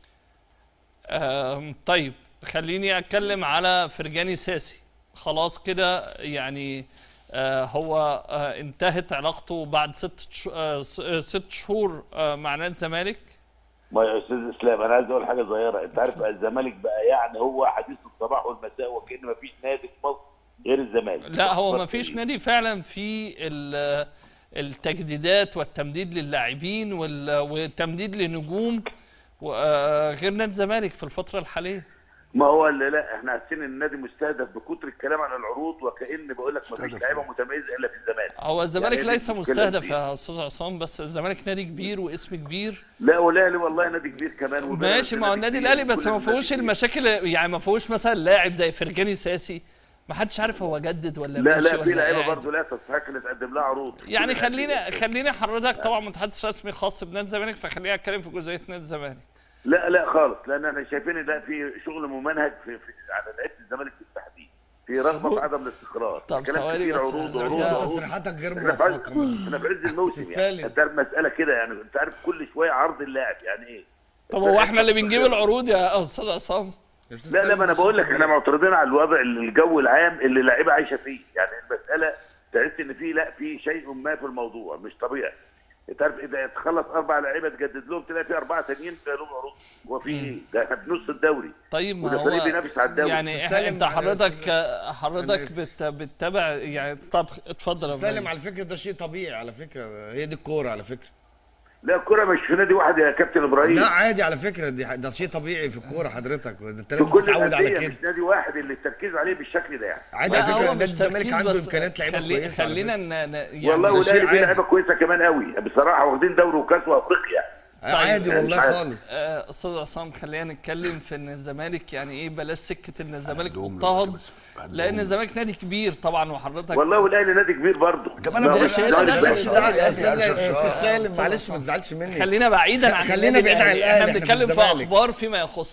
[SPEAKER 1] آم، طيب خليني أتكلم على فرجاني ساسي خلاص كده يعني آه، هو آه، انتهت علاقته بعد ست ش- آه، س- آه، ست شهور آه، مع نادي الزمالك
[SPEAKER 7] ما يا استاذ اسلام انا عايز اقول حاجه صغيره انت عارف الزمالك بقى يعني هو حديث الصباح والمساء وكأن ما فيش نادي في مصر غير الزمالك
[SPEAKER 1] لا هو ما فيش نادي فعلا في ال- التجديدات والتمديد للاعبين وال- والتمديد لنجوم و- آه، غير نادي الزمالك في الفترة الحالية
[SPEAKER 7] ما هو اللي لا احنا حاسين ان النادي مستهدف بكتر الكلام عن العروض وكأن بقول لك ما فيش
[SPEAKER 5] مستهدف.
[SPEAKER 7] لعيبه متميزه الا في الزمالك
[SPEAKER 1] هو الزمالك
[SPEAKER 7] يعني
[SPEAKER 1] ليس
[SPEAKER 7] دي المشكلة
[SPEAKER 1] مستهدف
[SPEAKER 7] دي.
[SPEAKER 1] يا استاذ عصام بس الزمالك نادي كبير واسم كبير
[SPEAKER 7] لا والاهلي والله نادي كبير كمان وبيراميدز
[SPEAKER 1] ماشي ما هو النادي
[SPEAKER 7] كبير
[SPEAKER 1] الاهلي بس
[SPEAKER 7] وكل
[SPEAKER 1] ما
[SPEAKER 7] النادي
[SPEAKER 1] فيهوش
[SPEAKER 7] كبير.
[SPEAKER 1] المشاكل يعني ما فيهوش مثلا لاعب زي فرجاني ساسي ما حدش عارف هو جدد ولا
[SPEAKER 7] لا
[SPEAKER 1] ماشي
[SPEAKER 7] لا في
[SPEAKER 1] ولا
[SPEAKER 7] لعيبه
[SPEAKER 1] قاعد.
[SPEAKER 7] برضه لا تستحق ان تقدم لها عروض
[SPEAKER 1] يعني
[SPEAKER 7] كل
[SPEAKER 1] خلينا
[SPEAKER 7] الأندية.
[SPEAKER 1] خلينا حضرتك طبعا متحدث رسمي خاص بنادي الزمالك فخلينا اتكلم في جزئيه نادي الزمالك
[SPEAKER 7] لا لا خالص لان احنا شايفين ان ده في شغل ممنهج في, في على لعيبه الزمالك بالتحديد في رغبه في عدم الاستقرار
[SPEAKER 1] طب
[SPEAKER 7] كلام
[SPEAKER 1] ثواني
[SPEAKER 7] كتير
[SPEAKER 1] بس-
[SPEAKER 7] عروض
[SPEAKER 1] يا-
[SPEAKER 7] عروض
[SPEAKER 1] يا-
[SPEAKER 7] عروض
[SPEAKER 6] تصريحاتك غير
[SPEAKER 7] احنا في عز
[SPEAKER 6] موفقه
[SPEAKER 7] احنا في عز الموسم يعني
[SPEAKER 6] سالم.
[SPEAKER 7] انت عارف مساله كده يعني انت عارف كل شويه عرض اللاعب يعني ايه
[SPEAKER 1] طب هو احنا اللي بنجيب العروض يا استاذ عصام
[SPEAKER 7] لا لا ما انا بقول لك احنا معترضين على الوضع الجو العام اللي اللعيبه عايشه فيه يعني المساله تحس ان في لا في شيء ما في الموضوع مش طبيعي انت عارف اذا تخلص اربع لعيبه تجدد لهم تلاقي في اربعه ثانيين في لهم عروض هو في ايه؟ ده احنا في نص الدوري
[SPEAKER 1] طيب ما
[SPEAKER 7] وده
[SPEAKER 1] هو
[SPEAKER 7] فريق بينافس على الدوري.
[SPEAKER 1] يعني
[SPEAKER 6] بس
[SPEAKER 1] إح-
[SPEAKER 6] سالم
[SPEAKER 1] انت
[SPEAKER 6] يا
[SPEAKER 1] حضرتك
[SPEAKER 6] أستاذ-
[SPEAKER 1] حضرتك
[SPEAKER 6] أنا
[SPEAKER 1] بت بتتابع يعني طب اتفضل يا
[SPEAKER 6] سالم
[SPEAKER 1] إبراهيم.
[SPEAKER 6] على فكره ده شيء طبيعي على فكره هي دي الكوره على فكره
[SPEAKER 7] لا الكره مش في نادي واحد يا كابتن ابراهيم
[SPEAKER 6] لا عادي على فكره دي ده شيء طبيعي في الكوره حضرتك انت
[SPEAKER 7] في
[SPEAKER 6] لازم
[SPEAKER 7] كل
[SPEAKER 6] تتعود على
[SPEAKER 7] الانديه
[SPEAKER 6] كده
[SPEAKER 7] مش نادي واحد اللي التركيز عليه بالشكل ده يعني
[SPEAKER 6] عادي
[SPEAKER 1] لا،
[SPEAKER 6] على
[SPEAKER 1] هو
[SPEAKER 6] فكره
[SPEAKER 1] مش
[SPEAKER 6] نادي الزمالك
[SPEAKER 1] تركيز
[SPEAKER 6] عنده
[SPEAKER 1] بس
[SPEAKER 6] امكانيات لعيبه
[SPEAKER 1] خلي
[SPEAKER 6] كويسه على
[SPEAKER 1] خلينا
[SPEAKER 6] فكرة.
[SPEAKER 1] ن... ن... يعني
[SPEAKER 7] والله
[SPEAKER 6] ده شيء
[SPEAKER 7] والاهلي فيه
[SPEAKER 6] عادي.
[SPEAKER 7] لعيبه كويسه كمان قوي بصراحه واخدين دوري وكاس وافريقيا
[SPEAKER 6] آه، عادي
[SPEAKER 7] يعني
[SPEAKER 6] والله
[SPEAKER 7] مش عارف.
[SPEAKER 6] خالص
[SPEAKER 1] آه، استاذ عصام خلينا نتكلم في ان الزمالك يعني ايه بلاش سكه ان الزمالك
[SPEAKER 5] عندهم
[SPEAKER 1] مضطهد
[SPEAKER 5] دلوقتي بس. عندهم.
[SPEAKER 1] لان الزمالك نادي كبير طبعا وحضرتك
[SPEAKER 7] والله والاهلي نادي كبير برضه
[SPEAKER 5] طب أنا
[SPEAKER 7] لا،
[SPEAKER 5] بقول
[SPEAKER 7] مش
[SPEAKER 1] لك-
[SPEAKER 7] نادي
[SPEAKER 1] لا،
[SPEAKER 7] كبير.
[SPEAKER 1] مالكش
[SPEAKER 6] دعوة يا
[SPEAKER 5] عندي
[SPEAKER 6] استاذ
[SPEAKER 5] عايز
[SPEAKER 6] يا استاذ
[SPEAKER 5] سؤال.
[SPEAKER 6] سالم معلش ما تزعلش مني
[SPEAKER 1] خلينا بعيدا عن
[SPEAKER 6] خلينا
[SPEAKER 1] النادي
[SPEAKER 6] بعيد عن
[SPEAKER 1] الأهلي.
[SPEAKER 6] الأهلي،
[SPEAKER 1] احنا
[SPEAKER 6] إحنا في
[SPEAKER 1] بنتكلم في
[SPEAKER 6] الزمالك.
[SPEAKER 1] اخبار فيما يخص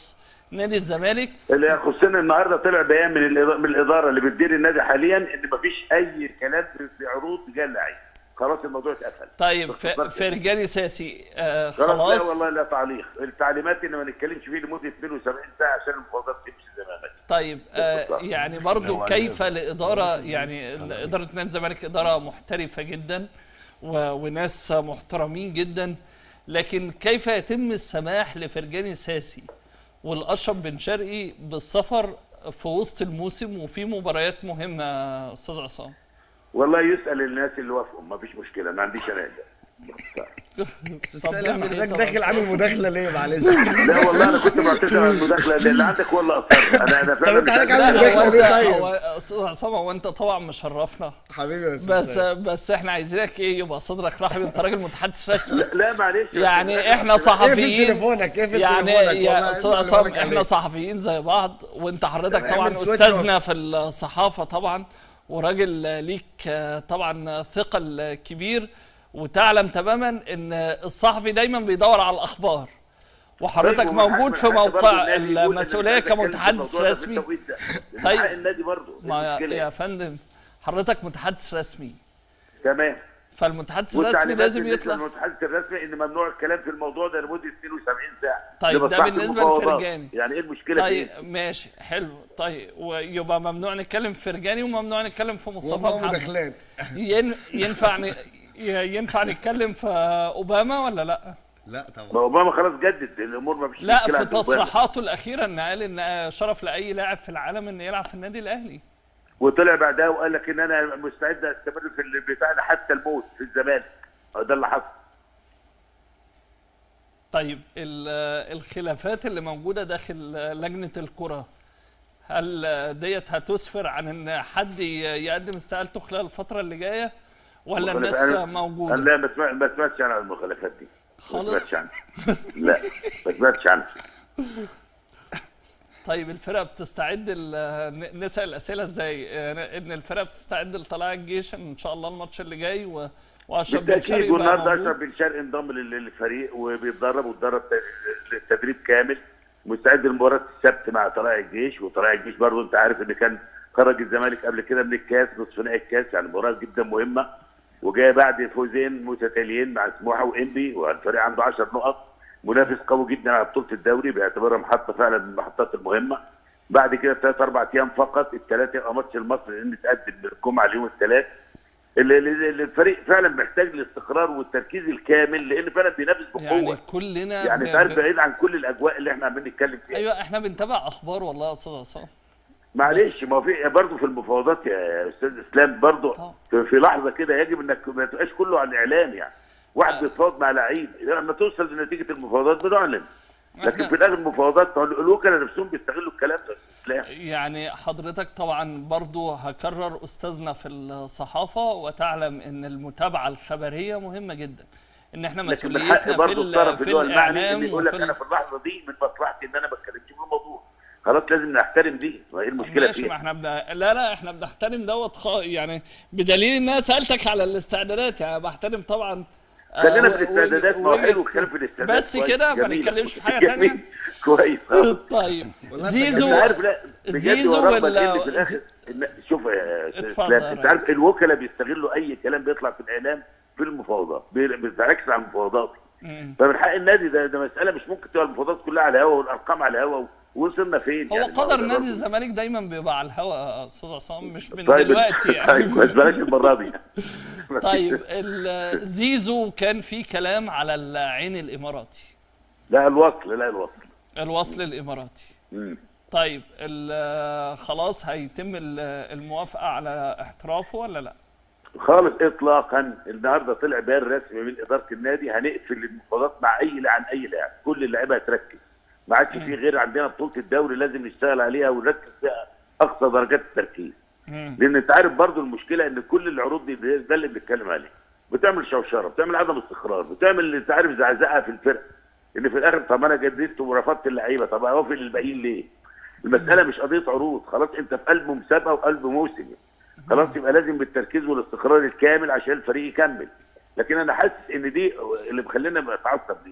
[SPEAKER 1] نادي الزمالك
[SPEAKER 7] اللي يخصنا النهارده طلع بيان من الإدارة- من الاداره اللي بتدير النادي حاليا ان مفيش اي كلام في- في عروض جايه اللعيب خلاص الموضوع اتقفل
[SPEAKER 1] طيب ف-
[SPEAKER 7] باختصار كده.
[SPEAKER 1] فرجاني ساسي آه
[SPEAKER 7] خلاص لا
[SPEAKER 1] خلاص
[SPEAKER 7] والله لا تعليق التعليمات ان ما نتكلمش فيه لمده 72 ساعه عشان المفاوضات تمشي زي ما هي
[SPEAKER 1] طيب آه
[SPEAKER 7] باختصار.
[SPEAKER 1] يعني برضو
[SPEAKER 5] هو
[SPEAKER 1] كيف
[SPEAKER 5] أنا-
[SPEAKER 1] الإدارة يعني إدارة نادي الزمالك إدارة محترفة جدا و- وناس محترمين جدا لكن كيف يتم السماح لفرجاني ساسي والأشرف بن شرقي بالسفر في وسط الموسم وفي مباريات مهمة يا أستاذ عصام
[SPEAKER 7] والله يسال الناس اللي وافقوا ما فيش مشكله ما عنديش انا
[SPEAKER 6] استاذ
[SPEAKER 1] نعمل إيه
[SPEAKER 6] حضرتك
[SPEAKER 1] طبعا؟
[SPEAKER 6] داخل عامل مداخله ليه معلش
[SPEAKER 7] لا والله انا كنت معتذر عن المداخله دي اللي عندك هو اللي اصر انا انا فعلا
[SPEAKER 6] أنت حضرتك
[SPEAKER 7] مش
[SPEAKER 6] عامل
[SPEAKER 7] عارف.
[SPEAKER 1] لا
[SPEAKER 6] مداخلة
[SPEAKER 1] هو
[SPEAKER 6] ليه
[SPEAKER 1] أنت
[SPEAKER 6] طيب؟
[SPEAKER 1] هو أستاذ عصام هو أنت طبعا مشرفنا
[SPEAKER 6] حبيبي يا استاذ
[SPEAKER 1] بس
[SPEAKER 6] سيد.
[SPEAKER 1] بس احنا عايزينك ايه يبقى صدرك رحب انت راجل متحدث رسمي
[SPEAKER 7] لا معلش
[SPEAKER 1] يعني احنا
[SPEAKER 6] اقفل
[SPEAKER 1] صحفيين
[SPEAKER 6] تليفونك اقفل
[SPEAKER 1] يعني
[SPEAKER 6] تليفونك
[SPEAKER 1] يا
[SPEAKER 6] والله
[SPEAKER 1] استاذ
[SPEAKER 6] اسمع اللي
[SPEAKER 1] عصام
[SPEAKER 6] بقولك
[SPEAKER 1] احنا
[SPEAKER 6] عليه.
[SPEAKER 1] صحفيين زي بعض وانت حضرتك
[SPEAKER 6] اعمل
[SPEAKER 1] طبعا
[SPEAKER 6] سويتش
[SPEAKER 1] استاذنا في الصحافه طبعا وراجل ليك آه، طبعا ثقل كبير وتعلم تماما ان الصحفي دايما بيدور على الاخبار وحضرتك
[SPEAKER 7] طيب، ومن
[SPEAKER 1] موجود
[SPEAKER 7] حق-
[SPEAKER 1] في
[SPEAKER 7] من حق برضه
[SPEAKER 1] موقع
[SPEAKER 7] النادي يقول إن
[SPEAKER 1] المسؤوليه
[SPEAKER 7] أنا بتكلم في
[SPEAKER 1] كمتحدث
[SPEAKER 7] الموضوع ده في
[SPEAKER 1] رسمي
[SPEAKER 7] التوقيت ده. من
[SPEAKER 1] طيب.
[SPEAKER 7] حق النادي برضه
[SPEAKER 1] ما
[SPEAKER 7] المشكلة
[SPEAKER 1] يا
[SPEAKER 7] إيه؟
[SPEAKER 1] فندم حضرتك متحدث رسمي
[SPEAKER 7] تمام
[SPEAKER 1] فالمتحدث الرسمي
[SPEAKER 7] والتعليمات
[SPEAKER 1] لازم
[SPEAKER 7] بالنسبة
[SPEAKER 1] يطلع
[SPEAKER 7] للمتحدث الرسمي ان ممنوع الكلام في الموضوع ده لمده 72 ساعه
[SPEAKER 1] طيب، ده
[SPEAKER 7] لمصلحة
[SPEAKER 1] بالنسبة
[SPEAKER 7] المفاوضات.
[SPEAKER 1] لفرجاني.
[SPEAKER 7] يعني ايه المشكله
[SPEAKER 1] طيب
[SPEAKER 7] في
[SPEAKER 1] ماشي حلو طيب ويبقى ممنوع نتكلم في فرجاني وممنوع نتكلم في مصطفى
[SPEAKER 6] والله
[SPEAKER 1] محمد
[SPEAKER 6] مداخلات
[SPEAKER 1] ين... ينفع ن... ي- ينفع نتكلم في اوباما ولا لا؟
[SPEAKER 6] لا طبعا
[SPEAKER 7] ما اوباما خلاص جدد الامور ما فيش
[SPEAKER 1] لا
[SPEAKER 7] مشكله
[SPEAKER 1] في
[SPEAKER 7] عند أوباما.
[SPEAKER 1] تصريحاته الاخيره ان قال ان شرف لاي لاعب في العالم ان يلعب في النادي الاهلي
[SPEAKER 7] وطلع بعدها وقال لك ان انا مستعد استمر في اللي بتاعنا حتى الموت في الزمالك ده اللي حصل
[SPEAKER 1] طيب ال- الخلافات اللي موجوده داخل لجنه الكره هل ديت هتسفر عن ان حد ي- يقدم استقالته خلال الفتره اللي جايه ولا الناس
[SPEAKER 7] أنا- أنا
[SPEAKER 1] موجوده؟
[SPEAKER 7] لا ما سمع- ما سمعتش عن المخالفات دي ما
[SPEAKER 1] خالص؟
[SPEAKER 7] سمعتش عنها لا ما سمعتش عنها
[SPEAKER 1] طيب الفرقه بتستعد ال- ن- نسال الاسئله ازاي؟ آه، ان الفرقه بستعد لطلائع الجيش ان شاء الله الماتش اللي جاي و... واشرف بن شرقي
[SPEAKER 7] بالتاكيد
[SPEAKER 1] يبقى
[SPEAKER 7] والنهارده اشرف
[SPEAKER 1] موجود
[SPEAKER 7] بن شرقي انضم لل- للفريق وبيتدرب واتدرب ت- التدريب كامل مستعد لمباراه السبت مع طلائع الجيش وطلائع الجيش برضه انت عارف ان كان خرج الزمالك قبل كده من الكاس نصف نهائي الكاس يعني مباراه جدا مهمه وجاي بعد فوزين متتاليين مع سموحه وانبي والفريق عنده 10 نقط منافس قوي جدا على بطوله الدوري بيعتبرها محطه فعلا من المحطات المهمه بعد كده ثلاث اربع ايام فقط الثلاثه يبقى ماتش المصري لان تقدم من الجمعه ليوم الثلاث اللي- اللي اللي الفريق فعلا محتاج الاستقرار والتركيز الكامل لان فعلا بينافس بقوه
[SPEAKER 1] يعني
[SPEAKER 7] يعني,
[SPEAKER 1] كلنا
[SPEAKER 7] يعني
[SPEAKER 1] ب-
[SPEAKER 7] انت عارف
[SPEAKER 1] ب-
[SPEAKER 7] بعيد عن كل الاجواء اللي احنا عمالين نتكلم فيها
[SPEAKER 1] ايوه احنا بنتابع اخبار والله يا استاذ عصام
[SPEAKER 7] معلش ما هو في برضه في المفاوضات يا استاذ اسلام برضه
[SPEAKER 1] طبعا.
[SPEAKER 7] في, في لحظه كده يجب انك ما تبقاش كله على الاعلام يعني واحد
[SPEAKER 1] آه.
[SPEAKER 7] بيتفاوض مع لعيب لما توصل لنتيجه المفاوضات بنعلن لكن
[SPEAKER 1] إحنا-
[SPEAKER 7] في الاخر المفاوضات الوكلاء نفسهم بيستغلوا الكلام ده اسلام
[SPEAKER 1] يعني حضرتك طبعا برضو هكرر استاذنا في الصحافه وتعلم ان المتابعه الخبريه مهمه جدا ان احنا
[SPEAKER 7] لكن من حق
[SPEAKER 1] مسؤوليتنا في,
[SPEAKER 7] برضه الطرف
[SPEAKER 1] ال- في
[SPEAKER 7] اللي هو المعني
[SPEAKER 1] الاعلام
[SPEAKER 7] اللي يقول لك
[SPEAKER 1] وفي
[SPEAKER 7] انا
[SPEAKER 1] ال-
[SPEAKER 7] في اللحظه دي من مصلحتي ان انا ما اتكلمش في الموضوع خلاص لازم نحترم دي ما ايه المشكله
[SPEAKER 1] ماشي ما
[SPEAKER 7] فيها
[SPEAKER 1] احنا بن... لا لا احنا بنحترم دوت خ... يعني بدليل ان انا سالتك على الاستعدادات يعني بحترم طبعا آه،
[SPEAKER 7] خلينا
[SPEAKER 1] و-
[SPEAKER 7] في الاستعدادات
[SPEAKER 1] و-
[SPEAKER 7] ما هو حلو
[SPEAKER 1] وجهة-
[SPEAKER 7] الكلام في الاستعدادات
[SPEAKER 1] بس
[SPEAKER 7] كويس،
[SPEAKER 1] كده ما
[SPEAKER 7] جميل.
[SPEAKER 1] نتكلمش في حاجه
[SPEAKER 7] جميل.
[SPEAKER 1] تانية
[SPEAKER 7] كويس آه.
[SPEAKER 1] طيب
[SPEAKER 6] والله
[SPEAKER 1] زيزو
[SPEAKER 7] انت عارف لا بجد
[SPEAKER 1] زيزو
[SPEAKER 7] ورغم
[SPEAKER 1] ولا-
[SPEAKER 7] ان في الاخر إن- شوف يا أستاذ
[SPEAKER 1] اتفضل
[SPEAKER 7] إسلام،
[SPEAKER 1] يا
[SPEAKER 7] انت عارف
[SPEAKER 1] ريس.
[SPEAKER 7] الوكلاء بيستغلوا اي كلام بيطلع في الاعلام في المفاوضات بي- بيتركز على المفاوضات
[SPEAKER 1] مم.
[SPEAKER 7] فمن حق النادي ده ده مساله مش ممكن تبقى المفاوضات كلها على الهوا والارقام على الهوا ووصلنا فين
[SPEAKER 1] هو
[SPEAKER 7] يعني
[SPEAKER 1] قدر
[SPEAKER 7] ده
[SPEAKER 1] نادي
[SPEAKER 7] برضه.
[SPEAKER 1] الزمالك دايما بيبقى على الهواء يا استاذ عصام مش من
[SPEAKER 7] طيب
[SPEAKER 1] دلوقتي يعني
[SPEAKER 7] طيب بس بلاش المره دي
[SPEAKER 1] طيب ال- زيزو كان في كلام على العين الاماراتي
[SPEAKER 7] لا الوصل لا الوصل
[SPEAKER 1] الوصل الاماراتي
[SPEAKER 7] مم.
[SPEAKER 1] طيب ال- خلاص هيتم ال- الموافقه على احترافه ولا لا
[SPEAKER 7] خالص اطلاقا النهارده طلع بيان رسمي من اداره النادي هنقفل المفاوضات مع اي عن اي لاعب كل اللعيبه هتركز ما عادش في غير عندنا بطوله الدوري لازم نشتغل عليها ونركز فيها اقصى درجات التركيز
[SPEAKER 1] مم.
[SPEAKER 7] لان انت عارف برضو المشكله ان كل العروض دي ده ده اللي بنتكلم عليه بتعمل شوشره بتعمل عدم استقرار بتعمل انت عارف زعزعه في الفرقه ان في الاخر طب انا جددت ورفضت اللعيبه طب اوافق للباقيين ليه؟ المساله مش قضيه عروض خلاص انت في قلب مسابقه وقلب موسم خلاص يبقى لازم بالتركيز والاستقرار الكامل عشان الفريق يكمل لكن انا حاسس ان دي اللي مخلينا نتعصب دي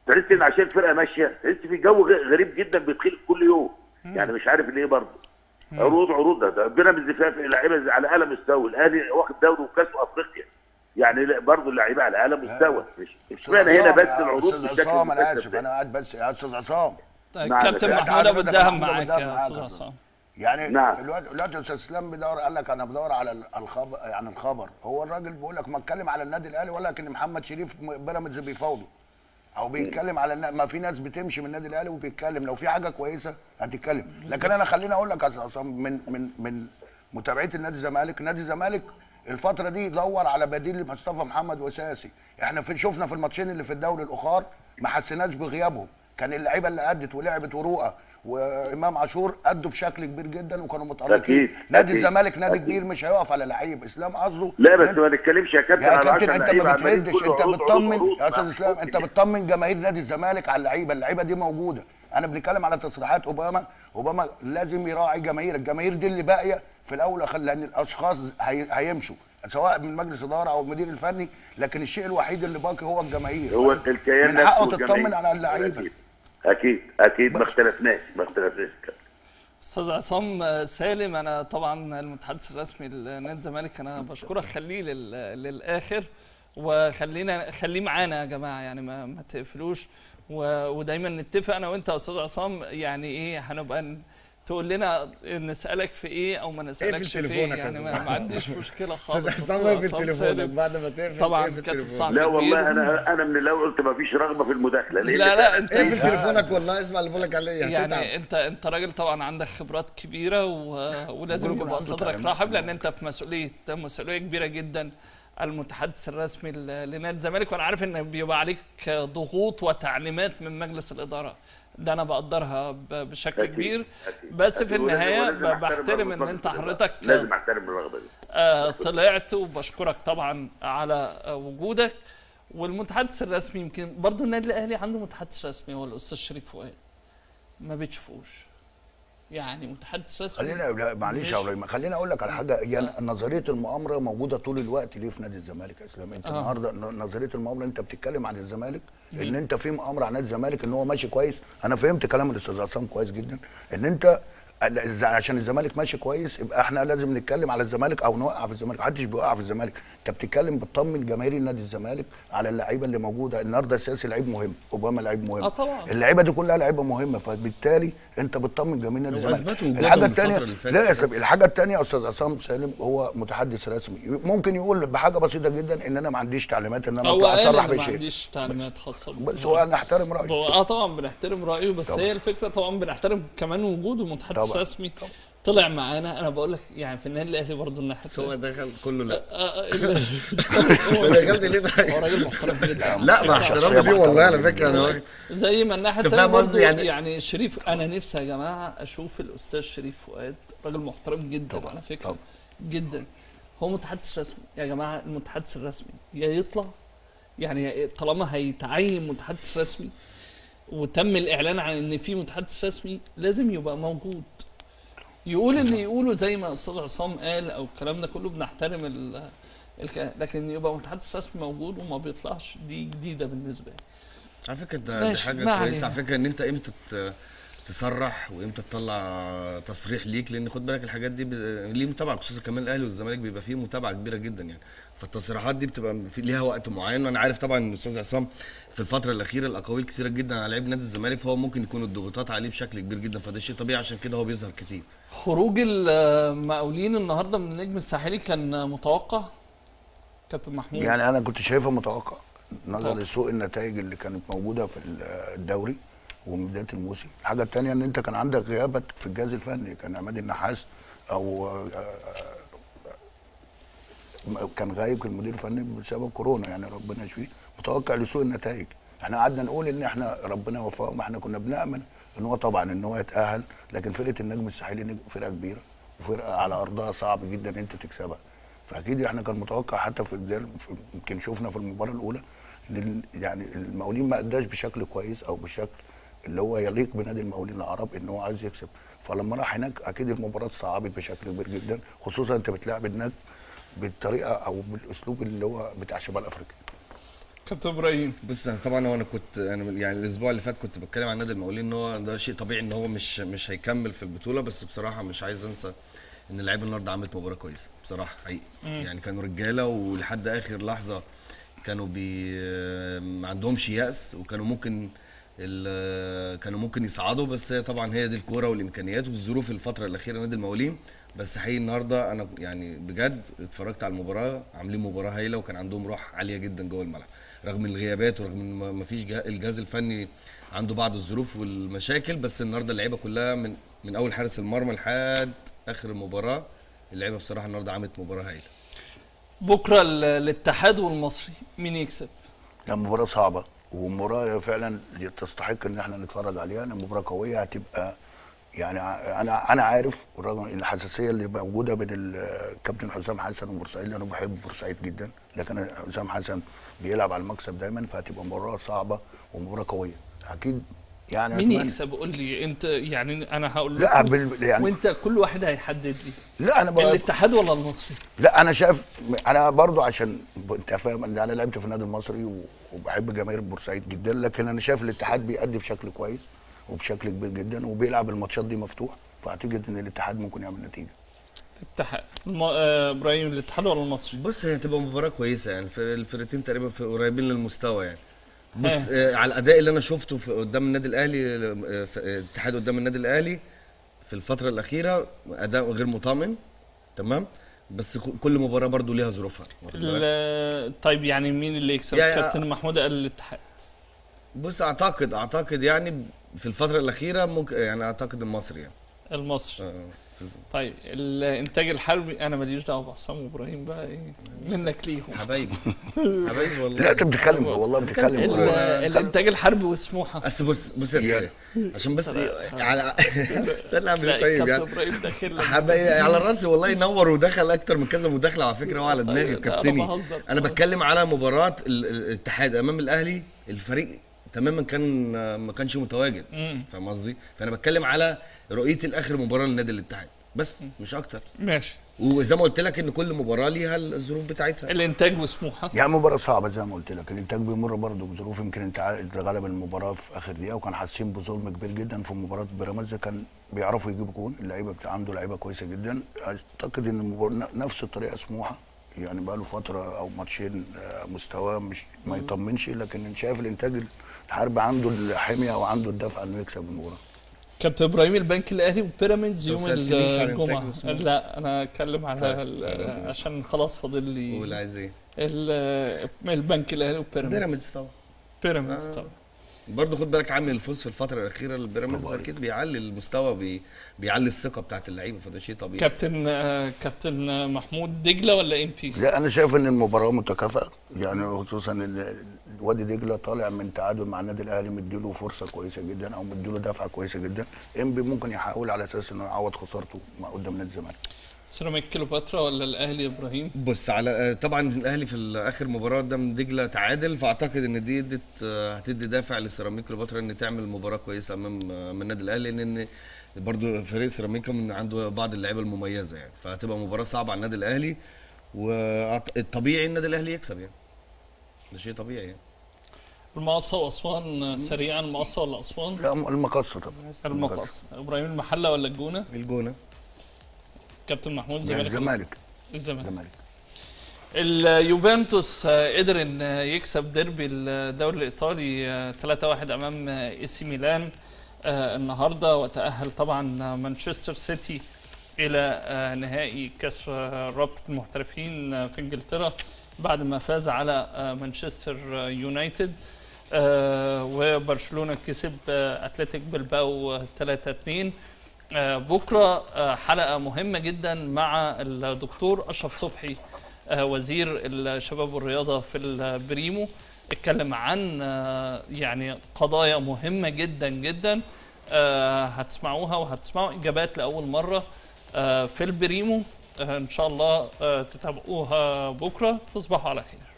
[SPEAKER 7] تحس ان عشان الفرقه ماشيه تحس في جو غ- غريب جدا بيتخلق كل يوم يعني مش عارف ليه برضه عروض عروض ده- ده بيراميدز فيها في لعيبه على اعلى مستوى الاهلي واخد دوري وكاس افريقيا يعني لا- برضه اللعيبه على اعلى مستوى مش مش معنى هنا بس العروض
[SPEAKER 5] استاذ
[SPEAKER 7] بالشكل
[SPEAKER 5] عصام انا
[SPEAKER 7] المكثف
[SPEAKER 5] اسف
[SPEAKER 7] ده.
[SPEAKER 5] انا قاعد بس يا استاذ عصام
[SPEAKER 7] نعم،
[SPEAKER 1] كابتن
[SPEAKER 7] يا
[SPEAKER 1] محمود ابو
[SPEAKER 5] تعالى
[SPEAKER 1] الدهم
[SPEAKER 5] محمود أبو
[SPEAKER 1] معاك
[SPEAKER 5] الدهم
[SPEAKER 1] يا
[SPEAKER 5] معاك.
[SPEAKER 1] استاذ عصام
[SPEAKER 5] يعني
[SPEAKER 7] نعم.
[SPEAKER 5] دلوقتي دلوقتي استاذ اسلام بيدور قال لك انا بدور على ال- الخبر يعني الخبر هو الراجل بيقول لك ما اتكلم على النادي الاهلي ولا لكن محمد شريف م- بيراميدز بيفاوضه او بيتكلم على النا- ما في ناس بتمشي من النادي الاهلي وبيتكلم لو في حاجه كويسه هتتكلم لكن انا خليني اقول لك يا أستاذ عصام من من من متابعتي لنادي الزمالك نادي الزمالك الفتره دي دور على بديل لمصطفى محمد وساسي احنا في شفنا في الماتشين اللي في الدوري الاخر ما حسيناش بغيابهم كان اللعيبه اللي ادت ولعبت وروقه وامام عاشور ادوا بشكل كبير جدا وكانوا متالقين
[SPEAKER 7] أكيد،
[SPEAKER 5] نادي
[SPEAKER 7] أكيد،
[SPEAKER 5] الزمالك نادي
[SPEAKER 7] أكيد.
[SPEAKER 5] كبير مش هيقف على لعيب اسلام قصده
[SPEAKER 7] لا
[SPEAKER 5] إن
[SPEAKER 7] بس
[SPEAKER 5] أنت-
[SPEAKER 7] ما نتكلمش يا كابتن
[SPEAKER 5] يا
[SPEAKER 7] على
[SPEAKER 5] كابتن
[SPEAKER 7] 10
[SPEAKER 5] انت
[SPEAKER 7] لعيبة
[SPEAKER 5] ما
[SPEAKER 7] عمالين
[SPEAKER 5] بتهدش
[SPEAKER 7] كله
[SPEAKER 5] انت
[SPEAKER 7] عروض،
[SPEAKER 5] بتطمن
[SPEAKER 7] عروض،
[SPEAKER 5] يا استاذ
[SPEAKER 7] عروض.
[SPEAKER 5] اسلام انت بتطمن جماهير نادي الزمالك على اللعيبه اللعيبه دي موجوده انا بنتكلم على تصريحات اوباما اوباما لازم يراعي جماهير الجماهير دي اللي باقيه في الاول والاخر لان الاشخاص هي... هيمشوا سواء من مجلس اداره او المدير الفني لكن الشيء الوحيد اللي باقي هو الجماهير
[SPEAKER 7] هو الكيان
[SPEAKER 5] من حقه
[SPEAKER 7] نفسه
[SPEAKER 5] تطمن
[SPEAKER 7] والجماهير.
[SPEAKER 5] على اللعيبه
[SPEAKER 7] اكيد اكيد اكيد ما
[SPEAKER 5] بس.
[SPEAKER 7] اختلفناش ما اختلفناش
[SPEAKER 1] استاذ عصام آه، سالم انا طبعا المتحدث الرسمي لنادي الزمالك انا بشكرك خليه لل- للاخر وخلينا خليه معانا يا جماعه يعني ما, ما تقفلوش و- ودايما نتفق انا وانت يا استاذ عصام يعني ايه هنبقى ن- تقول لنا نسالك في ايه او ما نسالكش في ايه
[SPEAKER 6] تليفونك يا
[SPEAKER 1] يعني
[SPEAKER 6] أستاذ
[SPEAKER 1] ما, ما
[SPEAKER 6] عصام.
[SPEAKER 1] عنديش مشكله خالص
[SPEAKER 6] استاذ حسام
[SPEAKER 1] أستاذ
[SPEAKER 6] اقفل
[SPEAKER 1] عصام
[SPEAKER 6] تليفونك
[SPEAKER 1] سالم
[SPEAKER 6] بعد ما تقفل
[SPEAKER 1] طبعا
[SPEAKER 6] اقفل
[SPEAKER 1] كاتب
[SPEAKER 6] تليفونك
[SPEAKER 1] صحفي
[SPEAKER 7] لا والله
[SPEAKER 1] كبير.
[SPEAKER 7] انا انا من الاول قلت ما فيش رغبه في المداخله لأن
[SPEAKER 1] لا لا انت
[SPEAKER 6] اقفل تليفونك والله اسمع اللي بقول لك عليه
[SPEAKER 1] يعني
[SPEAKER 6] هتتعب
[SPEAKER 1] انت انت راجل طبعا عندك خبرات كبيره و... ولازم
[SPEAKER 5] كلكم
[SPEAKER 1] يبقى
[SPEAKER 5] عنده
[SPEAKER 1] صدرك
[SPEAKER 5] تعليمات
[SPEAKER 1] رحب لان انت في مسؤوليه مسؤوليه كبيره جدا المتحدث الرسمي ل- لنادي الزمالك وانا عارف ان بيبقى عليك ضغوط وتعليمات من مجلس الاداره ده انا بقدرها ب- بشكل
[SPEAKER 7] أكيد،
[SPEAKER 1] كبير
[SPEAKER 7] أكيد،
[SPEAKER 1] بس في
[SPEAKER 7] أكيد. ولازم-
[SPEAKER 1] النهايه
[SPEAKER 7] ولازم
[SPEAKER 1] ب-
[SPEAKER 7] أحترم
[SPEAKER 1] بحترم ان
[SPEAKER 7] رغبة
[SPEAKER 1] انت
[SPEAKER 7] مجلس الإدارة.
[SPEAKER 1] حضرتك
[SPEAKER 7] لازم احترم الرغبه دي
[SPEAKER 1] آه، طلعت وبشكرك طبعا على آه، وجودك والمتحدث الرسمي يمكن برضو النادي الاهلي عنده متحدث رسمي هو الاستاذ شريف فؤاد ما بتشوفوش يعني متحدث رسمي
[SPEAKER 5] خلينا لا، معلش يا
[SPEAKER 1] مش-
[SPEAKER 5] ابراهيم خليني اقول لك على حاجه يعني نظريه المؤامره موجوده طول الوقت ليه في نادي الزمالك يا اسلام انت
[SPEAKER 1] آه.
[SPEAKER 5] النهارده ن- نظريه المؤامره انت بتتكلم عن الزمالك ان انت في مؤامره على نادي الزمالك ان هو ماشي كويس انا فهمت كلام الاستاذ عصام كويس جدا ان انت ال- عشان الزمالك ماشي كويس يبقى احنا لازم نتكلم على الزمالك او نوقع في الزمالك محدش بيوقع في الزمالك انت بتتكلم بتطمن جماهير نادي الزمالك على اللعيبه اللي موجوده النهارده السياسي لعيب مهم اوباما لعيب مهم
[SPEAKER 1] آه طبعا.
[SPEAKER 5] اللعيبه دي كلها لعيبه مهمه فبالتالي انت بتطمن جماهير نادي الزمالك
[SPEAKER 6] وأثبتوا وجودهم
[SPEAKER 5] الحاجه
[SPEAKER 6] الفترة
[SPEAKER 5] الثانيه
[SPEAKER 6] اللي فاتت.
[SPEAKER 5] لا يا سيدي، الحاجه الثانيه يا استاذ عصام سالم هو متحدث رسمي ممكن يقول بحاجه بسيطه جدا ان انا ما عنديش تعليمات ان انا
[SPEAKER 1] هو
[SPEAKER 5] اطلع
[SPEAKER 1] قال
[SPEAKER 5] اصرح
[SPEAKER 1] انا ما
[SPEAKER 5] بشيء
[SPEAKER 1] عنديش تعليمات خاصه
[SPEAKER 5] بس هو انا احترم رايه
[SPEAKER 1] هو اه طبعا بنحترم رايه بس
[SPEAKER 5] طبعا.
[SPEAKER 1] هي الفكره طبعا بنحترم كمان وجوده متحدث
[SPEAKER 5] طبعا.
[SPEAKER 1] رسمي طلع معانا انا بقول لك يعني في النادي الاهلي برضه الناحيه
[SPEAKER 6] بس هو دخل كله لا
[SPEAKER 1] آه، آه، ال- هو
[SPEAKER 6] دخلت ليه
[SPEAKER 1] هو
[SPEAKER 6] طيب؟
[SPEAKER 1] راجل محترم جدا
[SPEAKER 6] لا مع احترامي
[SPEAKER 5] شخصية
[SPEAKER 6] ليه والله على
[SPEAKER 5] محترمة
[SPEAKER 6] فكره انا
[SPEAKER 1] زي ما الناحيه
[SPEAKER 6] أنت
[SPEAKER 1] الثانيه
[SPEAKER 6] فاهم قصدي
[SPEAKER 1] برضه يعني,
[SPEAKER 6] يعني-
[SPEAKER 1] يعني شريف انا نفسي يا جماعه اشوف الاستاذ شريف فؤاد راجل محترم جدا
[SPEAKER 5] طبعاً،
[SPEAKER 1] على فكره
[SPEAKER 5] طبعاً.
[SPEAKER 1] جدا هو متحدث رسمي يا جماعه المتحدث الرسمي يا يطلع يعني طالما هيتعين متحدث رسمي وتم الاعلان عن ان في متحدث رسمي لازم يبقى موجود يقول اللي يقوله زي ما استاذ عصام قال او الكلام ده كله بنحترم ال الك- لكن يبقى متحدث رسمي موجود وما بيطلعش دي جديده بالنسبه لي
[SPEAKER 6] على فكره ده دي
[SPEAKER 1] ماشي،
[SPEAKER 6] حاجه
[SPEAKER 1] ما
[SPEAKER 6] كويسه
[SPEAKER 1] علينا.
[SPEAKER 6] على فكره ان انت امتى ت- تصرح وامتى تطلع تصريح ليك لان خد بالك الحاجات دي ب... ليه متابعه خصوصا كمان الاهلي والزمالك بيبقى فيه متابعه كبيره جدا يعني فالتصريحات دي بتبقى في ليها وقت معين وانا عارف طبعا ان الاستاذ عصام في الفتره الاخيره الاقاويل كثيره جدا على لعيب نادي الزمالك فهو ممكن يكون الضغوطات عليه بشكل كبير جدا فده شيء طبيعي عشان كده هو بيظهر كتير
[SPEAKER 1] خروج المقاولين النهارده من النجم الساحلي كان متوقع كابتن محمود
[SPEAKER 5] يعني انا كنت شايفها متوقع نظرا
[SPEAKER 1] طبعا.
[SPEAKER 5] لسوء النتائج اللي كانت موجوده في الدوري ومن بدايه الموسم الحاجه الثانيه ان انت كان عندك غيابات في الجهاز الفني كان عماد النحاس او آه، كان غايب كان المدير الفني بسبب كورونا يعني ربنا يشفيه متوقع لسوء النتائج احنا قعدنا نقول ان احنا ربنا وفقهم احنا كنا بنامل ان هو طبعا ان هو يتاهل لكن فرقه النجم الساحلي نج- فرقه كبيره وفرقه على ارضها صعب جدا ان انت تكسبها فاكيد احنا كان متوقع حتى في البدايه في- يمكن شفنا في المباراه الاولى ان ال- يعني المقاولين ما اداش بشكل كويس او بشكل اللي هو يليق بنادي المقاولين العرب ان هو عايز يكسب فلما راح هناك اكيد المباراه صعبت بشكل كبير جدا خصوصا انت بتلاعب النجم بالطريقه او بالاسلوب اللي هو بتاع شمال افريقيا
[SPEAKER 1] كابتن ابراهيم
[SPEAKER 6] بص أنا طبعا هو انا كنت انا يعني الاسبوع اللي فات كنت بتكلم عن نادي المقاولين ان هو ده شيء طبيعي ان هو مش مش هيكمل في البطوله بس بصراحه مش عايز انسى ان اللعيبه النهارده عملت مباراه كويسه بصراحه حقيقي يعني كانوا رجاله ولحد اخر لحظه كانوا بي ما عندهمش يأس وكانوا ممكن ال- كانوا ممكن يصعدوا بس هي طبعا هي دي الكوره والامكانيات والظروف الفتره الاخيره نادي المقاولين بس حقيقي النهارده انا يعني بجد اتفرجت على المباراه عاملين مباراه هايله وكان عندهم روح عاليه جدا جوه الملعب رغم الغيابات ورغم ان ما- ما فيش جه- الجهاز الفني عنده بعض الظروف والمشاكل بس النهارده اللعيبه كلها من من اول حارس المرمى لحد اخر المباراه اللعيبه بصراحه النهارده عملت مباراه هايله
[SPEAKER 1] بكره ال- الاتحاد والمصري مين يكسب؟
[SPEAKER 5] لا مباراة صعبة ومباراة فعلا تستحق ان احنا نتفرج عليها لان مباراة قوية هتبقى يعني ع- انا انا عارف ورغم الحساسية اللي موجودة بين الكابتن حسام حسن وبورسعيد لأن انا بحب بورسعيد جدا لكن حسام حسن بيلعب على المكسب دايما فهتبقى مباراة صعبة ومباراة قوية اكيد يعني
[SPEAKER 1] مين
[SPEAKER 5] أتمنى-
[SPEAKER 1] يكسب قول لي انت يعني انا هقول
[SPEAKER 5] لا
[SPEAKER 1] لكم
[SPEAKER 5] بال- يعني
[SPEAKER 1] وانت كل واحد هيحدد لي
[SPEAKER 5] لا انا بقى
[SPEAKER 1] الاتحاد ولا المصري؟
[SPEAKER 5] لا انا شايف انا برضو عشان ب- انت فاهم ان انا لعبت في النادي المصري و- وبحب جماهير بورسعيد جدا لكن انا شايف الاتحاد بيأدي بشكل كويس وبشكل كبير جدا وبيلعب الماتشات دي مفتوح فاعتقد ان الاتحاد ممكن يعمل نتيجه
[SPEAKER 1] الاتحاد الم... آه، ابراهيم الاتحاد ولا المصري؟
[SPEAKER 6] بص هي هتبقى مباراة كويسة يعني في الفرقتين تقريبا في قريبين للمستوى يعني بص آه على الأداء اللي أنا شفته في قدام النادي الأهلي آه، في آه، الاتحاد قدام النادي الأهلي في الفترة الأخيرة أداء غير مطمئن تمام بس ك- كل مباراة برضو ليها ظروفها واخد بالك؟
[SPEAKER 1] ال- طيب يعني مين اللي يكسب؟
[SPEAKER 6] يعني-
[SPEAKER 1] كابتن محمود قال الاتحاد
[SPEAKER 6] بص أعتقد أعتقد يعني في الفترة الأخيرة ممكن يعني أعتقد المصري يعني
[SPEAKER 1] المصري
[SPEAKER 6] آه،
[SPEAKER 1] طيب الانتاج الحربي انا ماليش دعوه بعصام وابراهيم بقى ايه منك ليهم
[SPEAKER 6] حبايبي حبايبي والله
[SPEAKER 5] لا انت بتتكلم والله بتتكلم
[SPEAKER 1] ال-
[SPEAKER 5] والله.
[SPEAKER 1] الانتاج الحربي وسموحه
[SPEAKER 6] بس بص بص يا
[SPEAKER 5] يا-
[SPEAKER 6] سيدي عشان بس إيه، على استنى اعمل
[SPEAKER 1] لا
[SPEAKER 6] إيه طيب
[SPEAKER 1] كابتن
[SPEAKER 6] يعني
[SPEAKER 1] ابراهيم داخل لك.
[SPEAKER 6] حبايبي على راسي والله ينور ودخل اكتر من كذا مداخله على فكره هو على دماغي
[SPEAKER 1] أيوة، ده أنا
[SPEAKER 6] كابتني
[SPEAKER 1] بهزر.
[SPEAKER 6] انا بتكلم على مباراه ال- ال- الاتحاد امام الاهلي الفريق تماما كان ما كانش متواجد
[SPEAKER 1] مم.
[SPEAKER 6] فاهم قصدي فانا بتكلم على رؤيتي لاخر مباراه لنادي الاتحاد بس مش اكتر
[SPEAKER 1] ماشي
[SPEAKER 6] وزي ما قلت لك ان كل مباراه ليها الظروف بتاعتها
[SPEAKER 1] الانتاج وسموحه
[SPEAKER 5] يعني مباراة صعبة زي ما قلت لك الانتاج بيمر برضه بظروف يمكن انت عا- انت غلب المباراة في اخر دقيقة وكان حاسين بظلم كبير جدا في مباراة بيراميدز كان بيعرفوا يجيبوا جون اللعيبة بتاع عنده لعيبة كويسة جدا اعتقد ان المباراة ن- نفس الطريقة سموحة يعني بقى له فترة او ماتشين آه، مستواه مش ما يطمنش لكن شايف الانتاج الحرب عنده الحمية وعنده الدفع انه يكسب المباراة
[SPEAKER 1] كابتن ابراهيم البنك الاهلي وبيراميدز
[SPEAKER 6] طب
[SPEAKER 1] يوم
[SPEAKER 6] سألتنيش عن
[SPEAKER 1] الجمعه
[SPEAKER 6] إنتاج وسموحة.
[SPEAKER 1] لا انا اتكلم على
[SPEAKER 6] طيب،
[SPEAKER 1] ال-
[SPEAKER 6] خلاص، ماشي.
[SPEAKER 1] عشان خلاص فاضل لي
[SPEAKER 6] قول عايز ايه
[SPEAKER 1] ال- البنك الاهلي وبيراميدز
[SPEAKER 6] بيراميدز طبعا
[SPEAKER 1] بيراميدز
[SPEAKER 6] آه.
[SPEAKER 1] طبعا
[SPEAKER 6] برضه خد بالك عامل الفوز في الفتره الاخيره للبيراميدز
[SPEAKER 5] برافو
[SPEAKER 6] اكيد بيعلي المستوى بي... بيعلي الثقه بتاعت اللعيبه فده شيء طبيعي
[SPEAKER 1] كابتن آه، كابتن آه، محمود دجله ولا ام بي؟
[SPEAKER 5] لا انا شايف ان المباراه متكافئه يعني خصوصا ان وادي دجله طالع من تعادل مع النادي الاهلي مديله فرصه كويسه جدا او مديله دفعه كويسه جدا انبي ممكن يحاول على اساس انه يعوض خسارته مع قدام نادي الزمالك
[SPEAKER 1] سيراميك كليوباترا ولا الاهلي يا ابراهيم؟
[SPEAKER 6] بص على طبعا الاهلي في اخر مباراه قدام دجله تعادل فاعتقد ان دي ادت هتدي دافع لسيراميكا كليوباترا ان تعمل مباراه كويسه امام امام النادي الاهلي لان برضو فريق سيراميكا من عنده بعض اللعيبه المميزه يعني فهتبقى مباراه صعبه على النادي الاهلي والطبيعي النادي الاهلي يكسب يعني ده شيء طبيعي يعني
[SPEAKER 1] المقصه واسوان آه، سريعا المقصه ولا اسوان؟
[SPEAKER 5] لا المقصه طبعا
[SPEAKER 1] المقصه ابراهيم المحله ولا الجونه؟
[SPEAKER 6] الجونه
[SPEAKER 1] كابتن محمود
[SPEAKER 5] يعني
[SPEAKER 1] الزمالك
[SPEAKER 5] الزمالك
[SPEAKER 1] الزمالك
[SPEAKER 5] الزمالك
[SPEAKER 1] اليوفنتوس آه، قدر ان آه، يكسب ديربي الدوري الايطالي آه، 3-1 امام اي سي ميلان آه، النهارده وتاهل طبعا آه، مانشستر سيتي الى آه، نهائي كاس آه، رابطه المحترفين آه، في انجلترا بعد ما فاز على آه، مانشستر آه، يونايتد آه، وبرشلونه كسب آه، اتلتيك بلباو آه، 3-2 آه، بكره آه، حلقه مهمه جدا مع الدكتور اشرف صبحي آه، وزير الشباب والرياضه في البريمو اتكلم عن آه، يعني قضايا مهمه جدا جدا آه، هتسمعوها وهتسمعوا اجابات لاول مره آه، في البريمو آه، ان شاء الله آه، تتابعوها بكره تصبحوا على خير